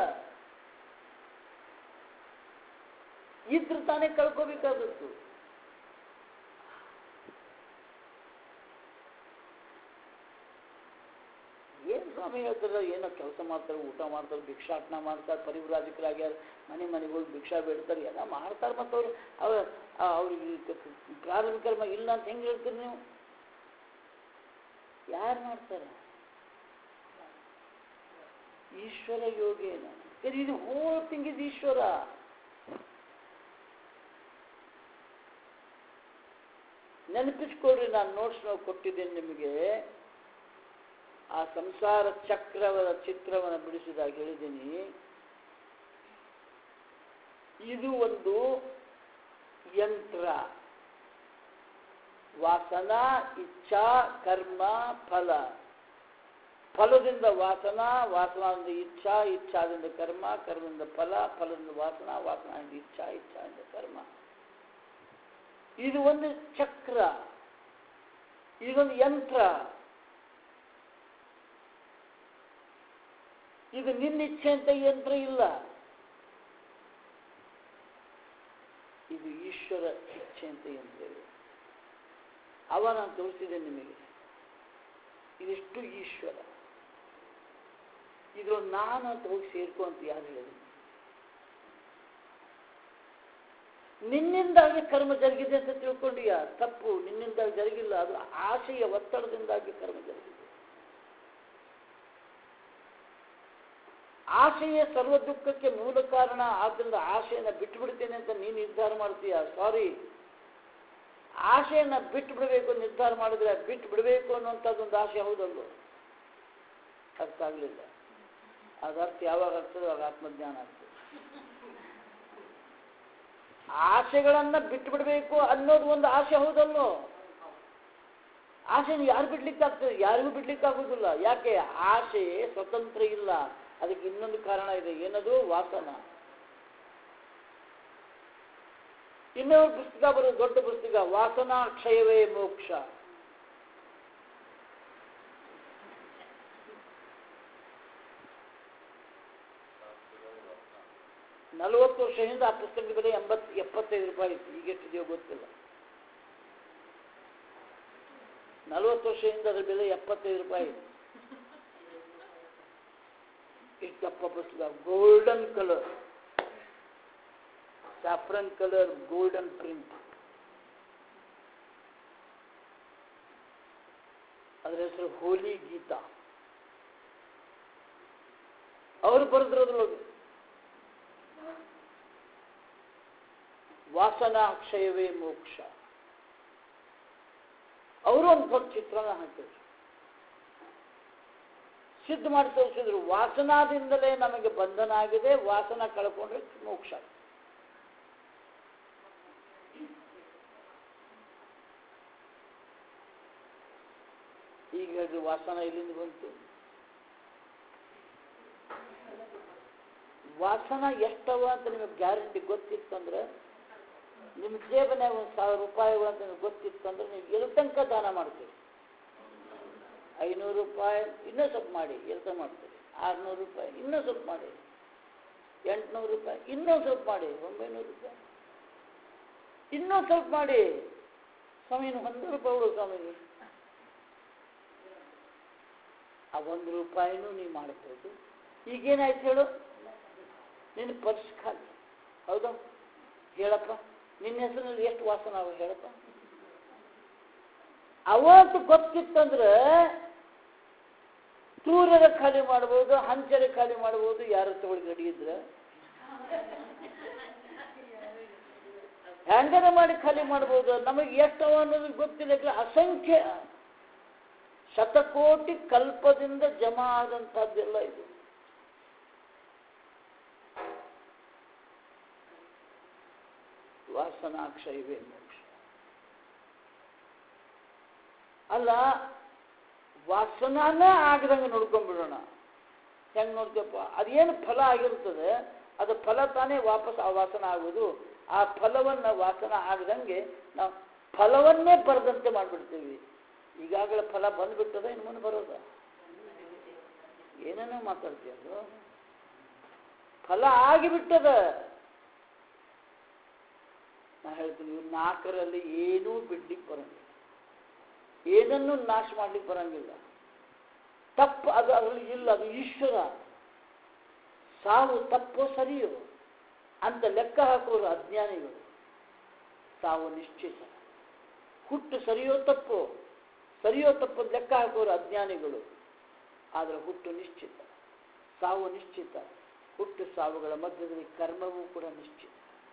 ಇದ್ರೆ ತಾನೇ ಕಳ್ಕೋಬೇಕಾದದ್ದು ಏನು ಸ್ವಾಮಿ ಹೇಳ್ತಾರೆ ಏನೋ ಕೆಲಸ ಮಾಡ್ತಾರೆ ಊಟ ಮಾಡ್ತಾರೆ ಭಿಕ್ಷಾಟನ ಮಾಡ್ತಾರೆ ಪರಿವ್ರಾಜಕರಾಗ್ಯಾರ ಮನೆ ಮನೆಗೆ ಹೋಗಿ ಭಿಕ್ಷಾ ಬೇಡ್ತಾರೆ ಎಲ್ಲ ಮಾಡ್ತಾರೆ ಮತ್ತು ಅವ್ರು ಅವ್ರ ಅವ್ರಿಗೆ ಪ್ರಾರಂಭಿಕ ಕರ್ಮ ಇಲ್ಲ ಅಂತ ಹೆಂಗೆ ಹೇಳ್ತೀರಿ ನೀವು ಯಾರು ಮಾಡ್ತಾರೆ ಈಶ್ವರ ಯೋಗೇನ ಇದು ಹೋಲ್ ಥಿಂಗ್ ಇಸ್ ಈಶ್ವರ ನೆನಪಿಸ್ಕೊಳ್ರಿ ನಾನು ನೋಟ್ಸ್ ನಾವು ಕೊಟ್ಟಿದ್ದೇನೆ ನಿಮಗೆ ಆ ಸಂಸಾರ ಚಕ್ರವದ ಚಿತ್ರವನ್ನು ಬಿಡಿಸಿದಾಗ ಹೇಳಿದ್ದೀನಿ ಇದು ಒಂದು ಯಂತ್ರ ವಾಸನ ಇಚ್ಛಾ ಕರ್ಮ ಫಲ ಫಲದಿಂದ ವಾಸನ ವಾಸನದಿಂದ ಇಚ್ಛಾ ಇಚ್ಛಾದಿಂದ ಕರ್ಮ ಕರ್ಮದಿಂದ ಫಲ ಫಲದಿಂದ ವಾಸನ ವಾಸನದಿಂದ ಇಚ್ಛಾ ಇಚ್ಛಾದಿಂದ ಕರ್ಮ ಇದು ಒಂದು ಚಕ್ರ ಇದೊಂದು ಯಂತ್ರ ಇದು ನಿನ್ನ ಇಚ್ಛೆ ಅಂತ ಯಂತ್ರ ಇಲ್ಲ ಇದು ಈಶ್ವರ ಇಚ್ಛೆ ಅಂತ ಯಂತ್ರ ಇದೆ ಅವ ನಾನು ತೋರಿಸಿದೆ ನಿಮಗೆ ಇದಿಷ್ಟು ಈಶ್ವರ ಇದು ನಾನು ಅಂತ ಹೋಗಿ ಸೇರ್ಕೊ ಅಂತ ಯಾರು ಹೇಳಿದ್ರು ನಿನ್ನಿಂದಾಗಿ ಕರ್ಮ ಜರುಗಿದೆ ಅಂತ ತಿಳ್ಕೊಂಡಿಯಾ ತಪ್ಪು ನಿನ್ನಿಂದಾಗಿ ಜರುಗಿಲ್ಲ ಅದು ಆಸೆಯ ಒತ್ತಡದಿಂದಾಗಿ ಕರ್ಮ ಜರುಗಿದೆ ಆಸೆಯೇ ಸರ್ವ ದುಃಖಕ್ಕೆ ಮೂಲ ಕಾರಣ ಆದ್ದರಿಂದ ಆಸೆಯನ್ನು ಬಿಟ್ಟು ಬಿಡ್ತೇನೆ ಅಂತ ನೀನು ನಿರ್ಧಾರ ಮಾಡ್ತೀಯ ಸಾರಿ ಆಸೆಯನ್ನು ಬಿಟ್ಟು ಬಿಡಬೇಕು ನಿರ್ಧಾರ ಮಾಡಿದ್ರೆ ಬಿಟ್ಟು ಬಿಡಬೇಕು ಅನ್ನುವಂಥದ್ದೊಂದು ಆಸೆ ಹೌದಲ್ವ ಅರ್ಥ ಆಗಲಿಲ್ಲ ಅದ ಅರ್ಥ ಯಾವಾಗ ಆಗ್ತದೆ ಅವಾಗ ಆತ್ಮಜ್ಞಾನ ಆಗ್ತದೆ ಆಸೆಗಳನ್ನ ಬಿಟ್ಟು ಬಿಡಬೇಕು ಅನ್ನೋದು ಒಂದು ಆಸೆ ಹೌದಲ್ಲೋ ಆಸೆನ ಯಾರು ಬಿಡ್ಲಿಕ್ಕೆ ಆಗ್ತದೆ ಯಾರಿಗೂ ಬಿಡ್ಲಿಕ್ಕೆ ಆಗುದಿಲ್ಲ ಯಾಕೆ ಆಸೆ ಸ್ವತಂತ್ರ ಇಲ್ಲ ಅದಕ್ಕೆ ಇನ್ನೊಂದು ಕಾರಣ ಇದೆ ಏನದು ವಾಸನ ಇನ್ನೊಂದು ಪುಸ್ತಕ ಬರೋದು ದೊಡ್ಡ ಪುಸ್ತಕ ವಾಸನಾ ಕ್ಷಯವೇ ಮೋಕ್ಷ ನಲವತ್ತು ವರ್ಷ ಹಿಂದೆ ಆ ಪುಸ್ತಕದ ಬೆಲೆ ಎಂಬತ್ ಎಪ್ಪತ್ತೈದು ರೂಪಾಯಿ ಇತ್ತು ಈಗ ಎಷ್ಟಿದೆಯೋ ಗೊತ್ತಿಲ್ಲ ನಲವತ್ತು ವರ್ಷ ಹಿಂದೆ ಅದ್ರ ಬೆಲೆ ಎಪ್ಪತ್ತೈದು ರೂಪಾಯಿ ಇತ್ತು ಇಷ್ಟಪ್ಪ ಪುಸ್ತಕ golden colour saffron colour golden print ಅದರ ಹೆಸರು ಹೋಲಿ ಗೀತಾ ಅವರು ಬರೆದಿರೋದ್ರೊಳಗೆ ವಾಸನಾ ಕ್ಷಯವೇ ಮೋಕ್ಷ ಅವರು ಒಂದು ದೊಡ್ಡ ಚಿತ್ರಣ ಹಾಕಿದ್ರು ಸಿದ್ಧ ಮಾಡಿ ತೋರಿಸಿದ್ರು ವಾಸನಾದಿಂದಲೇ ನಮಗೆ ಬಂಧನ ಆಗಿದೆ ವಾಸನ ಕಳ್ಕೊಂಡ್ರೆ ಮೋಕ್ಷ ಈಗ ಹೇಳ್ರಿ ವಾಸನ ಎಲ್ಲಿಂದ ಬಂತು ವಾಸನ ಎಷ್ಟವ ಅಂತ ನಿಮಗೆ ಗ್ಯಾರಂಟಿ ಗೊತ್ತಿತ್ತಂದ್ರೆ ನಿಮ್ಮ ಜೇಬನ್ಯಾಗ ಒಂದು ಸಾವಿರ ರೂಪಾಯಿಗಳು ಅಂತ ನಿಮಗೆ ಗೊತ್ತಿತ್ತಂದ್ರೆ ನೀವು ಎಲ್ಲಿ ತನಕ ದಾನ ಮಾಡ್ತೀರಿ ಐನೂರು ರೂಪಾಯಿ ಇನ್ನೂ ಸ್ವಲ್ಪ ಮಾಡಿ ಎಲ್ತ ಮಾಡ್ತೀರಿ ಆರುನೂರು ರೂಪಾಯಿ ಇನ್ನೂ ಸ್ವಲ್ಪ ಮಾಡಿ ಎಂಟುನೂರು ರೂಪಾಯಿ ಇನ್ನೂ ಸ್ವಲ್ಪ ಮಾಡಿ ಒಂಬೈನೂರು ರೂಪಾಯಿ ಇನ್ನೂ ಸ್ವಲ್ಪ ಮಾಡಿ ಸ್ವಾಮಿ ಇನ್ನು ಒಂದು ರೂಪಾಯಿ ಉಳು ಸ್ವಾಮಿ ಆ ಒಂದು ರೂಪಾಯಿನೂ ನೀವು ಮಾಡ್ಬೋದು ಈಗೇನಾಯ್ತು ಹೇಳು ನಿನ್ನ ಪರ್ಸ್ ಖಾಲಿ ಹೌದಾ ಹೇಳಪ್ಪ ನಿನ್ನ ಹೆಸರಿನಲ್ಲಿ ಎಷ್ಟು ವಾಸನ ಅವ ಹೇಳಪ್ಪ ಅವತ್ತು ಗೊತ್ತಿತ್ತಂದ್ರೆ ತೂರರ ಖಾಲಿ ಮಾಡ್ಬೋದು ಹಂಚರ ಖಾಲಿ ಮಾಡ್ಬೋದು ಯಾರ ತಗೊಳ್ಳಿ ಗಡಿ ಇದ್ರೆ ಹ್ಯಾಂಗರ ಮಾಡಿ ಖಾಲಿ ಮಾಡ್ಬೋದು ನಮಗೆ ಎಷ್ಟು ಅವ ಅನ್ನೋದು ಗೊತ್ತಿಲ್ಲ ಯಾಕಂದ್ರೆ ಅಸಂಖ್ಯ ಶತಕೋಟಿ ಕಲ್ಪದಿಂದ ಜಮಾ ಆದಂಥದ್ದೆಲ್ಲ ಇದು ವಾಸನಾಕ್ಷಯವೇ ಮೋಕ್ಷ ಅಲ್ಲ ವಾಸನಾನೇ ಆಗದಂಗೆ ನೋಡ್ಕೊಂಡ್ಬಿಡೋಣ ಹೆಂಗೆ ನೋಡ್ತೀವಪ್ಪ ಅದೇನು ಫಲ ಆಗಿರ್ತದೆ ಅದು ಫಲ ತಾನೇ ವಾಪಸ್ ಆ ವಾಸನ ಆಗೋದು ಆ ಫಲವನ್ನು ವಾಸನ ಆಗದಂಗೆ ನಾವು ಫಲವನ್ನೇ ಬರದಂತೆ ಮಾಡಿಬಿಡ್ತೀವಿ ಈಗಾಗಲೇ ಫಲ ಬಂದ್ಬಿಟ್ಟದ ಇನ್ನು ಮುಂದೆ ಬರೋದ ಏನೇನೋ ಮಾತಾಡ್ತೀಯಲ್ಲ ಫಲ ಆಗಿಬಿಟ್ಟದ ನಾ ಹೇಳ್ತೀನಿ ಇವು ನಾಲ್ಕರಲ್ಲಿ ಏನೂ ಬಿಡ್ಲಿಕ್ಕೆ ಬರಂಗಿಲ್ಲ ಏನನ್ನೂ ನಾಶ ಮಾಡ್ಲಿಕ್ಕೆ ಬರಂಗಿಲ್ಲ ತಪ್ಪು ಅದು ಅದರಲ್ಲಿ ಇಲ್ಲ ಅದು ಈಶ್ವರ ಸಾವು ತಪ್ಪೋ ಸರಿಯೋ ಅಂತ ಲೆಕ್ಕ ಹಾಕೋರು ಅಜ್ಞಾನಿಗಳು ಸಾವು ನಿಶ್ಚಿತ ಹುಟ್ಟು ಸರಿಯೋ ತಪ್ಪೋ ಸರಿಯೋ ತಪ್ಪು ಲೆಕ್ಕ ಹಾಕೋರು ಅಜ್ಞಾನಿಗಳು ಆದರೆ ಹುಟ್ಟು ನಿಶ್ಚಿತ ಸಾವು ನಿಶ್ಚಿತ ಹುಟ್ಟು ಸಾವುಗಳ ಮಧ್ಯದಲ್ಲಿ ಕರ್ಮವೂ ಕೂಡ ನಿಶ್ಚಿತ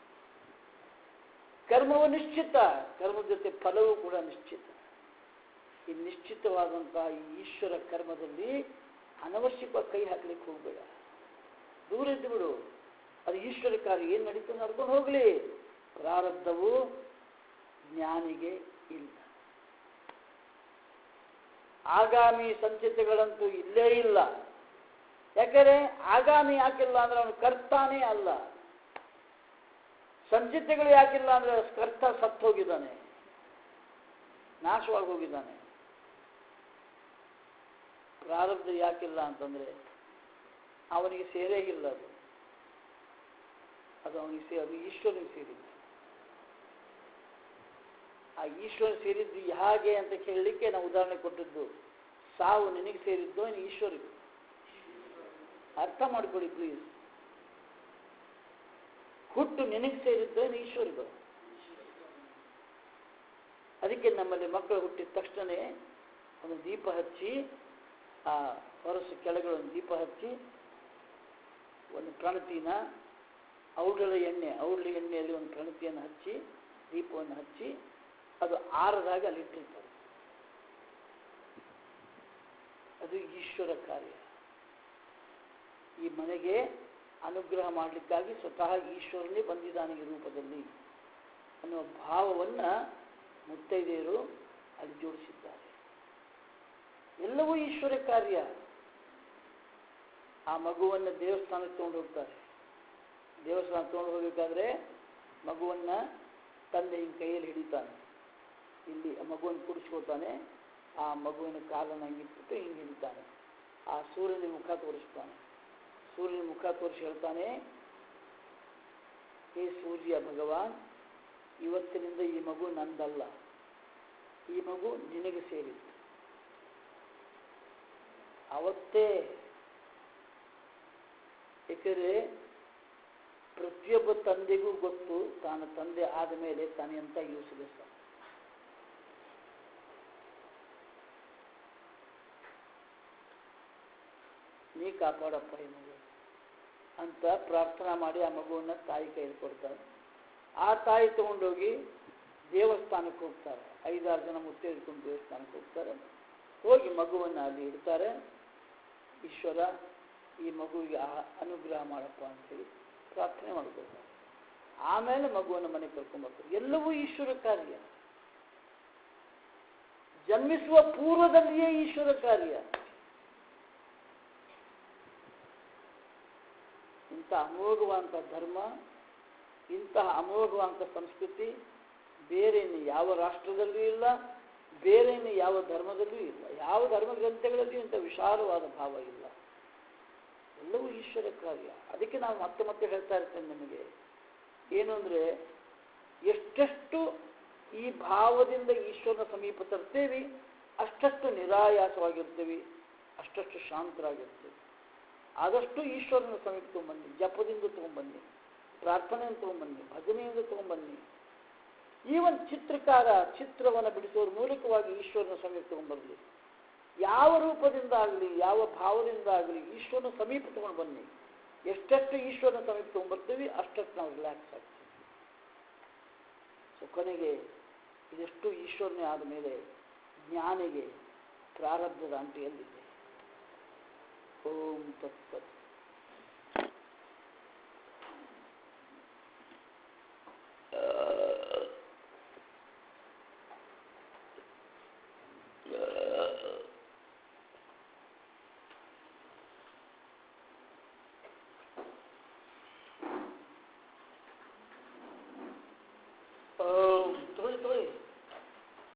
ಕರ್ಮವು ನಿಶ್ಚಿತ ಕರ್ಮದ ಜೊತೆ ಫಲವೂ ಕೂಡ ನಿಶ್ಚಿತ ಈ ನಿಶ್ಚಿತವಾದಂತಹ ಈ ಈಶ್ವರ ಕರ್ಮದಲ್ಲಿ ಅನವಶ್ಯಕವಾಗಿ ಕೈ ಹಾಕ್ಲಿಕ್ಕೆ ಹೋಗಬೇಡ ದೂರ ಇದ್ದು ಬಿಡು ಅದು ಈಶ್ವರ ಕಾರ್ಯ ಏನು ನಡೀತದೆ ನಡ್ಕೊಂಡು ಹೋಗಲಿ ಪ್ರಾರಬ್ಧವು ಜ್ಞಾನಿಗೆ ಇಲ್ಲ ಆಗಾಮಿ ಸಂಚಿತೆಗಳಂತೂ ಇಲ್ಲೇ ಇಲ್ಲ ಯಾಕಂದ್ರೆ ಆಗಾಮಿ ಯಾಕಿಲ್ಲ ಅಂದ್ರೆ ಅವನು ಕರ್ತಾನೇ ಅಲ್ಲ ಸಂಚಿತೆಗಳು ಯಾಕಿಲ್ಲ ಅಂದ್ರೆ ಕರ್ತ ಸತ್ತು ಹೋಗಿದ್ದಾನೆ ನಾಶವಾಗಿ ಹೋಗಿದ್ದಾನೆ ಪ್ರಾರಬ್ಧ ಯಾಕಿಲ್ಲ ಅಂತಂದ್ರೆ ಅವನಿಗೆ ಸೇರೇ ಇಲ್ಲ ಅದು ಅದು ಅವನಿಗೆ ಸೇ ಅದು ಈಶ್ವರನಿಗೆ ಸೇರಿಲ್ಲ ಆ ಈಶ್ವರ ಸೇರಿದ್ದು ಹೇಗೆ ಅಂತ ಕೇಳಲಿಕ್ಕೆ ನಾವು ಉದಾಹರಣೆ ಕೊಟ್ಟಿದ್ದು ಸಾವು ನಿನಗೆ ಸೇರಿದ್ದು ಇನ್ನು ಈಶ್ವರಿಗೂ ಅರ್ಥ ಮಾಡ್ಕೊಳ್ಳಿ ಪ್ಲೀಸ್ ಹುಟ್ಟು ನಿನಗೆ ಸೇರಿದ್ದು ಇನ್ನು ಈಶ್ವರಿಗೂ ಅದಕ್ಕೆ ನಮ್ಮಲ್ಲಿ ಮಕ್ಕಳು ಹುಟ್ಟಿದ ತಕ್ಷಣವೇ ಒಂದು ದೀಪ ಹಚ್ಚಿ ಆ ಹೊರಸು ಕೆಳಗಡೆ ಒಂದು ದೀಪ ಹಚ್ಚಿ ಒಂದು ಪ್ರಣತಿನ ಔಡಲ ಎಣ್ಣೆ ಔಡಲ ಎಣ್ಣೆಯಲ್ಲಿ ಒಂದು ಪ್ರಣತಿಯನ್ನು ಹಚ್ಚಿ ದೀಪವನ್ನು ಹಚ್ಚಿ ಅದು ಆರದಾಗ ಅಲ್ಲಿ ಇಟ್ಟಿರ್ತಾರೆ ಅದು ಈಶ್ವರ ಕಾರ್ಯ ಈ ಮನೆಗೆ ಅನುಗ್ರಹ ಮಾಡಲಿಕ್ಕಾಗಿ ಸ್ವತಃ ಈಶ್ವರನೇ ಬಂದಿದ್ದಾನೆ ಈ ರೂಪದಲ್ಲಿ ಅನ್ನುವ ಭಾವವನ್ನು ಮುತ್ತೈದೆಯರು ಅಲ್ಲಿ ಜೋಡಿಸಿದ್ದಾರೆ ಎಲ್ಲವೂ ಈಶ್ವರ ಕಾರ್ಯ ಆ ಮಗುವನ್ನು ದೇವಸ್ಥಾನಕ್ಕೆ ತಗೊಂಡು ಹೋಗ್ತಾರೆ ದೇವಸ್ಥಾನ ತಗೊಂಡು ಹೋಗ್ಬೇಕಾದ್ರೆ ಮಗುವನ್ನು ತಂದೆ ಹಿಂಗೆ ಕೈಯಲ್ಲಿ ಹಿಡಿತಾನೆ ಇಲ್ಲಿ ಆ ಮಗುವನ್ನು ಕುಡಿಸ್ಕೊತಾನೆ ಆ ಮಗುವಿನ ಕಾಲನ್ನು ಹಂಗಿಟ್ಬಿಟ್ಟು ಹಿಂಗೆ ಹಿಡಿತಾನೆ ಆ ಸೂರ್ಯನ ಮುಖ ತೋರಿಸ್ತಾನೆ ಸೂರ್ಯನ ಮುಖ ತೋರಿಸಿ ಹೇಳ್ತಾನೆ ಹೇ ಸೂರ್ಯ ಭಗವಾನ್ ಇವತ್ತಿನಿಂದ ಈ ಮಗು ನಂದಲ್ಲ ಈ ಮಗು ನಿನಗೆ ಸೇರಿತ್ತು ಅವತ್ತೇ ಏಕೆಂದರೆ ಪ್ರತಿಯೊಬ್ಬ ತಂದೆಗೂ ಗೊತ್ತು ತಾನು ತಂದೆ ಆದ ಮೇಲೆ ತಾನು ಎಂತ ಯೂಸ್ಲೆಸ್ ನೀ ಕಾಪಾಡಪ್ಪ ಈ ಮಗು ಅಂತ ಪ್ರಾರ್ಥನಾ ಮಾಡಿ ಆ ಮಗುವನ್ನು ತಾಯಿ ಕೈಲಿ ಕೊಡ್ತಾರೆ ಆ ತಾಯಿ ತಗೊಂಡೋಗಿ ದೇವಸ್ಥಾನಕ್ಕೆ ಹೋಗ್ತಾರೆ ಐದಾರು ಜನ ಮುತ್ತೆ ಹಿಡ್ಕೊಂಡು ದೇವಸ್ಥಾನಕ್ಕೆ ಹೋಗ್ತಾರೆ ಹೋಗಿ ಮಗುವನ್ನು ಅಲ್ಲಿ ಇಡ್ತಾರೆ ಈಶ್ವರ ಈ ಮಗುವಿಗೆ ಆ ಅನುಗ್ರಹ ಮಾಡಪ್ಪ ಅಂತೇಳಿ ಪ್ರಾರ್ಥನೆ ಮಾಡ್ಕೊಳ್ತಾರೆ ಆಮೇಲೆ ಮಗುವನ್ನು ಮನೆಗೆ ಕರ್ಕೊಂಡ್ಬರ್ತಾರೆ ಎಲ್ಲವೂ ಈಶ್ವರ ಕಾರ್ಯ ಜನ್ಮಿಸುವ ಪೂರ್ವದಲ್ಲಿಯೇ ಈಶ್ವರ ಕಾರ್ಯ ಇಂಥ ಅಮೋಘವಾದಂಥ ಧರ್ಮ ಇಂತಹ ಅಮೋಘವಾದಂಥ ಸಂಸ್ಕೃತಿ ಬೇರೆ ಇನ್ನು ಯಾವ ರಾಷ್ಟ್ರದಲ್ಲೂ ಇಲ್ಲ ಬೇರೆ ಇನ್ನು ಯಾವ ಧರ್ಮದಲ್ಲೂ ಇಲ್ಲ ಯಾವ ಧರ್ಮ ಗ್ರಂಥಗಳಲ್ಲಿಯೂ ಇಂಥ ವಿಶಾಲವಾದ ಭಾವ ಇಲ್ಲ ಎಲ್ಲವೂ ಈಶ್ವರ ಕಾರ್ಯ ಅದಕ್ಕೆ ನಾವು ಮತ್ತೆ ಮತ್ತೆ ಹೇಳ್ತಾ ಇರ್ತೇನೆ ನಿಮಗೆ ಏನು ಅಂದರೆ ಎಷ್ಟೆಷ್ಟು ಈ ಭಾವದಿಂದ ಈಶ್ವರನ ಸಮೀಪ ತರ್ತೇವೆ ಅಷ್ಟಷ್ಟು ನಿರಾಯಾಸವಾಗಿರ್ತೀವಿ ಅಷ್ಟಷ್ಟು ಶಾಂತರಾಗಿರ್ತೀವಿ ಆದಷ್ಟು ಈಶ್ವರನ ಸಮೀಪ ತೊಗೊಂಬನ್ನಿ ಜಪದಿಂದ ತೊಗೊಂಬನ್ನಿ ಪ್ರಾರ್ಥನೆಯಿಂದ ತೊಗೊಂಬನ್ನಿ ಭಜನೆಯಿಂದ ತೊಗೊಂಬನ್ನಿ ಈವನ್ ಚಿತ್ರಕಾರ ಚಿತ್ರವನ್ನು ಬಿಡಿಸೋದ್ರ ಮೂಲಕವಾಗಿ ಈಶ್ವರನ ಸಮೀಪ ತೊಗೊಂಬರಲಿ ಯಾವ ರೂಪದಿಂದ ಆಗಲಿ ಯಾವ ಭಾವದಿಂದ ಆಗಲಿ ಈಶ್ವರನ ಸಮೀಪ ತೊಗೊಂಡು ಬನ್ನಿ ಎಷ್ಟೆಷ್ಟು ಈಶ್ವರನ ಸಮೀಪ ತೊಗೊಂಡ್ಬರ್ತೀವಿ ಅಷ್ಟಷ್ಟು ನಾವು ರಿಲ್ಯಾಕ್ಸ್ ಆಗ್ತೀವಿ ಸೊ ಕೊನೆಗೆ ಇದೆಷ್ಟು ಈಶ್ವರನೇ ಆದ ಮೇಲೆ ಜ್ಞಾನಿಗೆ ಪ್ರಾರಬ್ಧದ ಅಂಟಿಯಲ್ಲಿದೆ ಓಂ ತತ್ಸತ್